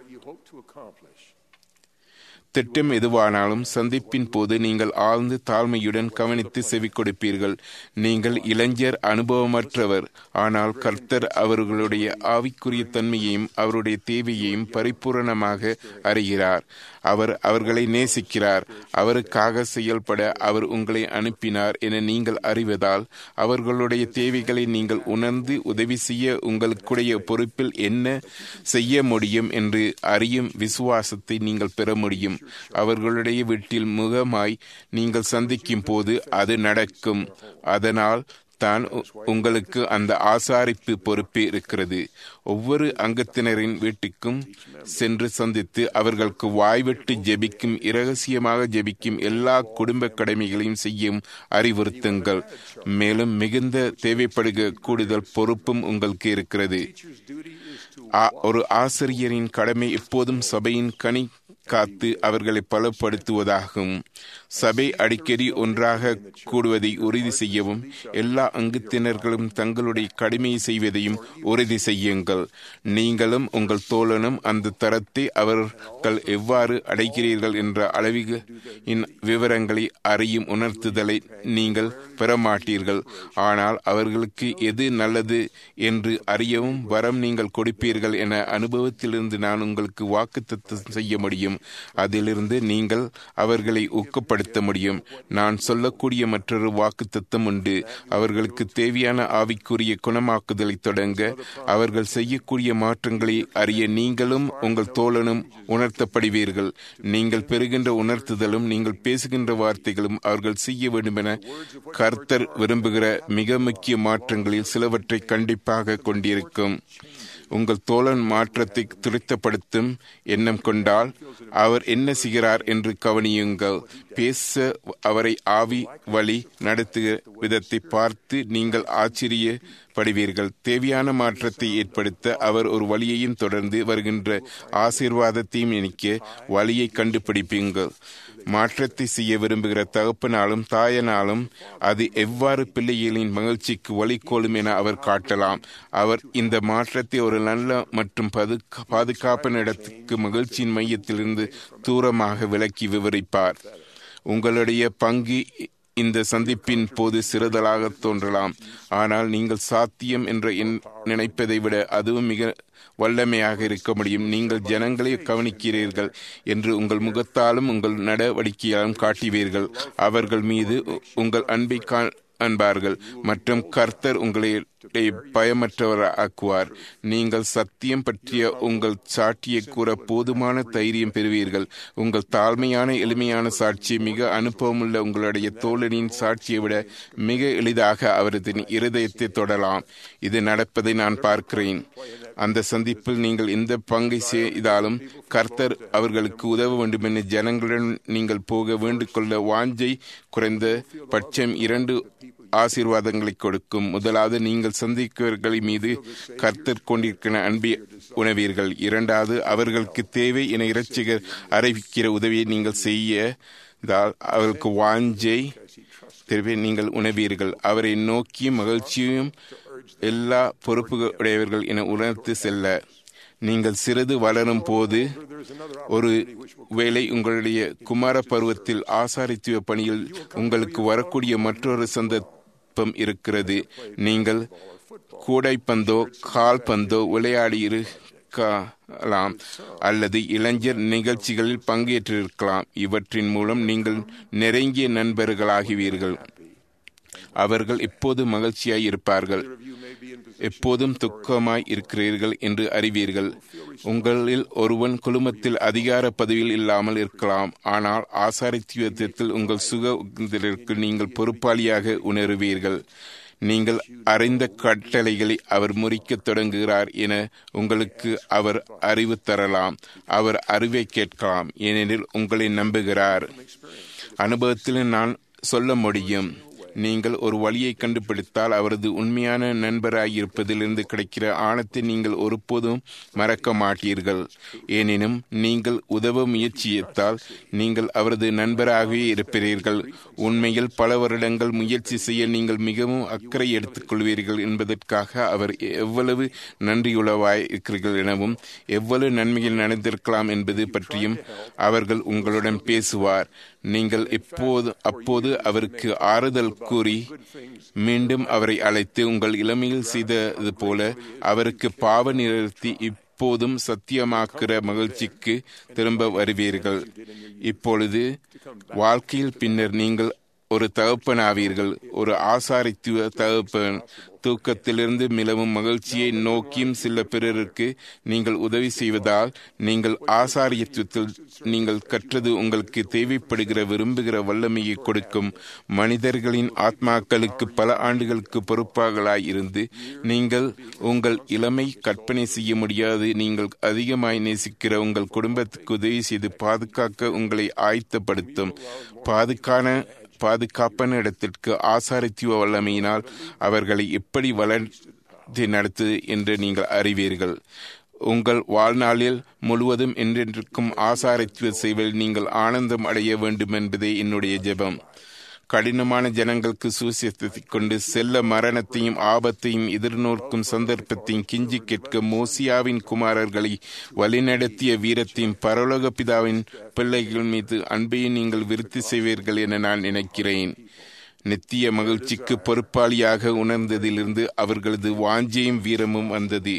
திட்டம் எதுவானாலும் சந்திப்பின் போது நீங்கள் ஆழ்ந்து தாழ்மையுடன் கவனித்து செவி கொடுப்பீர்கள் நீங்கள் இளைஞர் அனுபவமற்றவர் ஆனால் கர்த்தர் அவர்களுடைய ஆவிக்குரிய தன்மையையும் அவருடைய தேவையையும் பரிபூரணமாக அறிகிறார் அவர் அவர்களை நேசிக்கிறார் அவருக்காக செயல்பட அவர் உங்களை அனுப்பினார் என நீங்கள் அறிவதால் அவர்களுடைய தேவைகளை நீங்கள் உணர்ந்து உதவி செய்ய உங்களுக்குடைய பொறுப்பில் என்ன செய்ய முடியும் என்று அறியும் விசுவாசத்தை நீங்கள் பெற முடியும் அவர்களுடைய வீட்டில் முகமாய் நீங்கள் சந்திக்கும் போது அது நடக்கும் அதனால் தான் உ- உங்களுக்கு அந்த ஆசாரிப்பு பொறுப்பு இருக்கிறது ஒவ்வொரு அங்கத்தினரின் வீட்டுக்கும் சென்று சந்தித்து அவர்களுக்கு வாய்விட்டு ஜெபிக்கும் இரகசியமாக ஜெபிக்கும் எல்லா குடும்ப கடமைகளையும் செய்யும் அறிவுறுத்துங்கள் மேலும் மிகுந்த தேவைப்படுக கூடுதல் பொறுப்பும் உங்களுக்கு இருக்கிறது ஆ- ஒரு ஆசிரியரின் கடமை எப்போதும் சபையின் கனி காத்து அவர்களை பலப்படுத்துவதாகும் சபை அடிக்கடி ஒன்றாக கூடுவதை உறுதி செய்யவும் எல்லா அங்கத்தினர்களும் தங்களுடைய கடமையை செய்வதையும் உறுதி செய்யுங்கள் நீங்களும் உங்கள் தோழனும் அந்த தரத்தை அவர்கள் எவ்வாறு அடைகிறீர்கள் என்ற அளவின் விவரங்களை அறியும் உணர்த்துதலை நீங்கள் பெறமாட்டீர்கள் ஆனால் அவர்களுக்கு எது நல்லது என்று அறியவும் வரம் நீங்கள் கொடுப்பீர்கள் என அனுபவத்திலிருந்து நான் உங்களுக்கு வாக்குத்தத்தம் செய்ய முடியும் அதிலிருந்து நீங்கள் அவர்களை ஊக்கப்படுத்த முடியும் நான் சொல்லக்கூடிய மற்றொரு வாக்குத்தத்தம் உண்டு அவர்களுக்கு தேவையான ஆவிக்குரிய குணமாக்குதலை தொடங்க அவர்கள் செய்யக்கூடிய மாற்றங்களை அறிய நீங்களும் உங்கள் தோழனும் உணர்த்தப்படுவீர்கள் நீங்கள் பெறுகின்ற உணர்த்துதலும் நீங்கள் பேசுகின்ற வார்த்தைகளும் அவர்கள் செய்ய வேண்டும் என கர்த்தர் விரும்புகிற மிக முக்கிய மாற்றங்களில் சிலவற்றை கண்டிப்பாக கொண்டிருக்கும் உங்கள் தோழன் மாற்றத்தை துரித்தப்படுத்தும் எண்ணம் கொண்டால் அவர் என்ன செய்கிறார் என்று கவனியுங்கள் பேச அவரை ஆவி வழி நடத்துகிற விதத்தை பார்த்து நீங்கள் ஆச்சரியப்படுவீர்கள் தேவையான மாற்றத்தை ஏற்படுத்த அவர் ஒரு வழியையும் தொடர்ந்து வருகின்ற ஆசீர்வாதத்தையும் இணைக்க வழியை கண்டுபிடிப்பீங்கள் மாற்றத்தை செய்ய விரும்புகிற தகப்பனாலும் தாயனாலும் அது எவ்வாறு பிள்ளைகளின் மகிழ்ச்சிக்கு வழிகோலும் என அவர் காட்டலாம் அவர் இந்த மாற்றத்தை ஒரு நல்ல மற்றும் பதுக்க- பாதுகாப்பான இடத்துக்கு மகிழ்ச்சியின் மையத்திலிருந்து தூரமாக விலக்கி விவரிப்பார் உங்களுடைய பங்கு இந்த சந்திப்பின் போது சிறுதலாக தோன்றலாம் ஆனால் நீங்கள் சாத்தியம் என்று எண்- நினைப்பதை விட அதுவும் மிக வல்லமையாக இருக்க முடியும் நீங்கள் ஜனங்களை கவனிக்கிறீர்கள் என்று உங்கள் முகத்தாலும் உங்கள் நடவடிக்கையாலும் காட்டுவீர்கள் அவர்கள் மீது உ- உங்கள் அன்பை கா- அன்பார்கள் மற்றும் கர்த்தர் உங்களை பயமற்றவராக்குவார் நீங்கள் சத்தியம் பற்றிய உங்கள் சாட்சியை கூற போதுமான தைரியம் பெறுவீர்கள் உங்கள் தாழ்மையான எளிமையான சாட்சி மிக அனுபவமுள்ள உங்களுடைய தோழனின் சாட்சியை விட மிக எளிதாக அவரது இருதயத்தை தொடலாம் இது நடப்பதை நான் பார்க்கிறேன் அந்த சந்திப்பில் நீங்கள் எந்த பங்கை செய்தாலும் கர்த்தர் அவர்களுக்கு உதவ வேண்டும் என ஜனங்களுடன் நீங்கள் போக வேண்டிக்கொள்ள வாஞ்சை குறைந்த பட்சம் இரண்டு ஆசீர்வாதங்களை கொடுக்கும் முதலாவது நீங்கள் சந்திக்கிறவர்களை மீது கர்த்தர் கொண்டிருக்கிற அன்பை உணவீர்கள் இரண்டாவது அவர்களுக்கு தேவை என இறைச்சிகர் அறிவிக்கிற உதவியை நீங்கள் செய்ய அவர்களுக்கு வாஞ்சை தேவை நீங்கள் உணவீர்கள் அவரை நோக்கி மகிழ்ச்சியும் எல்லா பொறுப்புடையவர்கள் என உணர்த்து செல்ல நீங்கள் சிறிது வளரும் போது ஒரு வேளை உங்களுடைய குமார பருவத்தில் ஆசாரித்துவ பணியில் உங்களுக்கு வரக்கூடிய மற்றொரு சந்தர்ப்பம் இருக்கிறது நீங்கள் கூடைப்பந்தோ கால்பந்தோ விளையாடி இருக்கலாம் அல்லது இளைஞர் நிகழ்ச்சிகளில் பங்கேற்றிருக்கலாம் இவற்றின் மூலம் நீங்கள் நெருங்கிய நண்பர்களாகுவீர்கள் அவர்கள் எப்போது மகிழ்ச்சியாய் இருப்பார்கள் எப்போதும் துக்கமாய் இருக்கிறீர்கள் என்று அறிவீர்கள் உங்களில் ஒருவன் குழுமத்தில் அதிகார பதவியில் இல்லாமல் இருக்கலாம் ஆனால் ஆசாரித்துவத்தில் உங்கள் சுகத்திற்கு நீங்கள் பொறுப்பாளியாக உணருவீர்கள் நீங்கள் அறிந்த கட்டளைகளை அவர் முறிக்கத் தொடங்குகிறார் என உங்களுக்கு அவர் அறிவு தரலாம் அவர் அறிவை கேட்கலாம் ஏனெனில் உங்களை நம்புகிறார் அனுபவத்தில் நான் சொல்ல முடியும் நீங்கள் ஒரு வழியை கண்டுபிடித்தால் அவரது உண்மையான நண்பராயிருப்பதிலிருந்து கிடைக்கிற ஆணத்தை நீங்கள் ஒருபோதும் மறக்க மாட்டீர்கள் எனினும் நீங்கள் உதவ முயற்சித்தால் நீங்கள் அவரது நண்பராகவே இருப்பீர்கள் உண்மையில் பல வருடங்கள் முயற்சி செய்ய நீங்கள் மிகவும் அக்கறை எடுத்துக்கொள்வீர்கள் என்பதற்காக அவர் எவ்வளவு நன்றியுள்ளவாய் இருக்கிறீர்கள் எனவும் எவ்வளவு நன்மைகள் நடந்திருக்கலாம் என்பது பற்றியும் அவர்கள் உங்களுடன் பேசுவார் நீங்கள் எப்போது அப்போது அவருக்கு ஆறுதல் கூறி மீண்டும் அவரை அழைத்து உங்கள் இளமையில் செய்தது போல அவருக்கு பாவ நிறுத்தி இப்போதும் சத்தியமாக்குற மகிழ்ச்சிக்கு திரும்ப வருவீர்கள் இப்பொழுது வாழ்க்கையில் பின்னர் நீங்கள் ஒரு தகப்பனாவீர்கள் ஒரு ஆசாரித்துவ தகப்பன் தூக்கத்திலிருந்து மிளவும் மகிழ்ச்சியை நோக்கியும் சில பிறருக்கு நீங்கள் உதவி செய்வதால் நீங்கள் ஆசாரியத்துவத்தில் நீங்கள் கற்றது உங்களுக்கு தேவைப்படுகிற விரும்புகிற வல்லமையை கொடுக்கும் மனிதர்களின் ஆத்மாக்களுக்கு பல ஆண்டுகளுக்கு பொறுப்பாகலாய் இருந்து நீங்கள் உங்கள் இளமை கற்பனை செய்ய முடியாது நீங்கள் அதிகமாய் நேசிக்கிற உங்கள் குடும்பத்துக்கு உதவி செய்து பாதுகாக்க உங்களை ஆயத்தப்படுத்தும் பாதுகான பாதுகாப்பான இடத்திற்கு ஆசாரித்துவ வல்லமையினால் அவர்களை எப்படி வளர்த்து நடத்து என்று நீங்கள் அறிவீர்கள் உங்கள் வாழ்நாளில் முழுவதும் என்றென்றுக்கும் ஆசாரித்துவ செய்வதில் நீங்கள் ஆனந்தம் அடைய வேண்டும் என்பதே என்னுடைய ஜெபம் கடினமான ஜனங்களுக்கு சூசியத்தை கொண்டு செல்ல மரணத்தையும் ஆபத்தையும் எதிர்நோக்கும் சந்தர்ப்பத்தையும் கிஞ்சி கேட்க மோசியாவின் குமாரர்களை வழிநடத்திய வீரத்தையும் பரலோக பிதாவின் பிள்ளைகள் மீது அன்பையும் நீங்கள் விருத்தி செய்வீர்கள் என நான் நினைக்கிறேன் நித்திய மகிழ்ச்சிக்கு பொறுப்பாளியாக உணர்ந்ததிலிருந்து அவர்களது வாஞ்சியும் வீரமும் வந்தது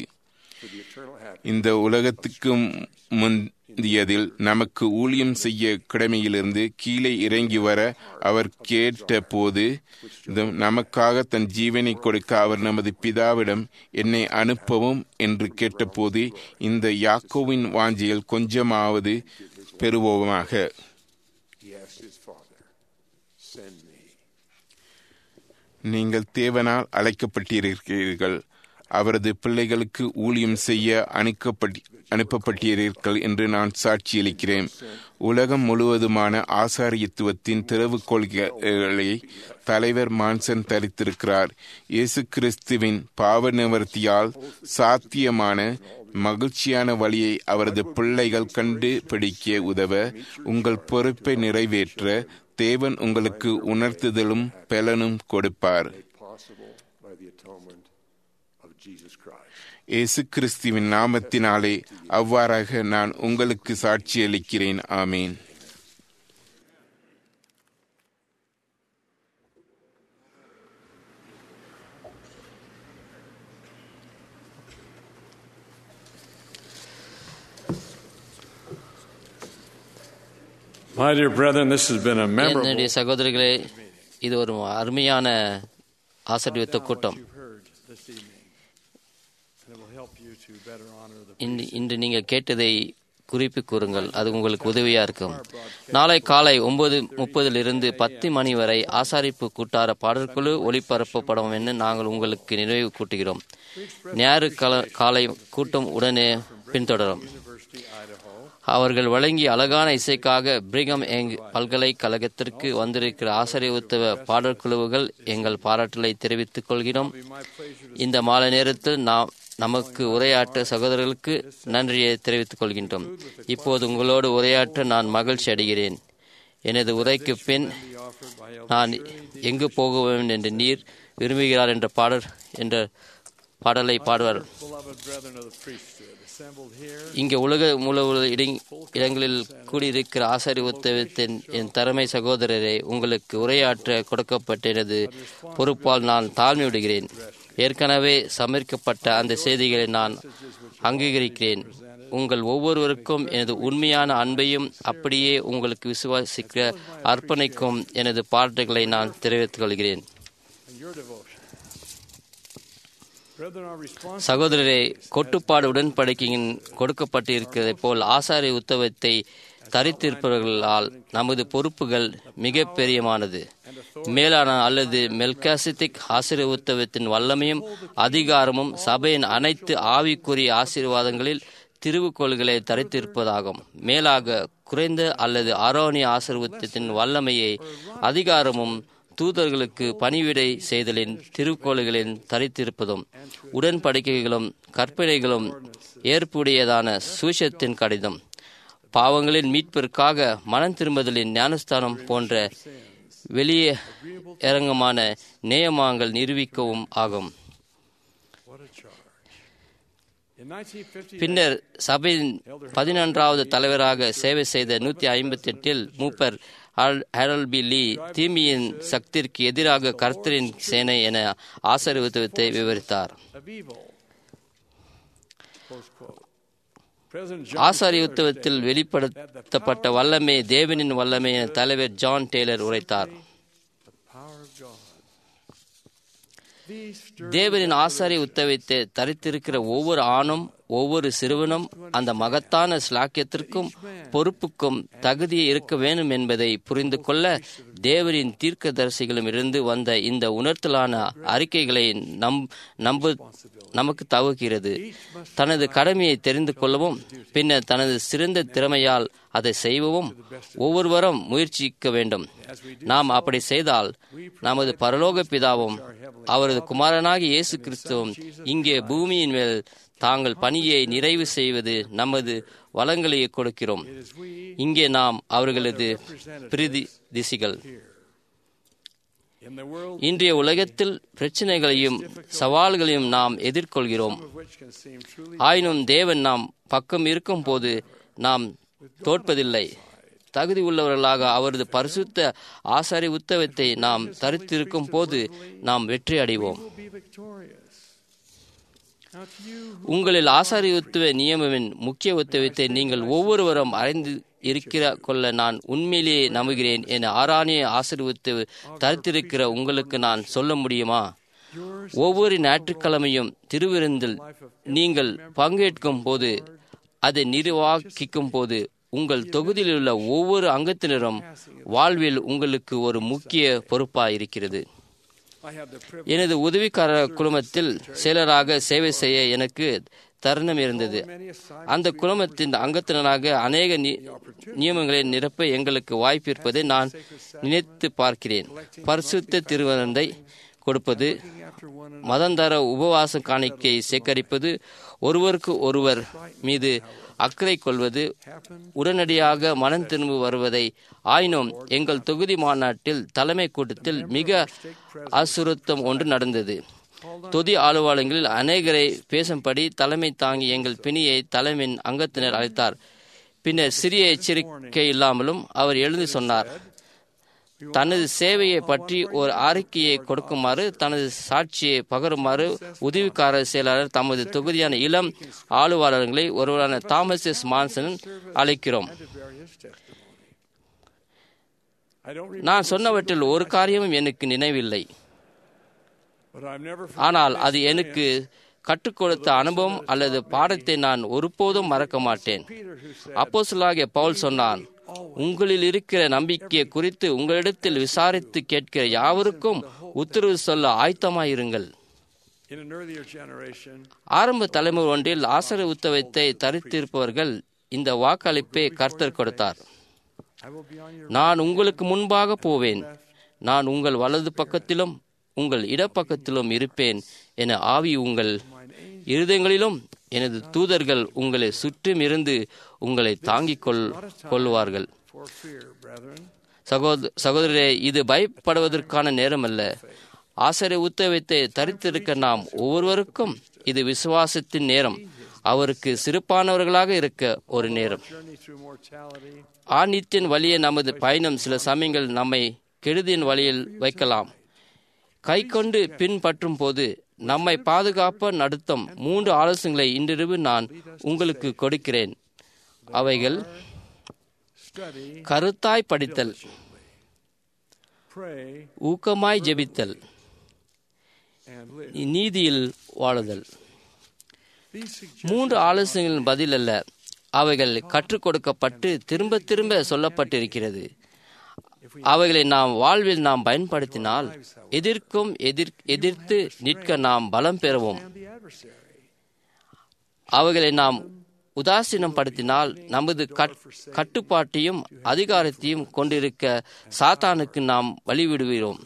இந்த உலகத்துக்கு முந்தியதில் நமக்கு ஊழியம் செய்ய கடமையிலிருந்து கீழே இறங்கி வர அவர் கேட்ட போது நமக்காக தன் ஜீவனை கொடுக்க அவர் நமது பிதாவிடம் என்னை அனுப்பவும் என்று கேட்டபோது இந்த யாக்கோவின் வாஞ்சியில் கொஞ்சமாவது பெறுவோமாக நீங்கள் தேவனால் அழைக்கப்பட்டிருக்கிறீர்கள் அவரது பிள்ளைகளுக்கு ஊழியம் செய்ய அனுப்பப்பட்டி அனுப்பப்பட்டீர்கள் என்று நான் சாட்சியளிக்கிறேன் உலகம் முழுவதுமான ஆசாரியத்துவத்தின் திறவுகோள்களை தலைவர் மான்சன் தரித்திருக்கிறார் இயேசு கிறிஸ்துவின் பாவ நிவர்த்தியால் சாத்தியமான மகிழ்ச்சியான வழியை அவரது பிள்ளைகள் கண்டுபிடிக்க உதவ உங்கள் பொறுப்பை நிறைவேற்ற தேவன் உங்களுக்கு உணர்த்துதலும் பலனும் கொடுப்பார் இயேசு கிறிஸ்துவின் நாமத்தினாலே அவ்வாறாக நான் உங்களுக்கு சாட்சியளிக்கிறேன் ஆமேன் My dear brethren, this has been a memorable என்னுடைய சகோதரிகளே இது ஒரு அருமையான ஆசீர்வத்த கூட்டம் heard the this evening, and it will help you to better honor the இன்று இன்று நீங்கள் கேட்டதை குறிப்பு கூறுங்கள் அது உங்களுக்கு உதவியா இருக்கும் நாளை காலை ஒன்பது முப்பதிலிருந்து பத்து மணி வரை ஆசாரிப்பு கூட்டார பாடற்குழு ஒளிபரப்பப்படும் என்று நாங்கள் உங்களுக்கு நினைவு கூட்டுகிறோம் ஞாயிறு கால- காலை கூட்டம் உடனே பின்தொடரும் அவர்கள் வழங்கிய அழகான இசைக்காக பிரிகம் யங் பல்கலைக்கழகத்திற்கு வந்திருக்கிற ஆசிரிய உத்தவ பாடற்குழுவுகள் எங்கள் பாராட்டுகளை தெரிவித்துக் கொள்கிறோம் இந்த மாலை நேரத்தில் நாம் நமக்கு உரையாற்ற சகோதரர்களுக்கு நன்றியை தெரிவித்துக் கொள்கின்றோம் இப்போது உங்களோடு உரையாற்ற நான் மகிழ்ச்சி அடைகிறேன் எனது உரைக்கு பின் நான் எங்கு போக வேண்டும் என்று நீர் விரும்புகிறார் என்ற பாடல் என்ற பாடலை பாடுவார் beloved brethren of the priesthood assembled here இங்கே உலக மூல இடங்- இடங்களில் கூடியிருக்கிற ஆசாரி உத்தவத்தின் என் தலைமை சகோதரரை உங்களுக்கு உரையாற்ற கொடுக்கப்பட்ட எனது பொறுப்பால் நான் தாழ்மை விடுகிறேன் ஏற்கனவே சமர்க்கப்பட்ட அந்த செய்திகளை நான் அங்கீகரிக்கிறேன் உங்கள் ஒவ்வொருவருக்கும் எனது உண்மையான அன்பையும் அப்படியே உங்களுக்கு விசுவாசிக்கிற அர்ப்பணிக்கும் எனது பாராட்டுகளை நான் தெரிவித்துக் கொள்கிறேன் and your devotion. Brethren, our response சகோதரரே கொட்டுப்பாடு உடன்படிக்கையின் கொடுக்கப்பட்டிருக்கிறதைப் போல் ஆசாரிய உத்தவத்தை தரித்திருப்பவர்களால் நமது பொறுப்புகள் மிக பெரியமானது மேலான அல்லது மெல்காசித்திக் ஆசிரிய உத்தவத்தின் வல்லமையும் அதிகாரமும் சபையின் அனைத்து ஆவிக்குரிய ஆசீர்வாதங்களில் திருவுக்கோள்களை தரித்திருப்பதாகும் மேலாக குறைந்த அல்லது ஆரோனிய ஆசீர்வாதத்தின் வல்லமையை அதிகாரமும் தூதர்களுக்கு பணிவிடை செய்தலின் திருக்கோள்களின் தரித்திருப்பதும் உடன்படிக்கைகளும் கற்பனைகளும் ஏற்புடையதான சூஷத்தின் கடிதம் பாவங்களின் மீட்பிற்காக மனம் திரும்புதலின் ஞானஸ்தானம் போன்ற வெளியே இறங்கமான நேயமாங்கள் நிரூபிக்கவும் ஆகும் what a charge. In 1958, பின்னர் சபையின் பதினொன்றாவது தலைவராக சேவை செய்த நூற்றி ஐம்பத்தி எட்டில் மூப்பர் ஹெரல் பி லீ தீமியின் சக்திற்கு எதிராக கர்த்தரின் சேனை என ஆசீர்வாதத்தை விவரித்தார் of evil. Close quote. President John ஆசாரிய உத்தவத்தில் வெளிப்படுத்தப்பட்ட வல்லமை தேவனின் வல்லமை என தலைவர் ஜான் டெய்லர் உரைத்தார் power of God. These stir தேவனின் ஆசாரிய உத்தவத்தை தரித்திருக்கிற ஒவ்வொரு ஆணும் ஒவ்வொரு சிறுவனும் அந்த மகத்தான ஸ்லாக்கியத்திற்கும் பொறுப்புக்கும் தகுதி இருக்க வேண்டும் என்பதை புரிந்து கொள்ள தேவனின் தீர்க்கதரிசிகளும் இருந்து வந்த இந்த உணர்த்தலான அறிக்கைகளை நம் நம்ப நமக்கு தவுகிறது தனது கடமையை தெரிந்து கொள்ளவும் பின்னர் தனது சிறந்த திறமையால் அதை செய்யவும் ஒவ்வொருவரும் முயற்சிக்க வேண்டும் நாம் அப்படி செய்தால் நமது பரலோக பிதாவும் அவரது குமாரனாகிய இயேசு கிறிஸ்துவும் இங்கே பூமியின் மேல் தாங்கள் பணியை நிறைவு செய்வது நமது வளங்களை கொடுக்கிறோம் இங்கே நாம் அவர்களது பிரதி திசிகள் in the world இன்றைய உலகத்தில் பிரச்சனைகளையும் சவால்களையும் நாம் எதிர்கொள்கிறோம் of which can seem truly ஆயினும் தேவன் நாம் பக்கம் இருக்கும் போது நாம் தோற்பதில்லை தகுதி உள்ளவர்களாக அவரது பரிசுத்த ஆசாரி உத்தவத்தை நாம் தரித்திருக்கும் போது நாம் வெற்றி அடைவோம் will be victorious. Now to you உங்களில் ஆசாரி உத்துவ நியமவின் முக்கிய உத்தவத்தை நீங்கள் ஒவ்வொருவரும் அறிந்து இருக்கிற கொள்ள நான் உண்மையிலேயே நம்புகிறேன் என ஆராணிய ஆசீர்வத்து தரித்திருக்கிற உங்களுக்கு நான் சொல்ல முடியுமா ஒவ்வொரு ஞாயிற்றுக்கிழமையும் திருவிருந்தில் நீங்கள் பங்கேற்கும் போது அதை நிர்வாகிக்கும் போது உங்கள் தொகுதியில் உள்ள ஒவ்வொரு அங்கத்தினரும் வாழ்வில் உங்களுக்கு ஒரு முக்கிய பொறுப்பாக இருக்கிறது I have the privilege எனது உதவிக்கார குழுமத்தில் செயலராக சேவை செய்ய எனக்கு தருணம் இருந்தது அந்த குழுமத்தின் அங்கத்தினராக அநேக நி- நியமங்களை நிரப்ப எங்களுக்கு வாய்ப்பு இருப்பதை நான் நினைத்து பார்க்கிறேன் பரிசுத்த திருவனந்தை கொடுப்பது மதந்தர உபவாச காணிக்கை சேகரிப்பது ஒருவருக்கு ஒருவர் மீது அக்கறை கொள்வது உடனடியாக மனம் திரும்பி வருவதை ஆயினும் எங்கள் தொகுதி மாநாட்டில் தலைமை கூட்டத்தில் மிக அசுரத்தம் ஒன்று நடந்தது தொதி ஆளுவாளங்களில் அநேகரை பேசும்படி தலைமை தாங்கி எங்கள் பிணியை தலைமையின் அங்கத்தினர் அழைத்தார் பின்னர் சிறிய எச்சரிக்கை இல்லாமலும் அவர் எழுந்து சொன்னார் தனது சேவையை பற்றி ஒரு அறிக்கையை கொடுக்குமாறு தனது சாட்சியை பகருமாறு உதவிக்கார செயலாளர் தமது தொகுதியான இளம் ஆளுவாளர்களை ஒருவரான தாமஸ் எஸ் மான்சன் அழைக்கிறோம் to bear his testimony. I don't remember நான் சொன்னவற்றில் ஒரு காரியமும் எனக்கு நினைவில்லை ஆனால் அது எனக்கு கற்றுக் கொடுத்த அனுபவம் அல்லது பாடத்தை நான் ஒருபோதும் மறக்க மாட்டேன் அப்போஸ்தலனாகிய பவுல் சொன்னான் உங்களில் இருக்கிற நம்பிக்கையை குறித்து உங்களிடத்தில் விசாரித்து கேட்கிற யாவருக்கும் உத்தரவு சொல்ல ஆயத்தமாயிருங்கள் In an earlier generation, ஆரம்ப தலைமுறை ஒன்றில் ஆசர உத்தவத்தை தரித்திருப்பவர்கள் இந்த வாக்களிப்பை கர்த்தர் கொடுத்தார் I will be on your நான் உங்களுக்கு முன்பாக போவேன் நான் உங்கள் வலது பக்கத்திலும் உங்கள் இடப்பக்கத்திலும் இருப்பேன் என ஆவி உங்கள் இருதயங்களிலும் எனது தூதர்கள் உங்களை சுற்றும் இருந்து உங்களை தாங்கிக் கொள் கொள்வார்கள் for fear, brethren. சகோத சகோதரரே இது பயப்படுவதற்கான நேரமல்ல ஆசிரிய உத்தவத்தை தரித்திருக்க நாம் ஒவ்வொருவருக்கும் இது விசுவாசத்தின் நேரம் அவருக்கு சிறப்பானவர்களாக இருக்க ஒரு நேரம் Journey through mortality. ஆணித்தின் வழியே நமது பயணம் சில சமயங்கள் நம்மை கெடுதியின் வழியில் வைக்கலாம் கை கொண்டு பின்பற்றும் போது நம்மை பாதுகாப்ப நடத்தும் மூன்று ஆலோசனைகளை இன்றிரவு நான் உங்களுக்கு கொடுக்கிறேன் அவைகள் Study, கருத்தாய் படித்தல் pray, ஊக்கமாய் ஜெபித்தல் and live. நீதியில் வாழுதல் These suggestions மூன்று ஆலோசனைகளின் பதில் அல்ல அவைகள் கற்றுக் கொடுக்கப்பட்டு திரும்ப திரும்ப சொல்லப்பட்டிருக்கிறது அவைகளை நாம் வாழ்வில் நாம் பயன்படுத்தினால் எதிர்க்கும் எதிர் எதிர்த்து நிற்க நாம் பலம் பெறுவோம் and the adversary. அவைகளை நாம் உதாசீனப்படுத்தினால் நமது கட்- கட்டுப்பாட்டையும் அதிகாரத்தையும் கொண்டிருக்க சாத்தானுக்கு நாம் வழிவிடுகிறோம்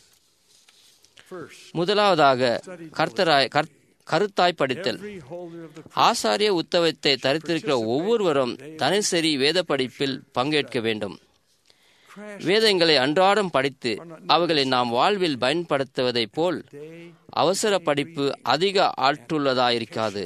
First, முதலாவதாக கர்த்தராய் கர்- கருத்தாய் படித்தல் every holder of the ஆசாரிய உத்தவத்தை தரித்திருக்கிற ஒவ்வொருவரும் தினசரி வேத படிப்பில் பங்கேற்க வேண்டும் crash வேதங்களை அன்றாடம் படித்து அவைகளை நாம் வாழ்வில் பயன்படுத்துவதைப் போல் அவசர படிப்பு அதிக ஆற்றுள்ளதாயிருக்காது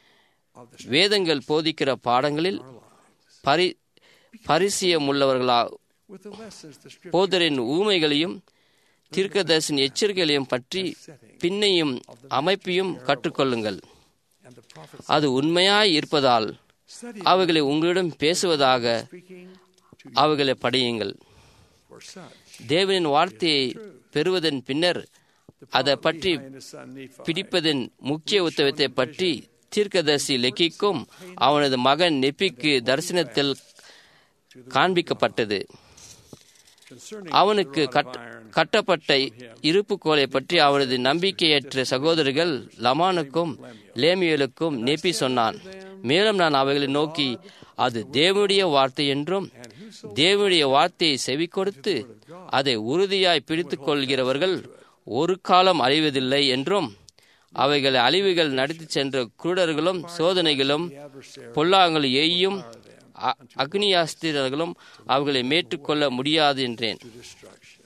வேதங்கள் போதிக்கிற பாடங்களில் பரி பரிசியமுள்ளவர்களா with the lessons the scripture போதரின் ஊமைகளையும் தீர்க்கதரிசின் எச்சரிக்கைகளையும் பற்றி பின்னையும் அமைப்பையும் கற்றுக்கொள்ளுங்கள் and the prophets அது உண்மையாய் இருப்பதால் study அவைகளை உங்களிடம் பேசுவதாக speaking to அவைகளை படியுங்கள் for such. தேவனின் வார்த்தையை பெறுவதன் பின்னர் அதை பற்றி And his son Nephi பிடிப்பதன் முக்கிய உத்தவத்தை பற்றி தீர்க்கதரிசி லெக்கிக்கும் அவனது மகன் நெப்பிக்கு தரிசனத்தில் காண்பிக்கப்பட்டது concerning அவனுக்கு கட்- கட்டப்பட்ட இருப்பு கோலை பற்றி அவனது நம்பிக்கையற்ற சகோதரர்கள் லமானுக்கும் லேமியலுக்கும் நெப்பி சொன்னான் மேலும் நான் அவைகளை நோக்கி அது தேவனுடைய வார்த்தை என்றும் தேவனுடைய வார்த்தையை செவி கொடுத்து அதை உறுதியாய் பிடித்துக் கொள்கிறவர்கள் ஒரு காலம் அழிவதில்லை என்றும் அவைகளை அழிவுகள் நடத்திச் சென்ற குருடர்களும் சோதனைகளும் பொல்லாங்கள் எய்யும் அ- அக்னியாஸ்திரர்களும் அவர்களை மேற்றுக்கொள்ள முடியாது என்றேன் destruction.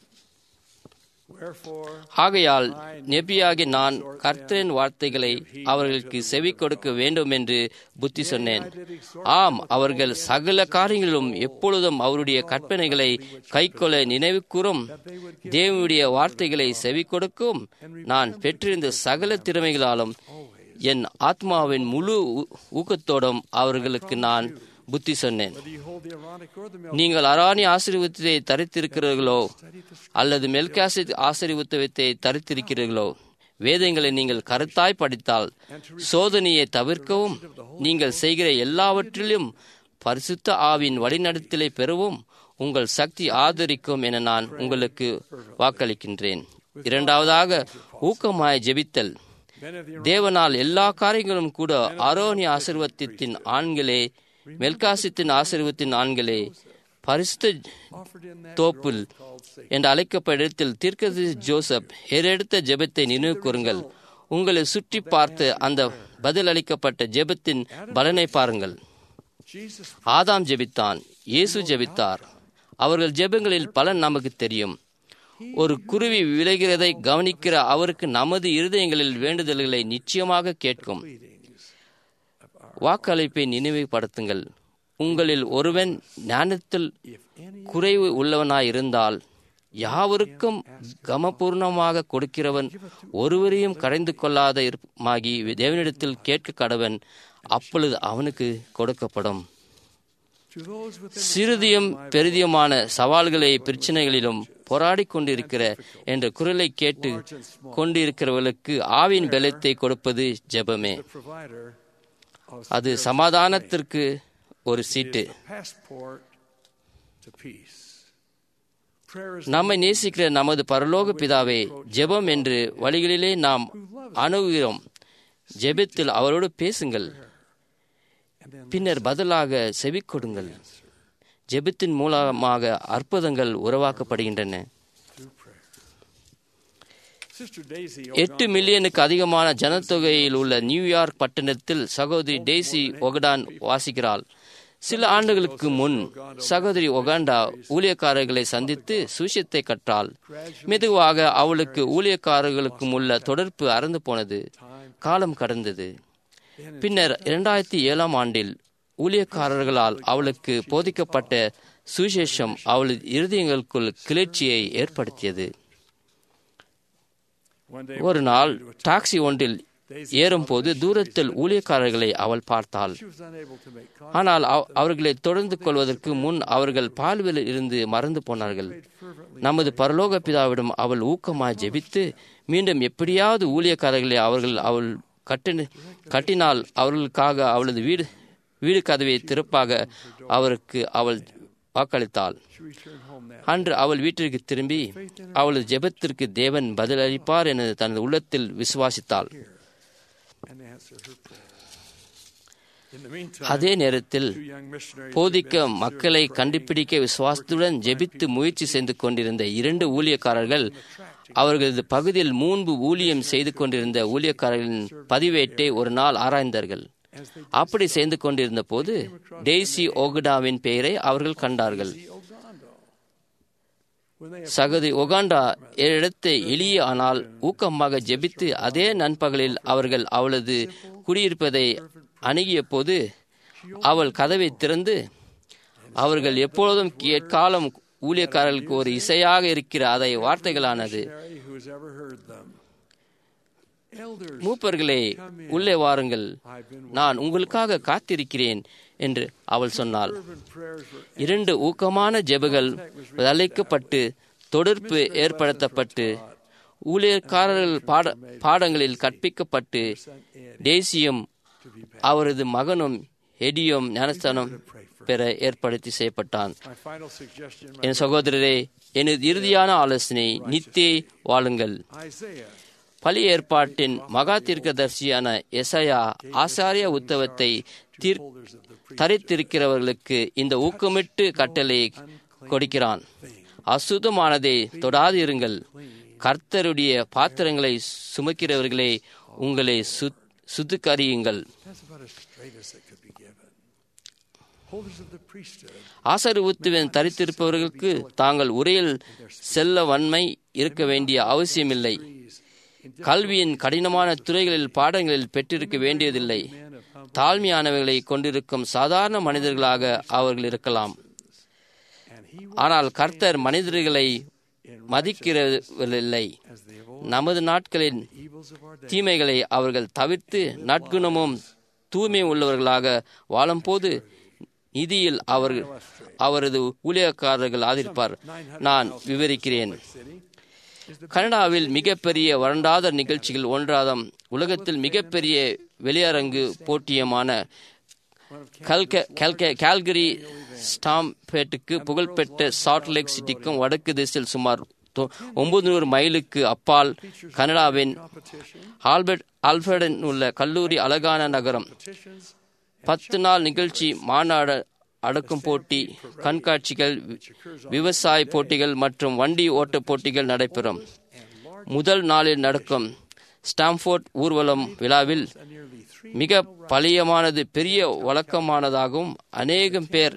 Wherefore, ஆகையால் நெபியாகி நான் கர்த்தரின் வார்த்தைகளை அவர்களுக்கு செவி கொடுக்க வேண்டும் என்று புத்தி சொன்னேன் ஆம் அவர்கள் சகல காரியங்களிலும் எப்பொழுதும் அவருடைய கற்பனைகளை கைக்கொள்ள நினைவு கூறும் தேவனுடைய வார்த்தைகளை செவி கொடுக்கும் நான் பெற்றிருந்த சகல திறமைகளாலும் என் ஆத்மாவின் முழு ஊ- ஊக்கத்தோடும் அவர்களுக்கு நான் புத்தி சொன்னேன் whether you hold the Aaronic or the நீங்கள் அராணி ஆசீர்வத்தை தரித்திருக்கிறீர்களோ அல்லது மெல்காசித் ஆசீர்வத்தை தரித்திருக்கிறீர்களோ வேதங்களை நீங்கள் கருத்தாய் படித்தால் சோதனையை தவிர்க்கவும் நீங்கள் செய்கிற எல்லாவற்றிலும் பரிசுத்த ஆவின் வழிநடத்தலை பெறவும் உங்கள் சக்தி ஆதரிக்கும் என நான் உங்களுக்கு வாக்களிக்கின்றேன் இரண்டாவதாக ஊக்கமாய் ஜெபித்தல் தேவனால் எல்லா காரியங்களும் கூட ஆரோனிய ஆசீர்வத்தின் ஆண்களே மெல்காசித்தின் ஆசீர்வத்தின் ஆண்களே பரிசுத்த தோப்புல் என்று அழைக்கப்பட்ட இடத்தில் தீர்க்கதி ஜோசப் ஏறெடுத்த ஜெபத்தை நினைவு கூறுங்கள் உங்களை சுற்றி பார்த்து அந்த பதில் அளிக்கப்பட்ட ஜெபத்தின் பலனை பாருங்கள் Jesus ஆதாம் ஜெபித்தான் இயேசு ஜெபித்தார் அவர்கள் ஜெபங்களில் பலன் நமக்கு தெரியும் ஒரு குருவி விளைகிறதை கவனிக்கிற அவருக்கு நமது இருதயங்களில் வேண்டுதல்களை நிச்சயமாக கேட்கும் வாக்களிப்பை நினைவுபடுத்துங்கள் உங்களில் ஒருவன் ஞானத்தில் குறைவு உள்ளவனாயிருந்தால் யாவருக்கும் கமபூர்ணமாக கொடுக்கிறவன் ஒருவரையும் கரைந்து கொள்ளாத இருமாகி தேவனிடத்தில் கேட்க கடவன் அப்பொழுது அவனுக்கு கொடுக்கப்படும் to those within சிறிதியும் பெரிதியுமான சவால்களை பிரச்சனைகளிலும் போராடி கொண்டிருக்கிற என்ற குரலை கேட்டு கொண்டிருக்கிறவர்களுக்கு ஆவின் பலத்தை கொடுப்பது ஜெபமே அது சமாதானத்திற்கு ஒரு சீட்டு நம்மை நேசிக்கிற நமது பரலோக பிதாவே ஜெபம் என்று வழிகளிலே நாம் அணுகுகிறோம் ஜெபத்தில் அவரோடு பேசுங்கள் பின்னர் பதிலாக செவி கொடுங்கள் ஜெபத்தின் மூலமாக அற்புதங்கள் உருவாக்கப்படுகின்றன எட்டு மில்லியனுக்கு அதிகமான ஜனத்தொகையில் உள்ள நியூயார்க் பட்டணத்தில் சகோதரி டேசி ஒகடான் வாசிக்கிறாள் சில ஆண்டுகளுக்கு முன் சகோதரி ஒகாண்டா ஊழியக்காரர்களை சந்தித்து சுவிசத்தை கற்றாள் மெதுவாக அவளுக்கு ஊழியக்காரர்களுக்கும் உள்ள தொடர்பு அறந்து போனது காலம் கடந்தது பின்னர் இரண்டாயிரத்தி ஏழாம் ஆண்டில் ஊழியக்காரர்களால் அவளுக்கு போதிக்கப்பட்ட சுவிசேஷம் அவளது இருதயங்களுக்குள் கிளர்ச்சியை ஏற்படுத்தியது ஒரு நாள் டாக்ஸி ஒன்றில் ஏறும்போது தூரத்தில் ஊழியக்காரர்களை அவள் பார்த்தாள் ஆனால் அவர்களை தொடர்ந்து கொள்வதற்கு முன் அவர்கள் பால்வெளியில் இருந்து மறந்து போனார்கள் நமது பரலோக பிதாவிடம் அவள் ஊக்கமாய் ஜெபித்து மீண்டும் எப்படியாவது ஊழியக்காரர்களை அவர்கள் அவள் கட்டின கட்டினால் அவர்களுக்காக அவளது வீடு வீடு கதவை திறப்பாக அவருக்கு அவள் வாக்களித்தாள் அன்று அவள் வீட்டிற்கு திரும்பி அவளது ஜெபத்திற்கு தேவன் பதிலளிப்பார் என தனது உள்ளத்தில் விசுவாசித்தாள் அதே நேரத்தில் போதிக்க மக்களை கண்டுபிடிக்க விசுவாசத்துடன் ஜெபித்து முயற்சி செய்து கொண்டிருந்த இரண்டு ஊழியக்காரர்கள் அவர்களது பகுதியில் முன்பு ஊழியம் செய்து கொண்டிருந்த ஊழியக்காரர்களின் பதிவேட்டை ஒரு நாள் ஆராய்ந்தார்கள் அப்படி செய்து கொண்டிருந்த போது டெய்சி ஓகுடாவின் பெயரை அவர்கள் கண்டார்கள் சகதி ஒகாண்டா இடத்தை எளிய ஆனால் ஊக்கமாக ஜெபித்து அதே நண்பகலில் அவர்கள் அவளது குடியிருப்பதை அணுகிய போது அவள் கதவை திறந்து அவர்கள் எப்பொழுதும் காலம் ஊழியக்காரர்களுக்கு ஒரு இசையாக இருக்கிற அதை வார்த்தைகளானது மூப்பர்களே உள்ளே வாருங்கள் நான் உங்களுக்காக காத்திருக்கிறேன் என்று அவள் சொன்னாள் இரண்டு ஊக்கமான ஜெபங்கள் அழைக்கப்பட்டு தொடர்பு ஏற்படுத்தப்பட்டு ஊழியர்காரர்கள் பாட பாடங்களில் கற்பிக்கப்பட்டு தேசியம் அவரது மகனும் எடியும் ஞானஸ்தானம் பெற ஏற்படுத்தி செய்யப்பட்டான் என் சகோதரரே எனது இறுதியான ஆலோசனை நித்தே வாழுங்கள் பழைய ஏற்பாட்டின் மகா தீர்க்கதர்சியான எசையா ஆசாரிய உத்தவத்தை தீர் தரித்திருக்கிறவர்களுக்கு இந்த ஊக்கமிட்டு கட்டளை கொடுக்கிறான் அசுத்தமானதை தொடாது இருங்கள் கர்த்தருடைய பாத்திரங்களை சுமக்கிறவர்களே உங்களை சுத்துக்கறியுங்கள் ஆசரு உத்துவன் தரித்திருப்பவர்களுக்கு தாங்கள் உரையில் செல்ல வன்மை இருக்க வேண்டிய அவசியமில்லை கல்வியின் கடினமான துறைகளில் பாடங்களில் பெற்றிருக்க வேண்டியதில்லை தாழ்மையானவைகளை கொண்டிருக்கும் சாதாரண மனிதர்களாக அவர்கள் இருக்கலாம் ஆனால் கர்த்தர் மனிதர்களை மதிக்கிறதில்லை நமது நாட்களின் தீமைகளை அவர்கள் தவிர்த்து நற்குணமும் தூய்மை உள்ளவர்களாக வாழும்போது நிதியில் அவர் அவரது ஊழியக்காரர்கள் ஆதரிப்பார் நான் விவரிக்கிறேன் கனடாவில் மிகப்பெரிய வறண்டாத நிகழ்ச்சிகள் ஒன்றாதம் உலகத்தில் மிகப்பெரிய வெளியரங்கு போட்டியமான கால்கரி ஸ்டாம்பேட்டுக்கு புகழ்பெற்ற சால்ட் லேக் சிட்டிக்கும் வடக்கு திசையில் சுமார் ஒன்பது நூறு மைலுக்கு அப்பால் கனடாவின் ஆல்பர்ட் ஆல்பர்டன் உள்ள கல்லூரி அழகான நகரம் பத்து நாள் நிகழ்ச்சி மாநாடு அடக்கும் போட்டி கண்காட்சிகள் விவசாய போட்டிகள் மற்றும் வண்டி ஓட்ட போட்டிகள் நடைபெறும் முதல் நாளில் நடக்கும் ஸ்டாம்ஃபோர்ட் ஊர்வலம் விழாவில் மிக பழையமானது பெரிய வழக்கமானதாகவும் அநேகம் பேர்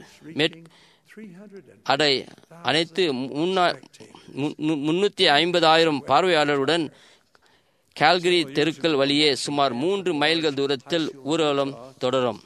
அடை அனைத்து முன்னூத்தி ஐம்பதாயிரம் பார்வையாளருடன் கால்கரி தெருக்கள் வழியே சுமார் மூன்று மைல்கள் தூரத்தில் ஊர்வலம் தொடரும்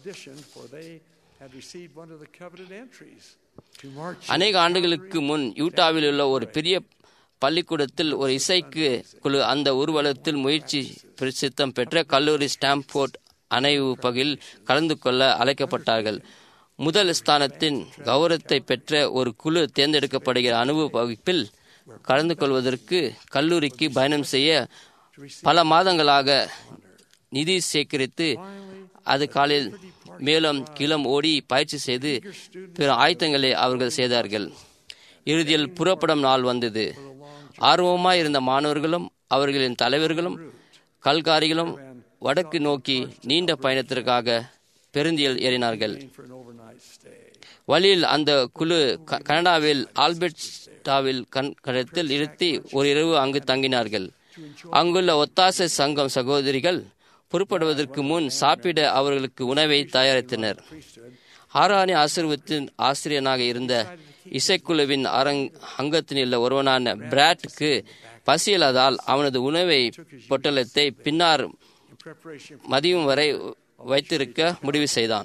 அநேக ஆண்டுகளுக்கு முன் யூட்டாவில் உள்ள ஒரு பெரிய பள்ளிக்கூடத்தில் ஒரு இசைக்கு குழு அந்த ஊர்வலத்தில் முயற்சி பிரசித்தம் பெற்ற கல்லூரி ஸ்டாம்போர்ட் அணைவு பகுதியில் கலந்து கொள்ள அழைக்கப்பட்டார்கள் முதல் ஸ்தானத்தின் கௌரவத்தை பெற்ற ஒரு குழு தேர்ந்தெடுக்கப்படுகிற அனுபவ வகுப்பில் கலந்து கொள்வதற்கு கல்லூரிக்கு பயணம் செய்ய பல மாதங்களாக நிதி சேகரித்து அது காலில் மேலும் கிளம் ஓடி பயிற்சி செய்து பிற ஆயத்தங்களை அவர்கள் செய்தார்கள் இறுதியில் புறப்படும் நாள் வந்தது ஆர்வமாய் இருந்த மாணவர்களும் அவர்களின் தலைவர்களும் கல்காரிகளும் வடக்கு நோக்கி நீண்ட பயணத்திற்காக பெருந்தியில் ஏறினார்கள் வழியில் அந்த குழு கனடாவில் ஆல்பர்டாவில் கடத்தில் இருத்தி ஒரு இரவு அங்கு தங்கினார்கள் அங்குள்ள ஒத்தாசை சங்கம் சகோதரிகள் புறப்படுவதற்கு முன் சாப்பிட அவர்களுக்கு உணவை தயாரித்தனர் ஆராணி ஆசிர்வத்தின் ஆசிரியனாக இருந்த இசைக்குழுவின் அரங் அங்கத்தினுள்ள ஒருவனான பிராட்க்கு பசியலாதால் அவனது உணவை பொட்டலத்தை பின்னார் மதியம் வரை வைத்திருக்க முடிவு செய்தான்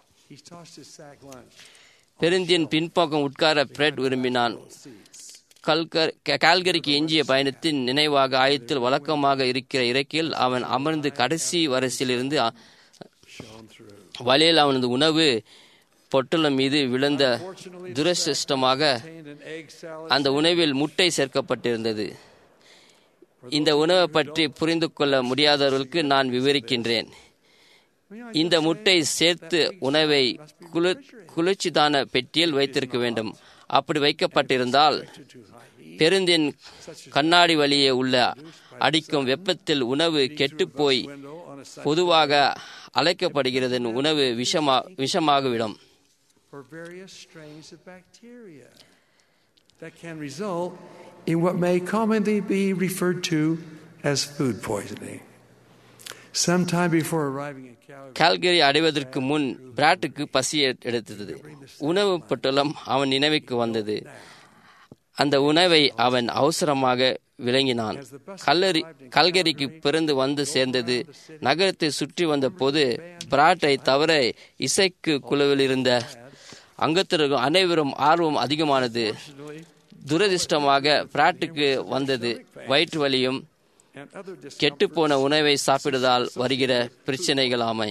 பெருந்தியின் பின்பக்கம் உட்கார பிரெட் விரும்பினான் கல்கர் கால்கரிக்கு எஞ்சிய பயணத்தின் நினைவாக ஆயத்தில் வழக்கமாக இருக்கிற இறக்கில் அவன் அமர்ந்து கடைசி வரிசையில் இருந்து வழியில் அவனது உணவு பொட்டலம் மீது விழுந்த துரசிஷ்டமாக அந்த உணவில் முட்டை சேர்க்கப்பட்டிருந்தது இந்த உணவை பற்றி புரிந்து கொள்ள முடியாதவர்களுக்கு நான் விவரிக்கின்றேன் இந்த முட்டை சேர்த்து உணவை குளிர் குளிர்ச்சிதான பெட்டியில் வைத்திருக்க வேண்டும் அப்படி வைக்கப்பட்டிருந்தால் பெருந்தின் கண்ணாடி வழியே உள்ள அடிக்கும் வெப்பத்தில் உணவு கெட்டுப்போய் பொதுவாக அழைக்கப்படுகிறது உணவு விஷமா விஷமாகிவிடும் for various strains of bacteria that can result in what may commonly be referred to as food poisoning. Sometime before arriving at Calgary, Calgary அடைவதற்கு முன் பிராட்டுக்கு பசி எடுத்தது உணவு பொட்டலம் அவன் நினைவுக்கு வந்தது அந்த உணவை அவன் அவசரமாக விளங்கினான் கல்லறி கல்கரிக்கு பிறந்து வந்து சேர்ந்தது நகரத்தை சுற்றி வந்த போது பிராட்டை தவிர இசைக்கு குழுவில் இருந்த அங்கத்தினர்கள் அனைவரும் ஆர்வம் அதிகமானது துரதிர்ஷ்டமாக பிராட்டுக்கு வந்தது வயிற்று வலியும் கெட்டுப்போன உணவை சாப்பிடுவதால் வருகிற பிரச்சனைகளாமை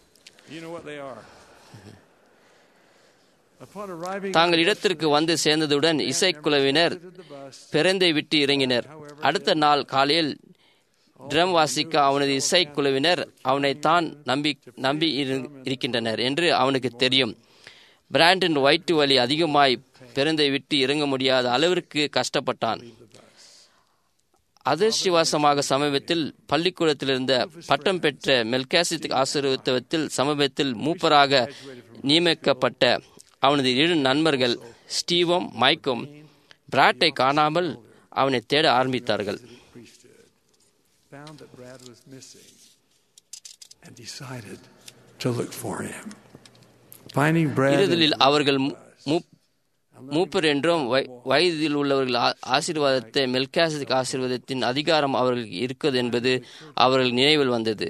தாங்கள் இடத்திற்கு வந்து சேர்ந்ததுடன் இசைக்குழுவினர் பிறந்தை விட்டு இறங்கினர் அடுத்த நாள் காலையில் ட்ரம் வாசிக்க அவனது இசைக்குழுவினர் அவனை தான் நம்பி நம்பி இருக்கின்றனர் என்று அவனுக்கு தெரியும் பிராண்டின் வயிற்று வலி அதிகமாய் பிறந்தை விட்டு இறங்க முடியாத அளவிற்கு கஷ்டப்பட்டான் அதிர்ஷ்டிவாசமாக சமீபத்தில் பள்ளிக்கூடத்தில் இருந்த பட்டம் பெற்ற மெல்காசித் ஆசீர்வத்தில் சமீபத்தில் மூப்பராக நியமிக்கப்பட்ட அவனது இரு நண்பர்கள் ஸ்டீவும் மைக்கும் பிராட்டை காணாமல் அவனை தேட ஆரம்பித்தார்கள் found that Brad was missing and decided to look for him. Finding Brad இறுதியில் அவர்கள் மூப்பர் என்றும் வயதில் உள்ளவர்கள் ஆசீர்வாதத்தை மெல்காசிக் ஆசீர்வாதத்தின் அதிகாரம் அவர்களுக்கு இருக்கிறது என்பது அவர்கள் நினைவில் வந்தது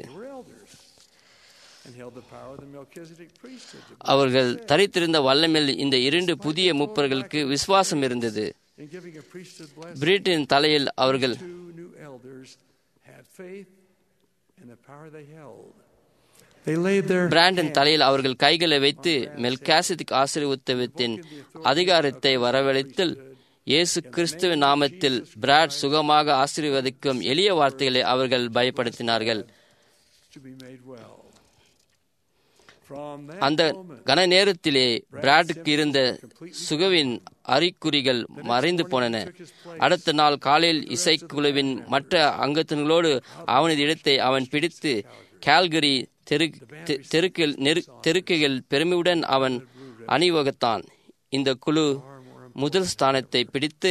அவர்கள் தரித்திருந்த வல்லமில் இந்த இரண்டு புதிய மூப்பர்களுக்கு விசுவாசம் இருந்தது பிரிட்டின் தலையில் அவர்கள் பிராண்டின் தலையில் அவர்கள் கைகளை வைத்து மெல்காசிக் ஆசீர்வத்தத்தின் அதிகாரத்தை வரவழைத்தில் இயேசு கிறிஸ்துவ நாமத்தில் பிராட் சுகமாக ஆசீர்வதிக்கும் எளிய வார்த்தைகளை அவர்கள் பயப்படுத்தினார்கள் அந்த கன நேரத்திலே பிராட்டுக்கு இருந்த சுகவின் அறிகுறிகள் மறைந்து போனன அடுத்த நாள் காலையில் இசைக்குழுவின் மற்ற அங்கத்தினர்களோடு அவனது இடத்தை அவன் பிடித்து கால்கரி தெரு தெருக்கில் தெருக்குகள் பெருமையுடன் அவன் அணிவகுத்தான் இந்த குழு முதல் ஸ்தானத்தை பிடித்து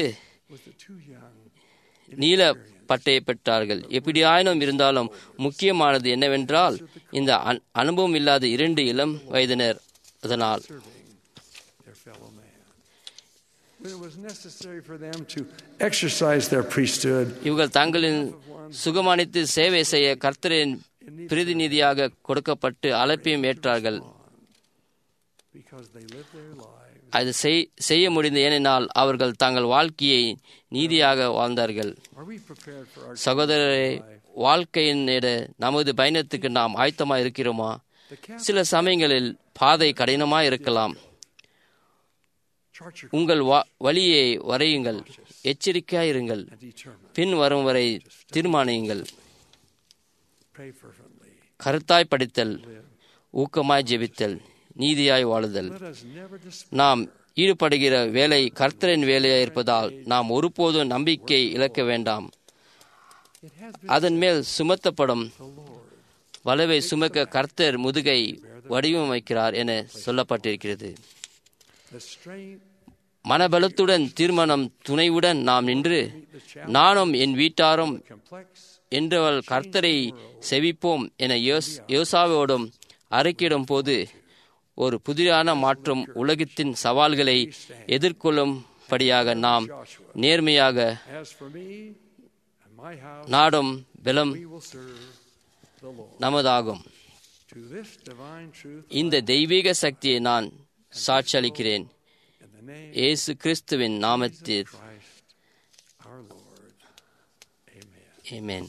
நீல பட்டையை பெற்றார்கள் எப்படியாயினும் இருந்தாலும் முக்கியமானது என்னவென்றால் இந்த அனுபவம் இல்லாத இரண்டு இளம் வயதினர் அதனால் இவர்கள் தங்களின் சுகமானித்து சேவை செய்ய கர்த்தரின் பிரதிநிதியாக கொடுக்கப்பட்டு அழைப்பையும் ஏற்றார்கள் அது செய்ய முடிந்த ஏனென்றால் அவர்கள் தங்கள் வாழ்க்கையை நீதியாக வாழ்ந்தார்கள் சகோதரரை வாழ்க்கையின் நமது பயணத்துக்கு நாம் ஆயத்தமாக இருக்கிறோமா சில சமயங்களில் பாதை கடினமாய் இருக்கலாம் உங்கள் வா- வழியை வரையுங்கள் எச்சரிக்கையாயிருங்கள் பின் வரும் வரை தீர்மானியுங்கள் Pray fervently. கருத்தாய் படித்தல் ஊக்கமாய் ஜெபித்தல் நீதியாய் வாழுதல் Let us never despair. நாம் ஈடுபடுகிற வேலை கர்த்தரின் வேலையாய் இருப்பதால் நாம் ஒருபோதும் நம்பிக்கை இழக்க வேண்டாம் It has been அதன் மேல் சுமத்தப்படும் the Lord. வலுவை சுமக்க கர்த்தர் முதுகை வடிவமைக்கிறார் என சொல்லப்பட்டிருக்கிறது The strength மனபலத்துடன் தீர்மானம் துணைவுடன் நாம் நின்று நானும் என் வீட்டாரும் complex என்றவள் கர்த்தரை செவிப்போம் என யோஸ்- யோசாவோடும் அறிக்கையிடும் போது ஒரு புதிரான மாற்றம் உலகத்தின் சவால்களை எதிர்கொள்ளும்படியாக நாம் நேர்மையாக as for me and my house நாடும் பலம் we will serve the Lord. நமதாகும் To this divine truth இந்த தெய்வீக சக்தியை நான் சாட்சியளிக்கிறேன் in the name இயேசு கிறிஸ்துவின் நாமத்தில் of Christ our Lord. Amen. Amen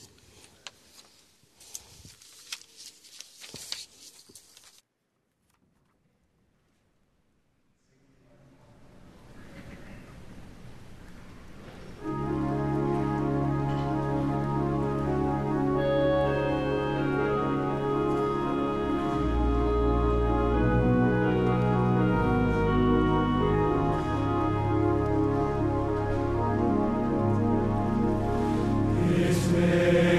His name.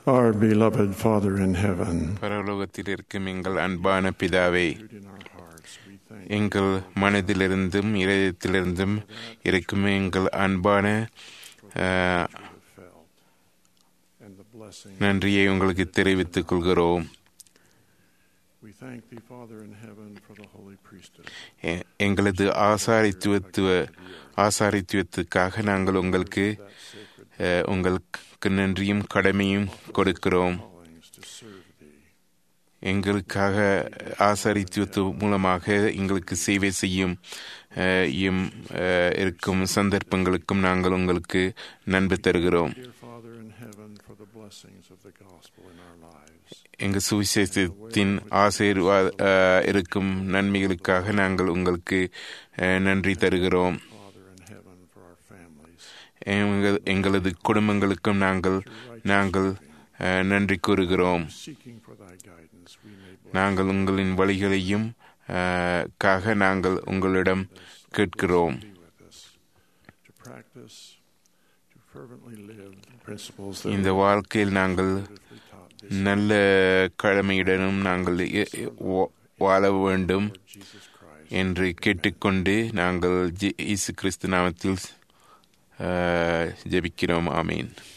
Our beloved Father in heaven, பரலோகத்தில் இருக்கும் எங்கள் அன்பான பிதாவே in our hearts, we thank எங்கள் மனதிலிருந்தும் இதயத்திலிருந்தும் இருக்கும் எங்கள் அன்பான அஹ், you have felt and the blessing. நன்றியை உங்களுக்கு தெரிவித்துக் கொள்கிறோம் We thank thee, Father in heaven, for the holy priesthood. எ- எங்களது ஆசாரித்துவத்துவ ஆசாரித்துவத்துக்காக நாங்கள் உங்களுக்கு அஹ், உங்களுக்கு நன்றியும் கடமையும் கொடுக்கிறோம் Callings to serve thee. எங்களுக்காக ஆசாரித்துவத்து மூலமாக எங்களுக்கு சேவை செய்யும் அஹ், இம், அஹ், இருக்கும் சந்தர்ப்பங்களுக்கும் நாங்கள் உங்களுக்கு நன்மை தருகிறோம் Dear Father in heaven, for the blessings of the gospel in our lives. எங்கள் சுவிசேஷத்தின் ஆசீர்வா அஹ், இருக்கும் நன்மைகளுக்காக நாங்கள் உங்களுக்கு அஹ், நன்றி தருகிறோம் Father in heaven, for our families. எங்கள் எங்களது குடும்பங்களுக்கும் நாங்கள் நாங்கள் அஹ், நன்றி கூறுகிறோம் Seeking for thy guidance, we may bless நாங்கள் உங்களின் வழிகளையும் அஹ், காக நாங்கள் உங்களிடம் கேட்கிறோம் be with us to practice, to fervently live the principles that இந்த வாழ்க்கையில் நாங்கள் beautifully taught this நல்ல கடமையுடனும் நாங்கள் இ- இ- வா- வாழ வேண்டும் Jesus Christ. என்று கேட்டுக்கொண்டு நாங்கள் ஜெ- இயேசு கிறிஸ்து நாமத்தில் அஹ், ஜெபிக்கிறோம் ஆமீன்